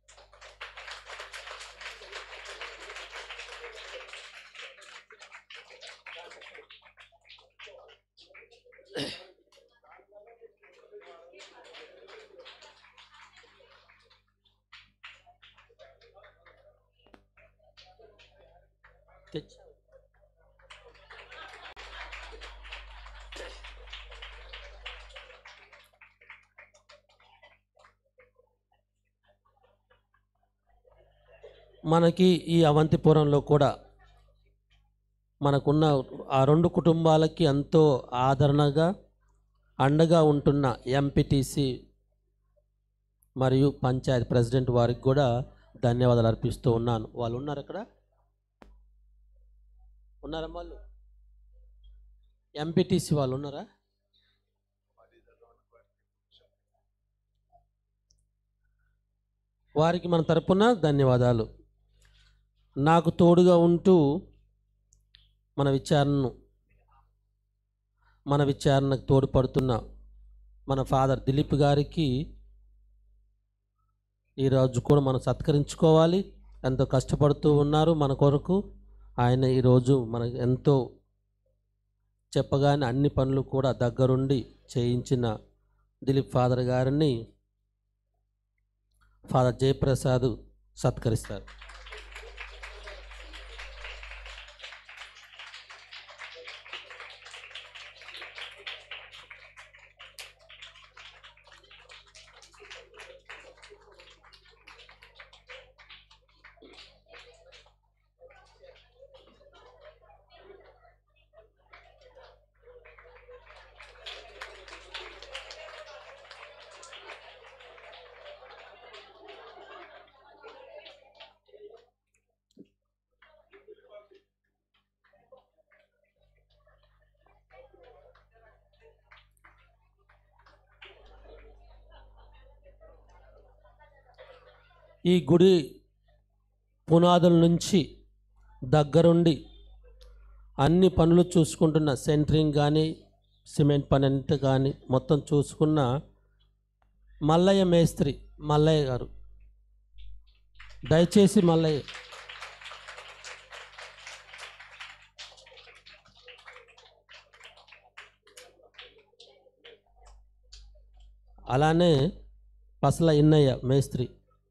తెచ్చు. మనకి ఈ అవంతిపురంలో కూడా మనకున్న ఆ రెండు కుటుంబాలకి ఎంతో ఆదరణగా అండగా ఉంటున్న ఎంపీటీసీ మరియు పంచాయత్ ప్రెసిడెంట్ వారికి కూడా ధన్యవాదాలు అర్పిస్తూ ఉన్నాను వాళ్ళు ఉన్నారు అక్కడ ఉన్నారా వాళ్ళు ఎంపీటీసీ వాళ్ళు ఉన్నారా వారికి మన తరపున ధన్యవాదాలు నాకు తోడుగా ఉంటూ మన విచారణను మన విచారణకు తోడ్పడుతున్న మన ఫాదర్ దిలీప్ గారికి ఈరోజు కూడా మనం సత్కరించుకోవాలి ఎంతో కష్టపడుతూ ఉన్నారు మన కొరకు ఆయన ఈరోజు మనకు ఎంతో చెప్పగానే అన్ని పనులు కూడా దగ్గరుండి చేయించిన దిలీప్ ఫాదర్ గారిని ఫాదర్ జయప్రసాద్ సత్కరిస్తారు ఈ గుడి పునాదుల నుంచి దగ్గరుండి అన్ని పనులు చూసుకుంటున్న సెంటరింగ్ కానీ సిమెంట్ పని అంతా కానీ మొత్తం చూసుకున్న మల్లయ్య మేస్త్రి మల్లయ్య గారు దయచేసి మల్లయ్య అలానే పసల ఇన్నయ్య మేస్త్రి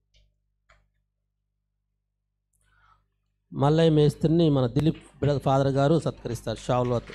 మల్లయ్య మేస్త్రిని మన దిలీప్ బ్రదర్ ఫాదర్ గారు సత్కరిస్తారు షావులతో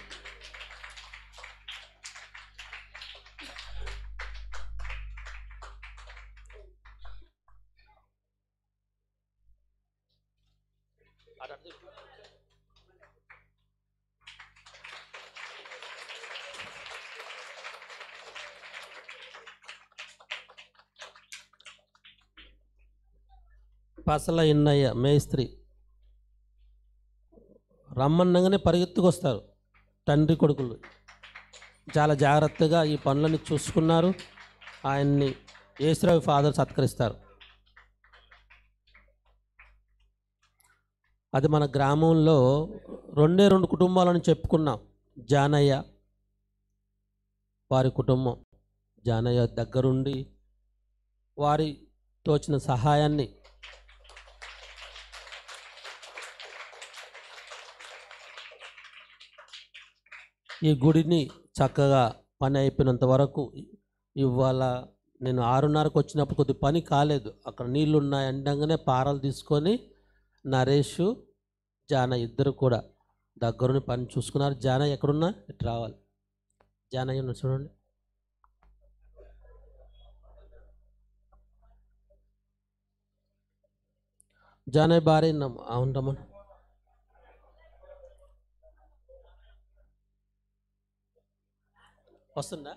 పసల ఇన్నయ్య మేస్త్రి రమ్మన్నగానే పరిగెత్తుకొస్తారు తండ్రి కొడుకులు చాలా జాగ్రత్తగా ఈ పనులను చూసుకున్నారు ఆయన్ని యేసురావు ఫాదర్ సత్కరిస్తారు అది మన గ్రామంలో రెండే రెండు కుటుంబాలను చెప్పుకున్నాం జానయ్య వారి కుటుంబం జానయ్య దగ్గరుండి వారి తోచిన సహాయాన్ని ఈ గుడిని చక్కగా పని అయిపోయినంత వరకు ఇవాళ నేను ఆరున్నరకు వచ్చినప్పుడు కొద్ది పని కాలేదు అక్కడ నీళ్ళు ఉన్నాయి అండగానే పారలు తీసుకొని నరేష్ జాన ఇద్దరు కూడా దగ్గరుని పని చూసుకున్నారు జాన ఎక్కడున్నా ఇటు రావాలి జానయ్య ఉన్నా చూడండి జానయ్య భార్య నమ్మ అవును రమ్మను వస్తుందా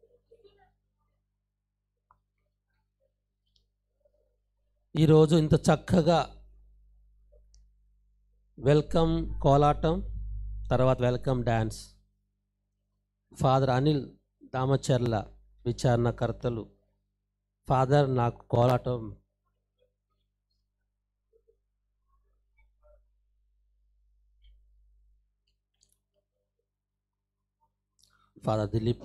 ఈరోజు ఇంత చక్కగా వెల్కమ్ కోలాటం తర్వాత welcome dance father Anil Damacharla విచారణకర్తలు ఫాదర్ నాకు కోలాటం ఫాదర్ దిలీప్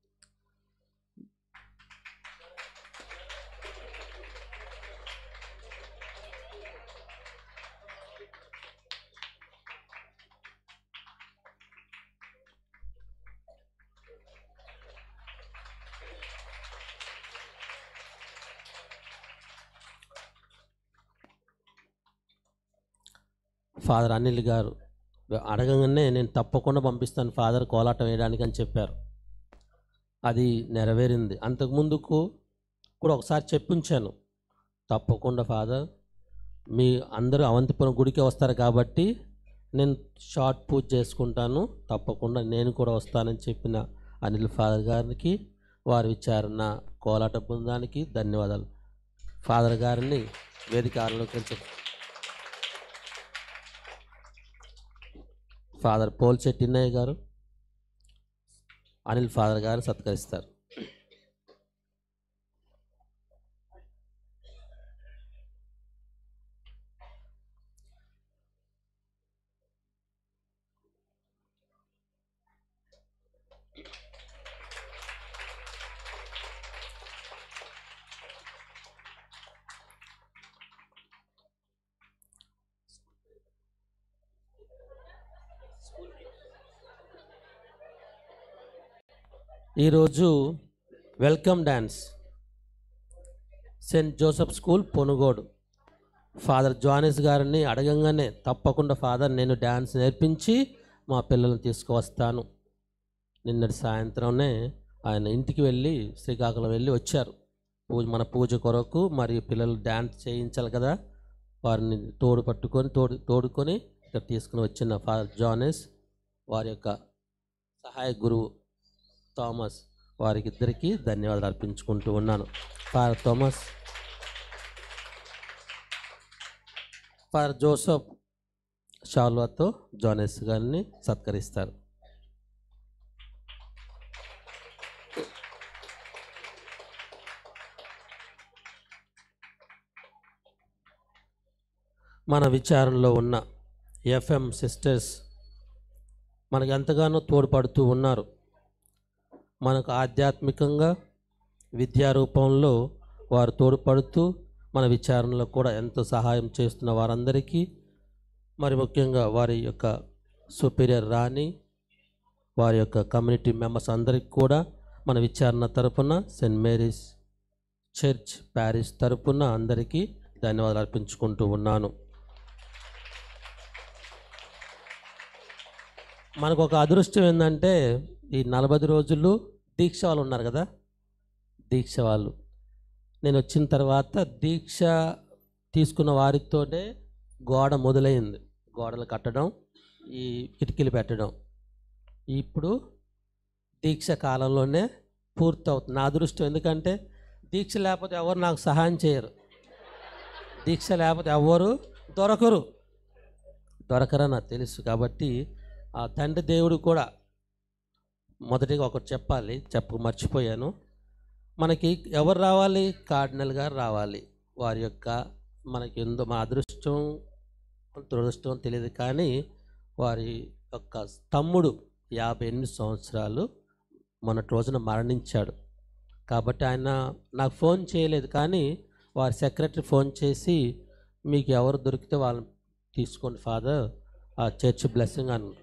ఫాదర్ అనిల్ గారు అడగగానే నేను తప్పకుండా పంపిస్తాను ఫాదర్ కోలాటం వేయడానికి అని చెప్పారు అది నెరవేరింది అంతకుముందుకు కూడా ఒకసారి చెప్పించాను తప్పకుండా ఫాదర్ మీ అందరూ అవంతిపురం గుడికి వస్తారు కాబట్టి నేను షార్ట్ పూజ చేసుకుంటాను తప్పకుండా నేను కూడా వస్తానని చెప్పిన అనిల్ ఫాదర్ గారికి వారి విచారణ కోలాట బృందానికి ధన్యవాదాలు ఫాదర్ గారిని వేదిక ఆలోచించ ఫాదర్ పోల్ చెట్టిన్నయ్య గారు అనిల్ ఫాదర్ గారు సత్కరిస్తారు ఈరోజు welcome dance Saint Joseph school Ponugodu father Janis గారిని అడగంగానే తప్పకుండా ఫాదర్ నేను డ్యాన్స్ నేర్పించి మా పిల్లల్ని తీసుకువస్తాను నిన్నటి సాయంత్రంనే ఆయన ఇంటికి వెళ్ళి శ్రీకాకుళం వెళ్ళి వచ్చారు పూజ మన పూజ కొరకు మరియు పిల్లలు డ్యాన్స్ చేయించాలి కదా వారిని తోడు పట్టుకొని తోడు తోడుకొని ఇక్కడ తీసుకుని వచ్చిన ఫాదర్ జానిస్ వారి యొక్క సహాయ గురువు థామస్ వారికి ఇద్దరికీ ధన్యవాదాలు అర్పించుకుంటూ ఉన్నాను ఫాదర్ థామస్ ఫాదర్ జోసఫ్ షాల్వాతో జానెస్ గారిని సత్కరిస్తారు మన విచారణలో ఉన్న ఎఫ్ఎం సిస్టర్స్ మనకు ఎంతగానో తోడ్పడుతూ ఉన్నారు మనకు ఆధ్యాత్మికంగా విద్యా రూపంలో వారు తోడ్పడుతూ మన విచారణలో కూడా ఎంతో సహాయం చేస్తున్న వారందరికీ మరి ముఖ్యంగా వారి యొక్క సుపీరియర్ రాణి వారి యొక్క కమ్యూనిటీ మెంబర్స్ అందరికీ కూడా మన విచారణ తరపున సెయింట్ మేరీస్ చర్చ్ ప్యారిస్ తరపున అందరికీ ధన్యవాదాలు అర్పించుకుంటూ ఉన్నాను మనకు ఒక అదృష్టం ఏంటంటే ఈ నలభై రోజులు దీక్ష వాళ్ళు ఉన్నారు కదా దీక్ష వాళ్ళు నేను వచ్చిన తర్వాత దీక్ష తీసుకున్న వారితోనే గోడ మొదలైంది గోడలు కట్టడం ఈ కిటికీలు పెట్టడం ఇప్పుడు దీక్ష కాలంలోనే పూర్తవుతుంది నా అదృష్టం ఎందుకంటే దీక్ష లేకపోతే ఎవరు నాకు సహాయం చేయరు దీక్ష లేకపోతే ఎవరు దొరకరు దొరకరని నాకు తెలుసు కాబట్టి ఆ తండ్రి దేవుడు కూడా మొదటిగా ఒకటి చెప్పాలి చెప్ప మర్చిపోయాను మనకి ఎవరు రావాలి కార్డినల్ గారు రావాలి వారి యొక్క మనకి ఎంతో మా అదృష్టం దురదృష్టం తెలియదు కానీ వారి యొక్క తమ్ముడు యాభై ఎనిమిది సంవత్సరాలు మొన్నటి రోజున మరణించాడు కాబట్టి ఆయన నాకు ఫోన్ చేయలేదు కానీ వారి సెక్రటరీ ఫోన్ చేసి మీకు ఎవరు దొరికితే వాళ్ళని తీసుకోండి ఫాదర్ ఆ చర్చ్ బ్లెస్సింగ్ అని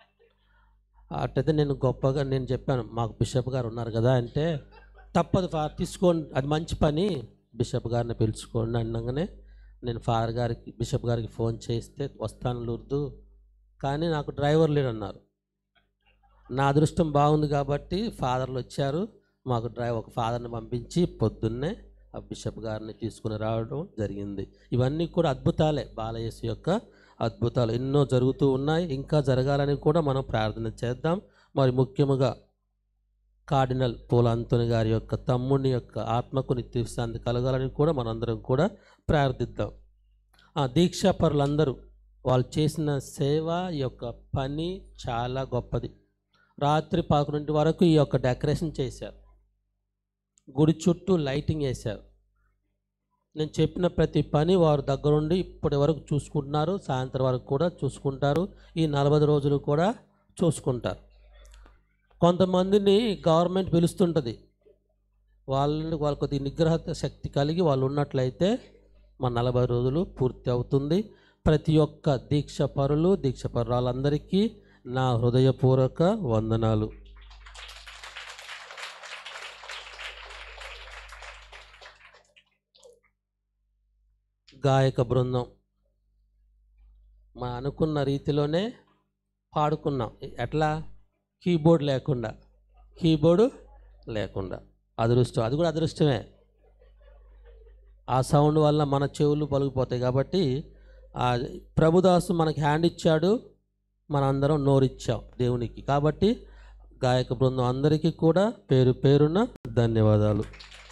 అట్టయితే నేను గొప్పగా నేను చెప్పాను మాకు బిషప్ గారు ఉన్నారు కదా అంటే తప్పదు ఫాదర్ తీసుకోండి అది మంచి పని బిషప్ గారిని పిలుచుకోండి అనగానే నేను ఫాదర్ గారికి బిషప్ గారికి ఫోన్ చేస్తే వస్తాను లూర్దు కానీ నాకు డ్రైవర్ లేడు అన్నారు నా అదృష్టం బాగుంది కాబట్టి ఫాదర్లు వచ్చారు మాకు డ్రైవర్ ఒక ఫాదర్ని పంపించి పొద్దున్నే ఆ బిషప్ గారిని తీసుకుని రావడం జరిగింది ఇవన్నీ కూడా అద్భుతాలే బాలయేసు యొక్క అద్భుతాలు ఎన్నో జరుగుతూ ఉన్నాయి ఇంకా జరగాలని కూడా మనం ప్రార్థన చేద్దాం మరి ముఖ్యముగా కార్డినల్ పూల అంతోని గారి యొక్క తమ్ముని యొక్క ఆత్మకు నిత్యశాంతి కలగాలని కూడా మనందరం కూడా ప్రార్థిద్దాం ఆ దీక్షాపరులందరూ వాళ్ళు చేసిన సేవ ఈ యొక్క పని చాలా గొప్పది రాత్రి పదకొండింటి వరకు ఈ యొక్క డెకరేషన్ చేశారు గుడి చుట్టూ లైటింగ్ వేశారు నేను చెప్పిన ప్రతి పని వారు దగ్గరుండి ఇప్పటి వరకు చూసుకుంటున్నారు సాయంత్రం వరకు కూడా చూసుకుంటారు ఈ నలభై రోజులు కూడా చూసుకుంటారు కొంతమందిని గవర్నమెంట్ పిలుస్తుంటుంది వాళ్ళని వాళ్ళ కొద్ది నిగ్రహ శక్తి కలిగి వాళ్ళు ఉన్నట్లయితే మన నలభై రోజులు పూర్తి అవుతుంది ప్రతి ఒక్క దీక్ష పరులు దీక్ష పరురాలందరికీ నా హృదయపూర్వక వందనాలు గాయక బృందం మా అనుకున్న రీతిలోనే పాడుకున్నాం ఎట్లా కీబోర్డ్ లేకుండా కీబోర్డు లేకుండా అదృష్టం అది కూడా అదృష్టమే ఆ సౌండ్ వల్ల మన చెవులు పలిగిపోతాయి కాబట్టి ఆ ప్రభుదాసు మనకి హ్యాండ్ ఇచ్చాడు మనందరం నోరిచ్చాం దేవునికి కాబట్టి గాయక బృందం అందరికీ కూడా పేరు పేరున ధన్యవాదాలు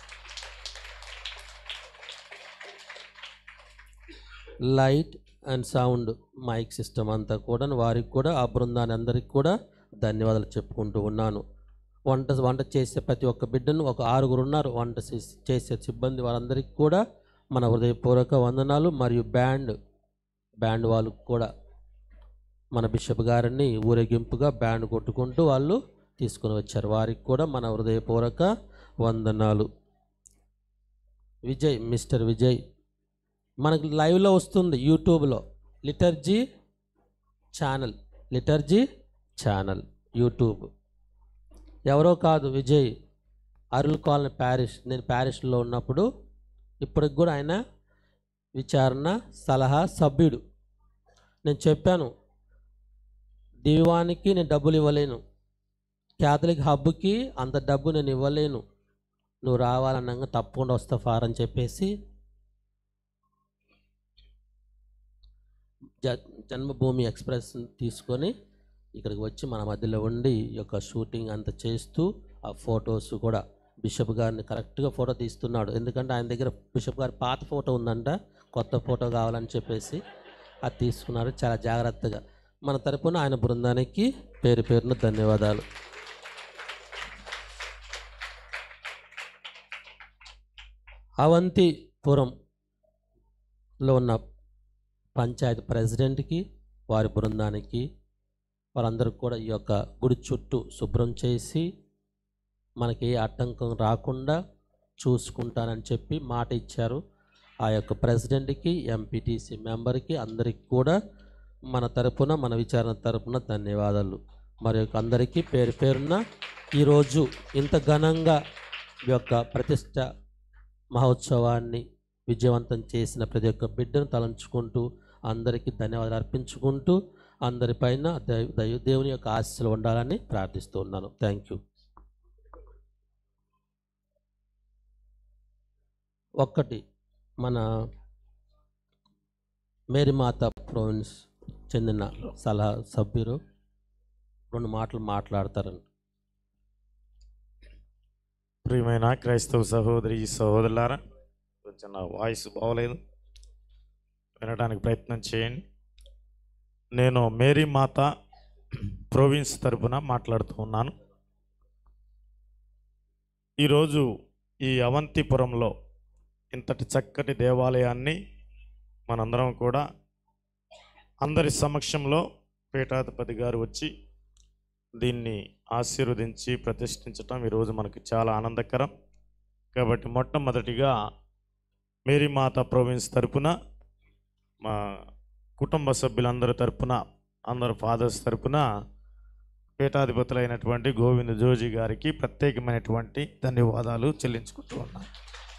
light and sound mike system అంతా కూడా వారికి కూడా ఆ బృందాన్ని అందరికి కూడా ధన్యవాదాలు చెప్పుకుంటూ ఉన్నాను వంట వంట చేసే ప్రతి ఒక్క బిడ్డను ఒక ఆరుగురు ఉన్నారు వంట చేసే- చేసే సిబ్బంది వారందరికీ కూడా మన హృదయపూర్వక వందనాలు మరియు బ్యాండ్ బ్యాండ్ వాళ్ళకు కూడా మన బిషప్ గారిని ఊరేగింపుగా బ్యాండ్ కొట్టుకుంటూ వాళ్ళు తీసుకుని వచ్చారు వారికి కూడా మన హృదయపూర్వక వందనాలు విజయ్ మిస్టర్ విజయ్ మనకి లైవ్లో వస్తుంది యూట్యూబ్లో liturgy channel liturgy channel YouTube ఎవరో కాదు విజయ్ అరుల్ కాలనీ ప్యారిస్ నేను ప్యారిస్లో ఉన్నప్పుడు ఇప్పటికి కూడా ఆయన విచారణ సలహా సభ్యుడు నేను చెప్పాను దీవానికి నేను డబ్బులు ఇవ్వలేను క్యాథలిక్ హబ్కి అంత డబ్బు నేను ఇవ్వలేను నువ్వు రావాలన్నాక తప్పకుండా వస్తా ఫార్ అని చెప్పేసి జ జన్మభూమి ఎక్స్ప్రెస్ తీసుకొని ఇక్కడికి వచ్చి మన మధ్యలో ఉండి ఈ యొక్క షూటింగ్ అంతా చేస్తూ ఆ ఫొటోస్ కూడా బిషప్ గారిని కరెక్ట్గా ఫోటో తీస్తున్నాడు ఎందుకంటే ఆయన దగ్గర బిషప్ గారి పాత ఫోటో ఉందంట కొత్త ఫోటో కావాలని చెప్పేసి అది తీసుకున్నాడు చాలా జాగ్రత్తగా మన తరపున ఆయన బృందానికి పేరు పేరున ధన్యవాదాలు అవంతిపురంలో ఉన్న పంచాయతీ ప్రెసిడెంట్కి వారి బృందానికి వారందరికీ కూడా ఈ యొక్క గుడి చుట్టూ శుభ్రం చేసి మనకి ఏ ఆటంకం రాకుండా చూసుకుంటానని చెప్పి మాట ఇచ్చారు ఆ యొక్క ప్రెసిడెంట్కి ఎంపీటీసీ మెంబర్కి అందరికి కూడా మన తరపున మన విచారణ తరపున ధన్యవాదాలు మరి యొక్క అందరికీ పేరు పేరున ఈరోజు ఇంత ఘనంగా ఈ యొక్క ప్రతిష్ట మహోత్సవాన్ని విజయవంతం చేసిన ప్రతి ఒక్క బిడ్డను తలంచుకుంటూ అందరికీ ధన్యవాదాలు అర్పించుకుంటూ అందరిపైన దైవ దైవ- దేవుని యొక్క ఆశీస్సులు ఉండాలని ప్రార్థిస్తూ ఉన్నాను థ్యాంక్ యూ ఒక్కటి మన మేరీమాత ప్రొవిన్స్ చెందిన సలహా సభ్యులు రెండు మాటలు మాట్లాడతారండి
ప్రియమైన క్రైస్తవ సహోదరి సహోదరులారా కొంచెం నా వాయిస్ బాగోలేదు వినడానికి ప్రయత్నం చేయండి నేను మేరీ మాత ప్రొవిన్స్ తరపున మాట్లాడుతూ ఉన్నాను ఈరోజు ఈ అవంతిపురంలో ఇంతటి చక్కటి దేవాలయాన్ని మనందరం కూడా అందరి సమక్షంలో పీఠాధిపతి గారు వచ్చి దీన్ని ఆశీర్వదించి ప్రతిష్ఠించటం ఈరోజు మనకి చాలా ఆనందకరం కాబట్టి మొట్టమొదటిగా మేరీ మాత ప్రొవిన్స్ తరపున మా కుటుంబ సభ్యులందరి తరపున అందరు ఫాదర్స్ తరపున పీఠాధిపతులైనటువంటి గోవింద జోజి గారికి ప్రత్యేకమైనటువంటి ధన్యవాదాలు చెల్లించుకుంటూ ఉన్నాను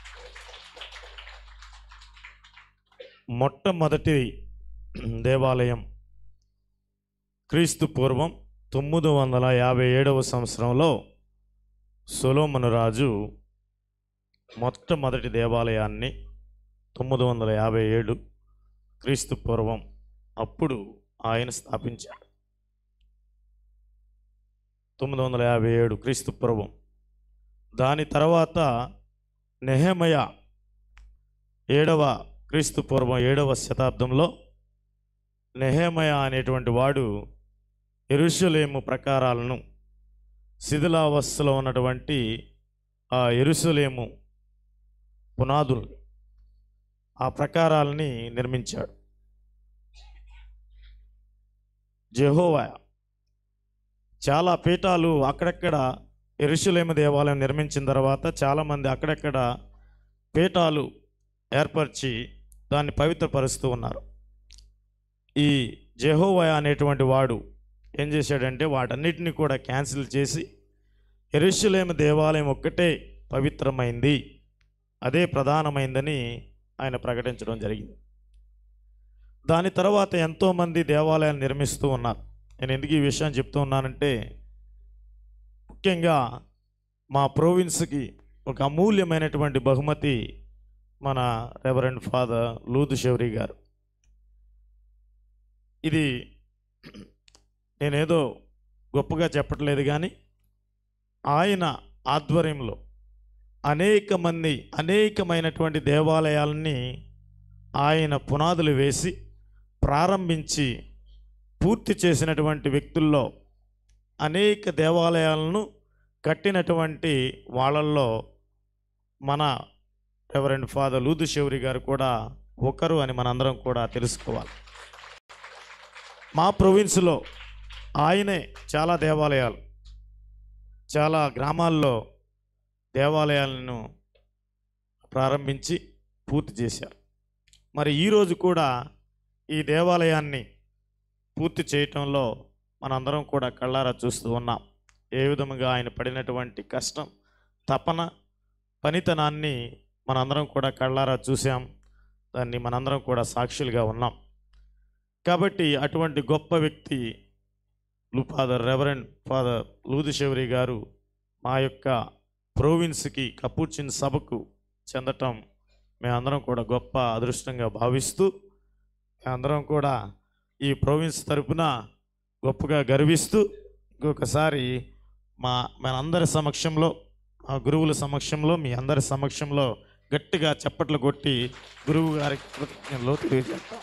మొట్టమొదటి దేవాలయం క్రీస్తు పూర్వం తొమ్మిది వందల యాభై ఏడవ సంవత్సరంలో సొలోమను రాజు మొట్టమొదటి దేవాలయాన్ని తొమ్మిది వందల యాభై ఏడు క్రీస్తు పూర్వం అప్పుడు ఆయన స్థాపించాడు తొమ్మిది వందల యాభై ఏడు క్రీస్తు పూర్వం దాని తర్వాత నెహమయ ఏడవ క్రీస్తు పూర్వం ఏడవ శతాబ్దంలో నెహమయ అనేటువంటి వాడు ఎరుషలేము ప్రకారాలను శిథిలావస్థలో ఉన్నటువంటి ఆ ఎరుసలేము పునాదులు ఆ ప్రకారాలని నిర్మించాడు జెహోవా చాలా పీఠాలు అక్కడక్కడ ఎరుసలేము దేవాలయం నిర్మించిన తర్వాత చాలామంది అక్కడక్కడ పీఠాలు ఏర్పరిచి దాన్ని పవిత్రపరుస్తూ ఉన్నారు ఈ జెహోవా అనేటువంటి వాడు ఏం చేశాడంటే వాటన్నిటిని కూడా క్యాన్సిల్ చేసి ఎరుషలేము దేవాలయం ఒక్కటే పవిత్రమైంది అదే ప్రధానమైందని ఆయన ప్రకటించడం జరిగింది దాని తర్వాత ఎంతోమంది దేవాలయాలు నిర్మిస్తూ ఉన్నారు నేను ఎందుకు ఈ విషయం చెప్తూ ఉన్నానంటే ముఖ్యంగా మా ప్రోవిన్స్కి ఒక అమూల్యమైనటువంటి బహుమతి మన రెవరెండ్ ఫాదర్ లూదు శౌరి గారు ఇది నేనేదో గొప్పగా చెప్పట్లేదు కానీ ఆయన ఆధ్వర్యంలో అనేక మంది అనేకమైనటువంటి దేవాలయాలని ఆయన పునాదులు వేసి ప్రారంభించి పూర్తి చేసినటువంటి వ్యక్తుల్లో అనేక దేవాలయాలను కట్టినటువంటి వాళ్ళల్లో మన రెవరెండ్ ఫాదర్ లూదు శౌరి గారు కూడా ఒకరు అని మనందరం కూడా తెలుసుకోవాలి మా ప్రొవిన్స్లో ఆయనే చాలా దేవాలయాలు చాలా గ్రామాల్లో దేవాలయాలను ప్రారంభించి పూర్తి చేశారు మరి ఈరోజు కూడా ఈ దేవాలయాన్ని పూర్తి చేయటంలో మనందరం కూడా కళ్ళారా చూస్తూ ఉన్నాం ఏ విధముగా ఆయన పడినటువంటి కష్టం తపన పనితనాన్ని మనందరం కూడా కళ్ళారా చూసాం దాన్ని మనందరం కూడా సాక్షులుగా ఉన్నాం కాబట్టి అటువంటి గొప్ప వ్యక్తి లు ఫాదర్ రెవరెండ్ ఫాదర్ లూదిశౌరి గారు మా యొక్క ప్రోవిన్స్కి కపూచిన్ సభకు చెందటం మేమందరం కూడా గొప్ప అదృష్టంగా భావిస్తూ మేమందరం కూడా ఈ ప్రోవిన్స్ తరపున గొప్పగా గర్విస్తూ ఇంకొకసారి మా మనందరి సమక్షంలో మా గురువుల సమక్షంలో మీ అందరి సమక్షంలో గట్టిగా చప్పట్లు కొట్టి గురువు గారికి కృతజ్ఞతలు తెలియజేస్తాం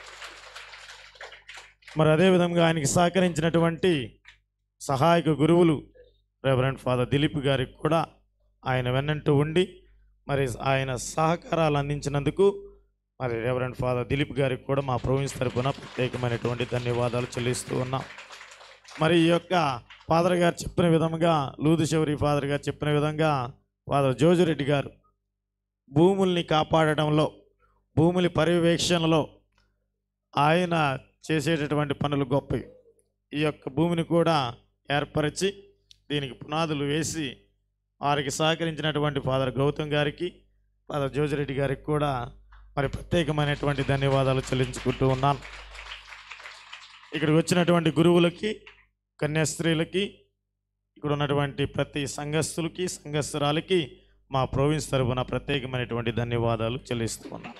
మరి అదేవిధంగా ఆయనకి సహకరించినటువంటి సహాయక గురువులు రెవరెండ్ ఫాదర్ దిలీప్ గారికి కూడా ఆయన వెన్నంటూ ఉండి మరి ఆయన సహకారాలు అందించినందుకు మరి రెవరెండ్ ఫాదర్ దిలీప్ గారికి కూడా మా ప్రొవిన్స్ తరపున ప్రత్యేకమైనటువంటి ధన్యవాదాలు చెల్లిస్తూ ఉన్నాం మరి ఈ యొక్క ఫాదర్ గారు చెప్పిన విధంగా లూదు శౌరి ఫాదర్ గారు చెప్పిన విధంగా ఫాదర్ జోజిరెడ్డి గారు భూముల్ని కాపాడటంలో భూముల పర్యవేక్షణలో ఆయన చేసేటటువంటి పనులు గొప్పవి ఈ యొక్క భూమిని కూడా ఏర్పరిచి దీనికి పునాదులు వేసి వారికి సహకరించినటువంటి ఫాదర్ గౌతమ్ గారికి ఫాదర్ జోజిరెడ్డి గారికి కూడా మరి ప్రత్యేకమైనటువంటి ధన్యవాదాలు చెల్లించుకుంటూ ఉన్నాను ఇక్కడికి వచ్చినటువంటి గురువులకి కన్యాస్త్రీలకి ఇక్కడ ఉన్నటువంటి ప్రతి సంఘస్థులకి సంఘస్థురాలకి మా ప్రోవిన్స్ తరపున ప్రత్యేకమైనటువంటి ధన్యవాదాలు చెల్లిస్తూ ఉన్నాను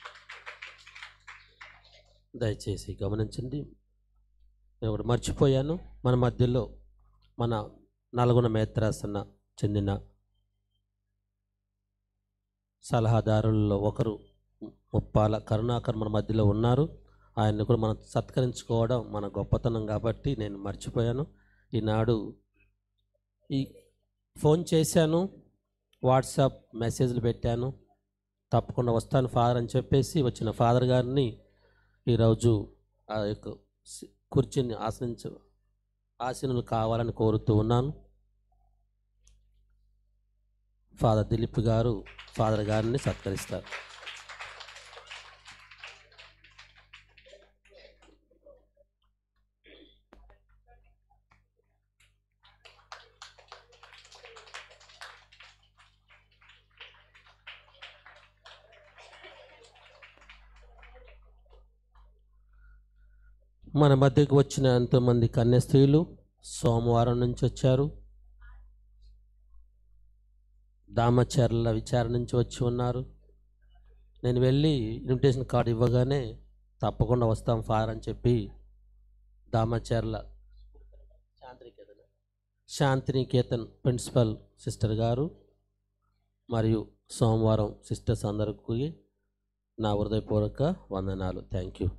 దయచేసి గమనించండి నేను ఒకటి మర్చిపోయాను మన మధ్యలో మన నల్గొండ మేత్రాసన చెందిన సలహాదారుల్లో ఒకరు ముప్పాల కరుణాకర్ మన మధ్యలో ఉన్నారు ఆయన్ని కూడా మనం సత్కరించుకోవడం మన గొప్పతనం కాబట్టి నేను మర్చిపోయాను ఈనాడు ఈ ఫోన్ చేశాను వాట్సాప్ మెసేజ్లు పెట్టాను తప్పకుండా వస్తాను ఫాదర్ అని చెప్పేసి వచ్చిన ఫాదర్ గారిని ఈరోజు ఆ యొక్క సి- కుర్చీని ఆసనించ ఆసీనులు కావాలని కోరుతూ ఉన్నాను ఫాదర్ దిలీప్ గారు ఫాదర్ గారిని సత్కరిస్తారు మన మధ్యకు వచ్చిన ఎంతోమంది కన్య స్త్రీలు సోమవారం నుంచి వచ్చారు దామచర్ల విచారణ నుంచి వచ్చి ఉన్నారు నేను వెళ్ళి ఇన్విటేషన్ కార్డు ఇవ్వగానే తప్పకుండా వస్తాం ఫార్ అని చెప్పి దామచర్ల శాంతినికేతన్ ప్రిన్సిపల్ సిస్టర్ గారు మరియు సోమవారం సిస్టర్స్ అందరికీ నా హృదయపూర్వక వందనాలు thank you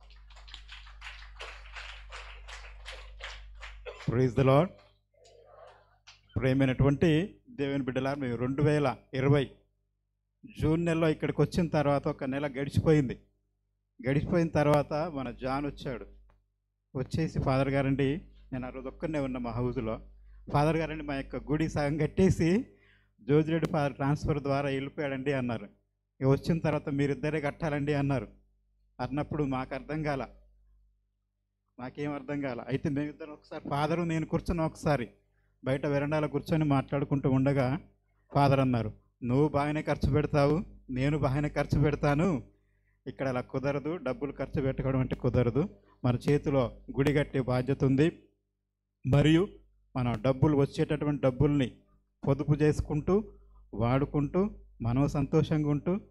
praise the Lord ప్రేమైనటువంటి దేవుని బిడ్డలా మేము రెండు వేల ఇరవై జూన్ నెలలో ఇక్కడికి వచ్చిన తర్వాత ఒక నెల గడిచిపోయింది గడిచిపోయిన తర్వాత మన జాన్ వచ్చాడు వచ్చేసి ఫాదర్ గారండి నేను ఆ రోజు ఒక్కనే ఉన్నా మా హౌస్లో ఫాదర్ గారండి మా యొక్క గుడి సగం కట్టేసి జోజిరెడ్డి ఫాదర్ ట్రాన్స్ఫర్ ద్వారా వెళ్ళిపోయాడండి అన్నారు ఇక వచ్చిన తర్వాత మీరిద్దరే కట్టాలండి అన్నారు అన్నప్పుడు మాకు అర్థం కాల నాకేం అర్థం కాల అయితే మేమిద్దరం ఒకసారి ఫాదరు నేను కూర్చొని ఒకసారి బయట వెరండాలో కూర్చొని మాట్లాడుకుంటూ ఉండగా ఫాదర్ అన్నారు నువ్వు బాగానే ఖర్చు పెడతావు నేను బాగానే ఖర్చు పెడతాను ఇక్కడ అలా కుదరదు డబ్బులు ఖర్చు పెట్టుకోవడం అంటే కుదరదు మన చేతిలో గుడి కట్టే బాధ్యత ఉంది మరియు మనం డబ్బులు వచ్చేటటువంటి డబ్బుల్ని పొదుపు చేసుకుంటూ వాడుకుంటూ మనం సంతోషంగా ఉంటూ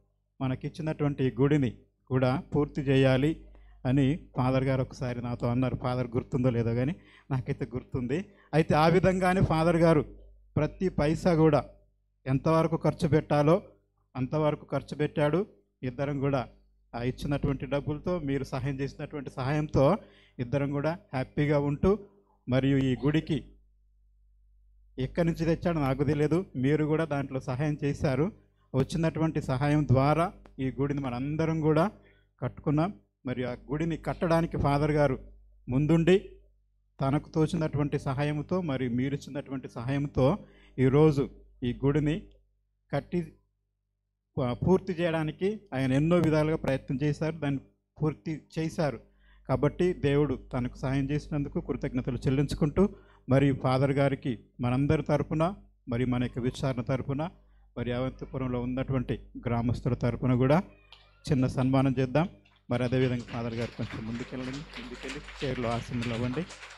మనకిచ్చినటువంటి ఈ గుడిని కూడా పూర్తి చేయాలి అని ఫాదర్ గారు ఒకసారి నాతో అన్నారు ఫాదర్ గుర్తుందో లేదో కానీ నాకైతే గుర్తుంది అయితే ఆ విధంగానే ఫాదర్ గారు ప్రతి పైసా కూడా ఎంతవరకు ఖర్చు పెట్టాలో అంతవరకు ఖర్చు పెట్టాడు ఇద్దరం కూడా ఆ ఇచ్చినటువంటి డబ్బులతో మీరు సహాయం చేసినటువంటి సహాయంతో ఇద్దరం కూడా హ్యాపీగా ఉంటూ మరియు ఈ గుడికి ఎక్కడి నుంచి తెచ్చాడో నాకు తెలియదు మీరు కూడా దాంట్లో సహాయం చేశారు వచ్చినటువంటి సహాయం ద్వారా ఈ గుడిని మనందరం కూడా కట్టుకున్నాం మరియు ఆ గుడిని కట్టడానికి ఫాదర్ గారు ముందుండి తనకు తోచినటువంటి సహాయంతో మరియు మీరు ఇచ్చినటువంటి సహాయంతో ఈరోజు ఈ గుడిని కట్టి ప- పూర్తి చేయడానికి ఆయన ఎన్నో విధాలుగా ప్రయత్నం చేశారు దాన్ని పూర్తి చేశారు కాబట్టి దేవుడు తనకు సహాయం చేసినందుకు కృతజ్ఞతలు చెల్లించుకుంటూ మరియు ఫాదర్ గారికి మనందరి తరపున మరియు మన యొక్క విచారణ తరపున మరి అవంతపురంలో ఉన్నటువంటి గ్రామస్తుల తరపున కూడా చిన్న సన్మానం చేద్దాం మరి అదేవిధంగా ఫాదర్ గారు కొంచెం ముందుకెళ్ళండి ముందుకెళ్ళి చైర్లో ఆసనలు అవ్వండి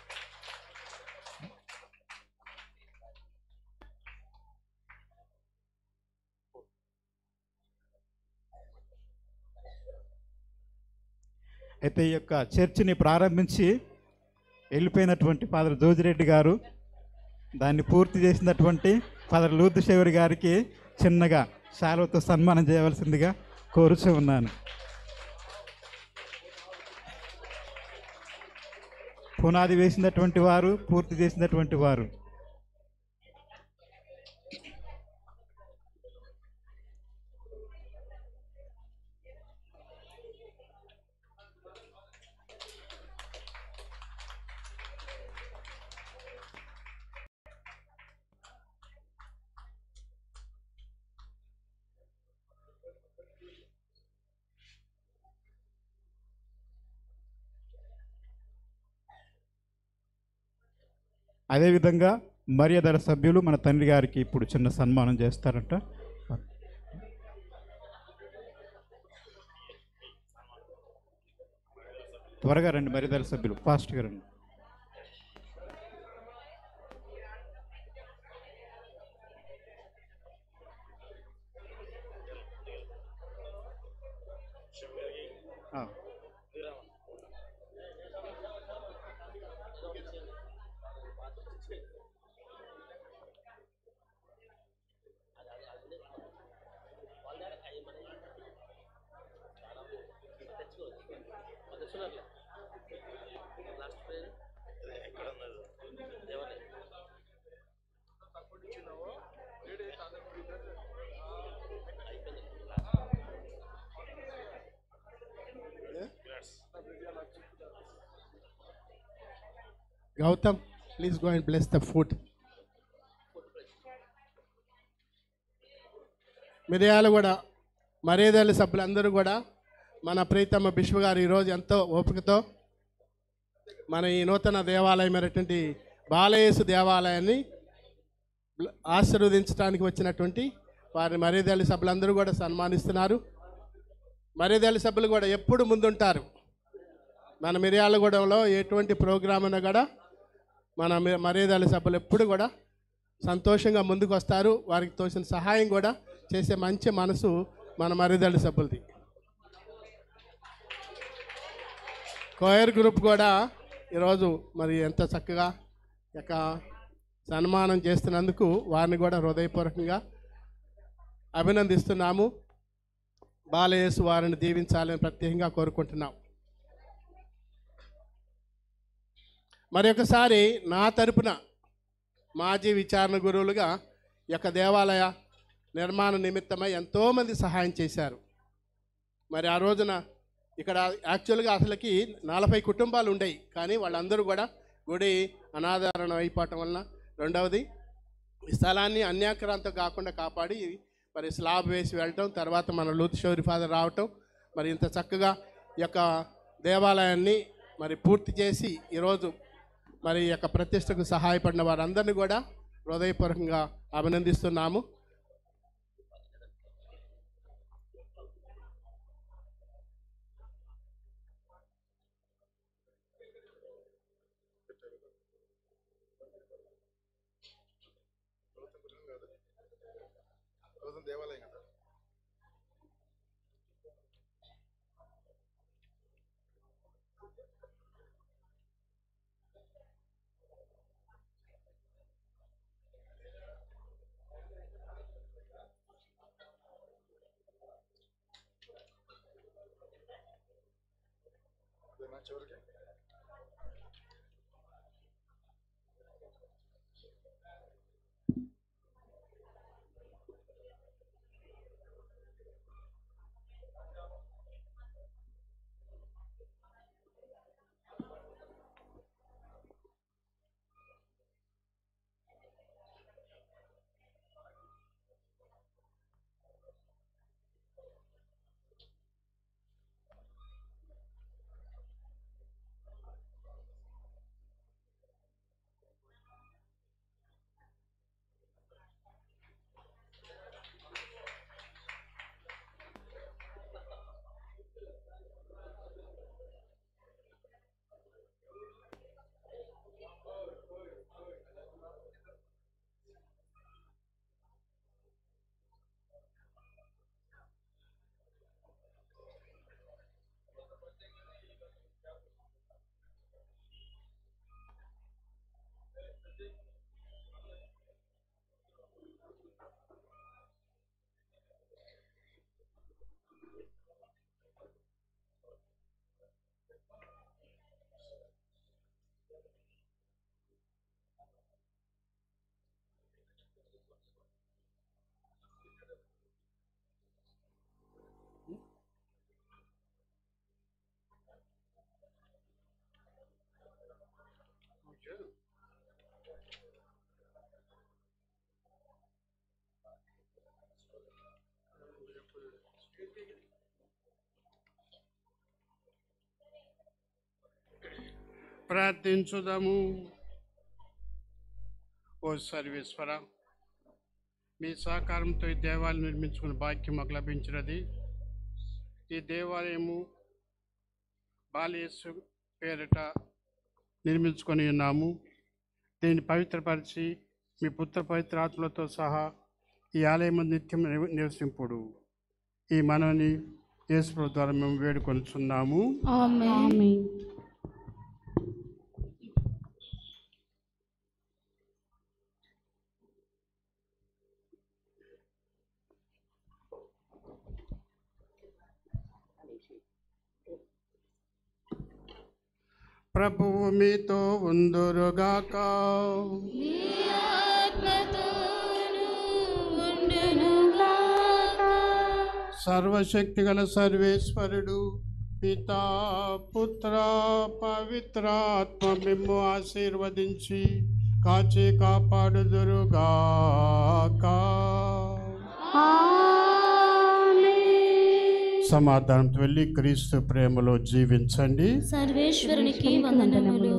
అయితే ఈ యొక్క చర్చిని ప్రారంభించి వెళ్ళిపోయినటువంటి ఫాదర్ జోజిరెడ్డి గారు దాన్ని పూర్తి చేసినటువంటి ఫాదర్ లూతుశేవరి గారికి చిన్నగా శాలువతో సన్మానం చేయవలసిందిగా కోరుచూ ఉన్నాను పునాది వేసినటువంటి వారు పూర్తి చేసినటువంటి వారు అదేవిధంగా మర్యాదల సభ్యులు మన తండ్రి గారికి ఇప్పుడు చిన్న సన్మానం చేస్తారంట త్వరగా రండి మర్యాదల సభ్యులు ఫాస్ట్గా రండి ఆ.
Gautam, please go and bless the food. మిరియాలు కూడా మర్యాదల సభ్యులందరూ కూడా మన ప్రీతమ్మ బిశ్వ గారు ఈరోజు ఎంతో ఓపికతో మన ఈ నూతన దేవాలయమైనటువంటి బాలయేసు దేవాలయాన్ని బ్ల- ఆశీర్వదించడానికి వచ్చినటువంటి వారి మర్యాదల సభ్యులందరూ కూడా సన్మానిస్తున్నారు మర్యాదల సభ్యులు కూడా ఎప్పుడు ముందుంటారు మన మిర్యాలగూడెంలో ఎటువంటి ప్రోగ్రామ్ ఉన్నా కూడా మన మి- మర్యాదల సభ్యులు ఎప్పుడు కూడా సంతోషంగా ముందుకు వస్తారు వారికి తోచిన సహాయం కూడా చేసే మంచి మనసు మన మర్యాదల సభ్యులది కోయర్ గ్రూప్ కూడా ఈరోజు మరి ఎంత చక్కగా ఈ యొక్క సన్మానం చేస్తున్నందుకు వారిని కూడా హృదయపూర్వకంగా అభినందిస్తున్నాము బాలయేసు వారిని దీవించాలని ప్రత్యేకంగా కోరుకుంటున్నాం మరి ఒకసారి నా తరపున మాజీ విచారణ గురువులుగా ఈ యొక్క దేవాలయ నిర్మాణ నిమిత్తమై ఎంతోమంది సహాయం చేశారు మరి ఆ రోజున ఇక్కడ యాక్చువల్గా అసలుకి నలభై కుటుంబాలు ఉండేవి కానీ వాళ్ళందరూ కూడా గుడి అనాదరణ అయిపోవటం వలన రెండవది ఈ స్థలాన్ని అన్యాక్రాంతం కాకుండా కాపాడి మరి స్లాబ్ వేసి వెళ్ళటం తర్వాత మన లూత్ షౌరి ఫాదర్ రావటం మరి ఇంత చక్కగా ఈ యొక్క దేవాలయాన్ని మరి పూర్తి చేసి ఈరోజు మరి ఈ యొక్క ప్రతిష్టకు సహాయపడిన వారందరినీ కూడా హృదయపూర్వకంగా అభినందిస్తున్నాము
దేవాలయం కదా
ప్రార్థించుదాము ఓ సర్వేశ్వర మీ సహకారంతో ఈ దేవాలయం నిర్మించుకున్న భాగ్యం మాకు లభించినది ఈ దేవాలయము బాలయేసు పేరిట నిర్మించుకొని ఉన్నాము దీన్ని పవిత్రపరిచి మీ పుత్ర పవిత్ర ఆత్మలతో సహా ఈ ఆలయం నిత్యం నివ- నివసింపుడు ఈ మనని యేసు ద్వారా మేము వేడుకొనుచున్నాము
ఆమేన్
ప్రభువు మీతో ఉందురుగాక సర్వశక్తి గల సర్వేశ్వరుడు పితా పుత్ర పవిత్రాత్మ మిమ్ము ఆశీర్వదించి కాచి కాపాడుదురుగాక సమాధానంతో వెళ్ళి క్రీస్తు ప్రేమలో జీవించండి
సర్వేశ్వరునికి వందనములు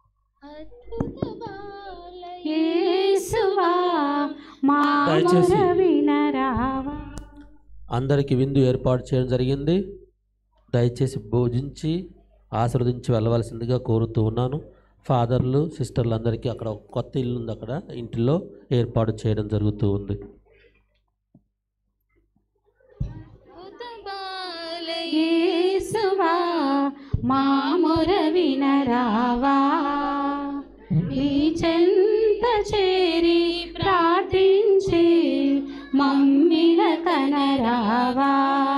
యేసువా మా
దయచేసి
మొర వినరావా
అందరికీ విందు ఏర్పాటు చేయడం జరిగింది దయచేసి భోజించి ఆశీర్వదించి వెళ్ళవలసిందిగా కోరుతూ ఉన్నాను ఫాదర్లు సిస్టర్లు అందరికీ అక్కడ ఒక కొత్త ఇల్లు ఉంది అక్కడ ఇంటిలో ఏర్పాటు చేయడం జరుగుతూ ఉంది
యేసువా మా మొర వినరావా నీ చెంత చేరి ప్రార్థించి మమ్మిల కనరావా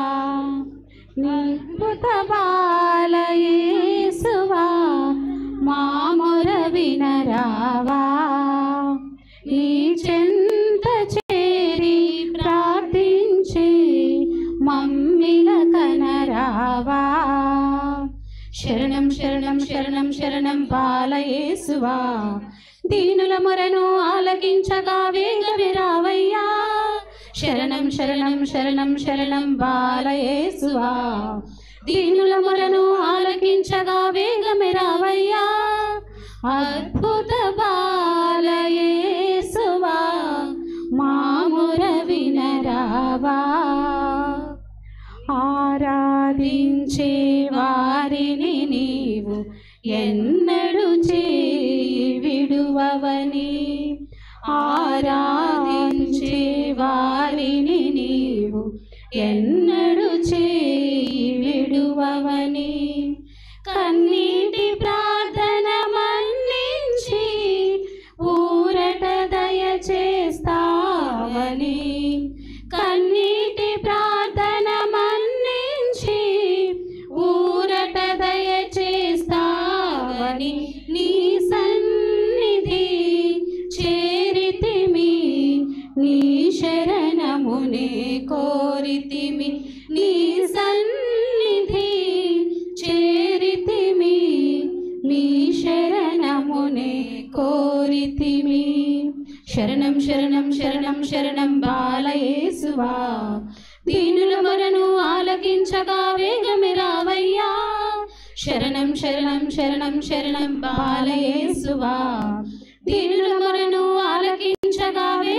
నిద్భుత బాల యేసువా మా మొర వినరావా నీ చెంత చేరి ప్రార్థించి మమ్మిల కనరావా శరణం శరణం శరణం శరణం బాలయేసువా దీనుల మొరను ఆలకించగా వేగమే రావయ్యా శరణం శరణం శరణం శరణం బాలయేసువా దీనుల మొరను ఆలకించగా వేగమే రావయ్యా అద్భుత బాలయేసువా మా మొర వినరావా ఆరాధించే వారిని నీవు ఎన్నడు చేయి విడువవని ఆరాధించే వారిని నీవు ఎన్నడు చేయి విడువవని కన్నీటి ప్రార్థన మన్నించి ఊరట దయచేస్తావని కన్నీటి ప్రార్థన మన్నించి ఊరట దయచేస్తావని శరణమునే కోరితిమి నీ సన్నిధి చేరితిమి నీ శరణమునే కోరితిమి శరణం శరణం శరణం శరణం బాలయేసువా దీనుల మొరను ఆలకించగా వేగమి రావయ్యా శరణం శరణం శరణం శరణం బాలయేసువా దీనుల మొరను ఆలకించగా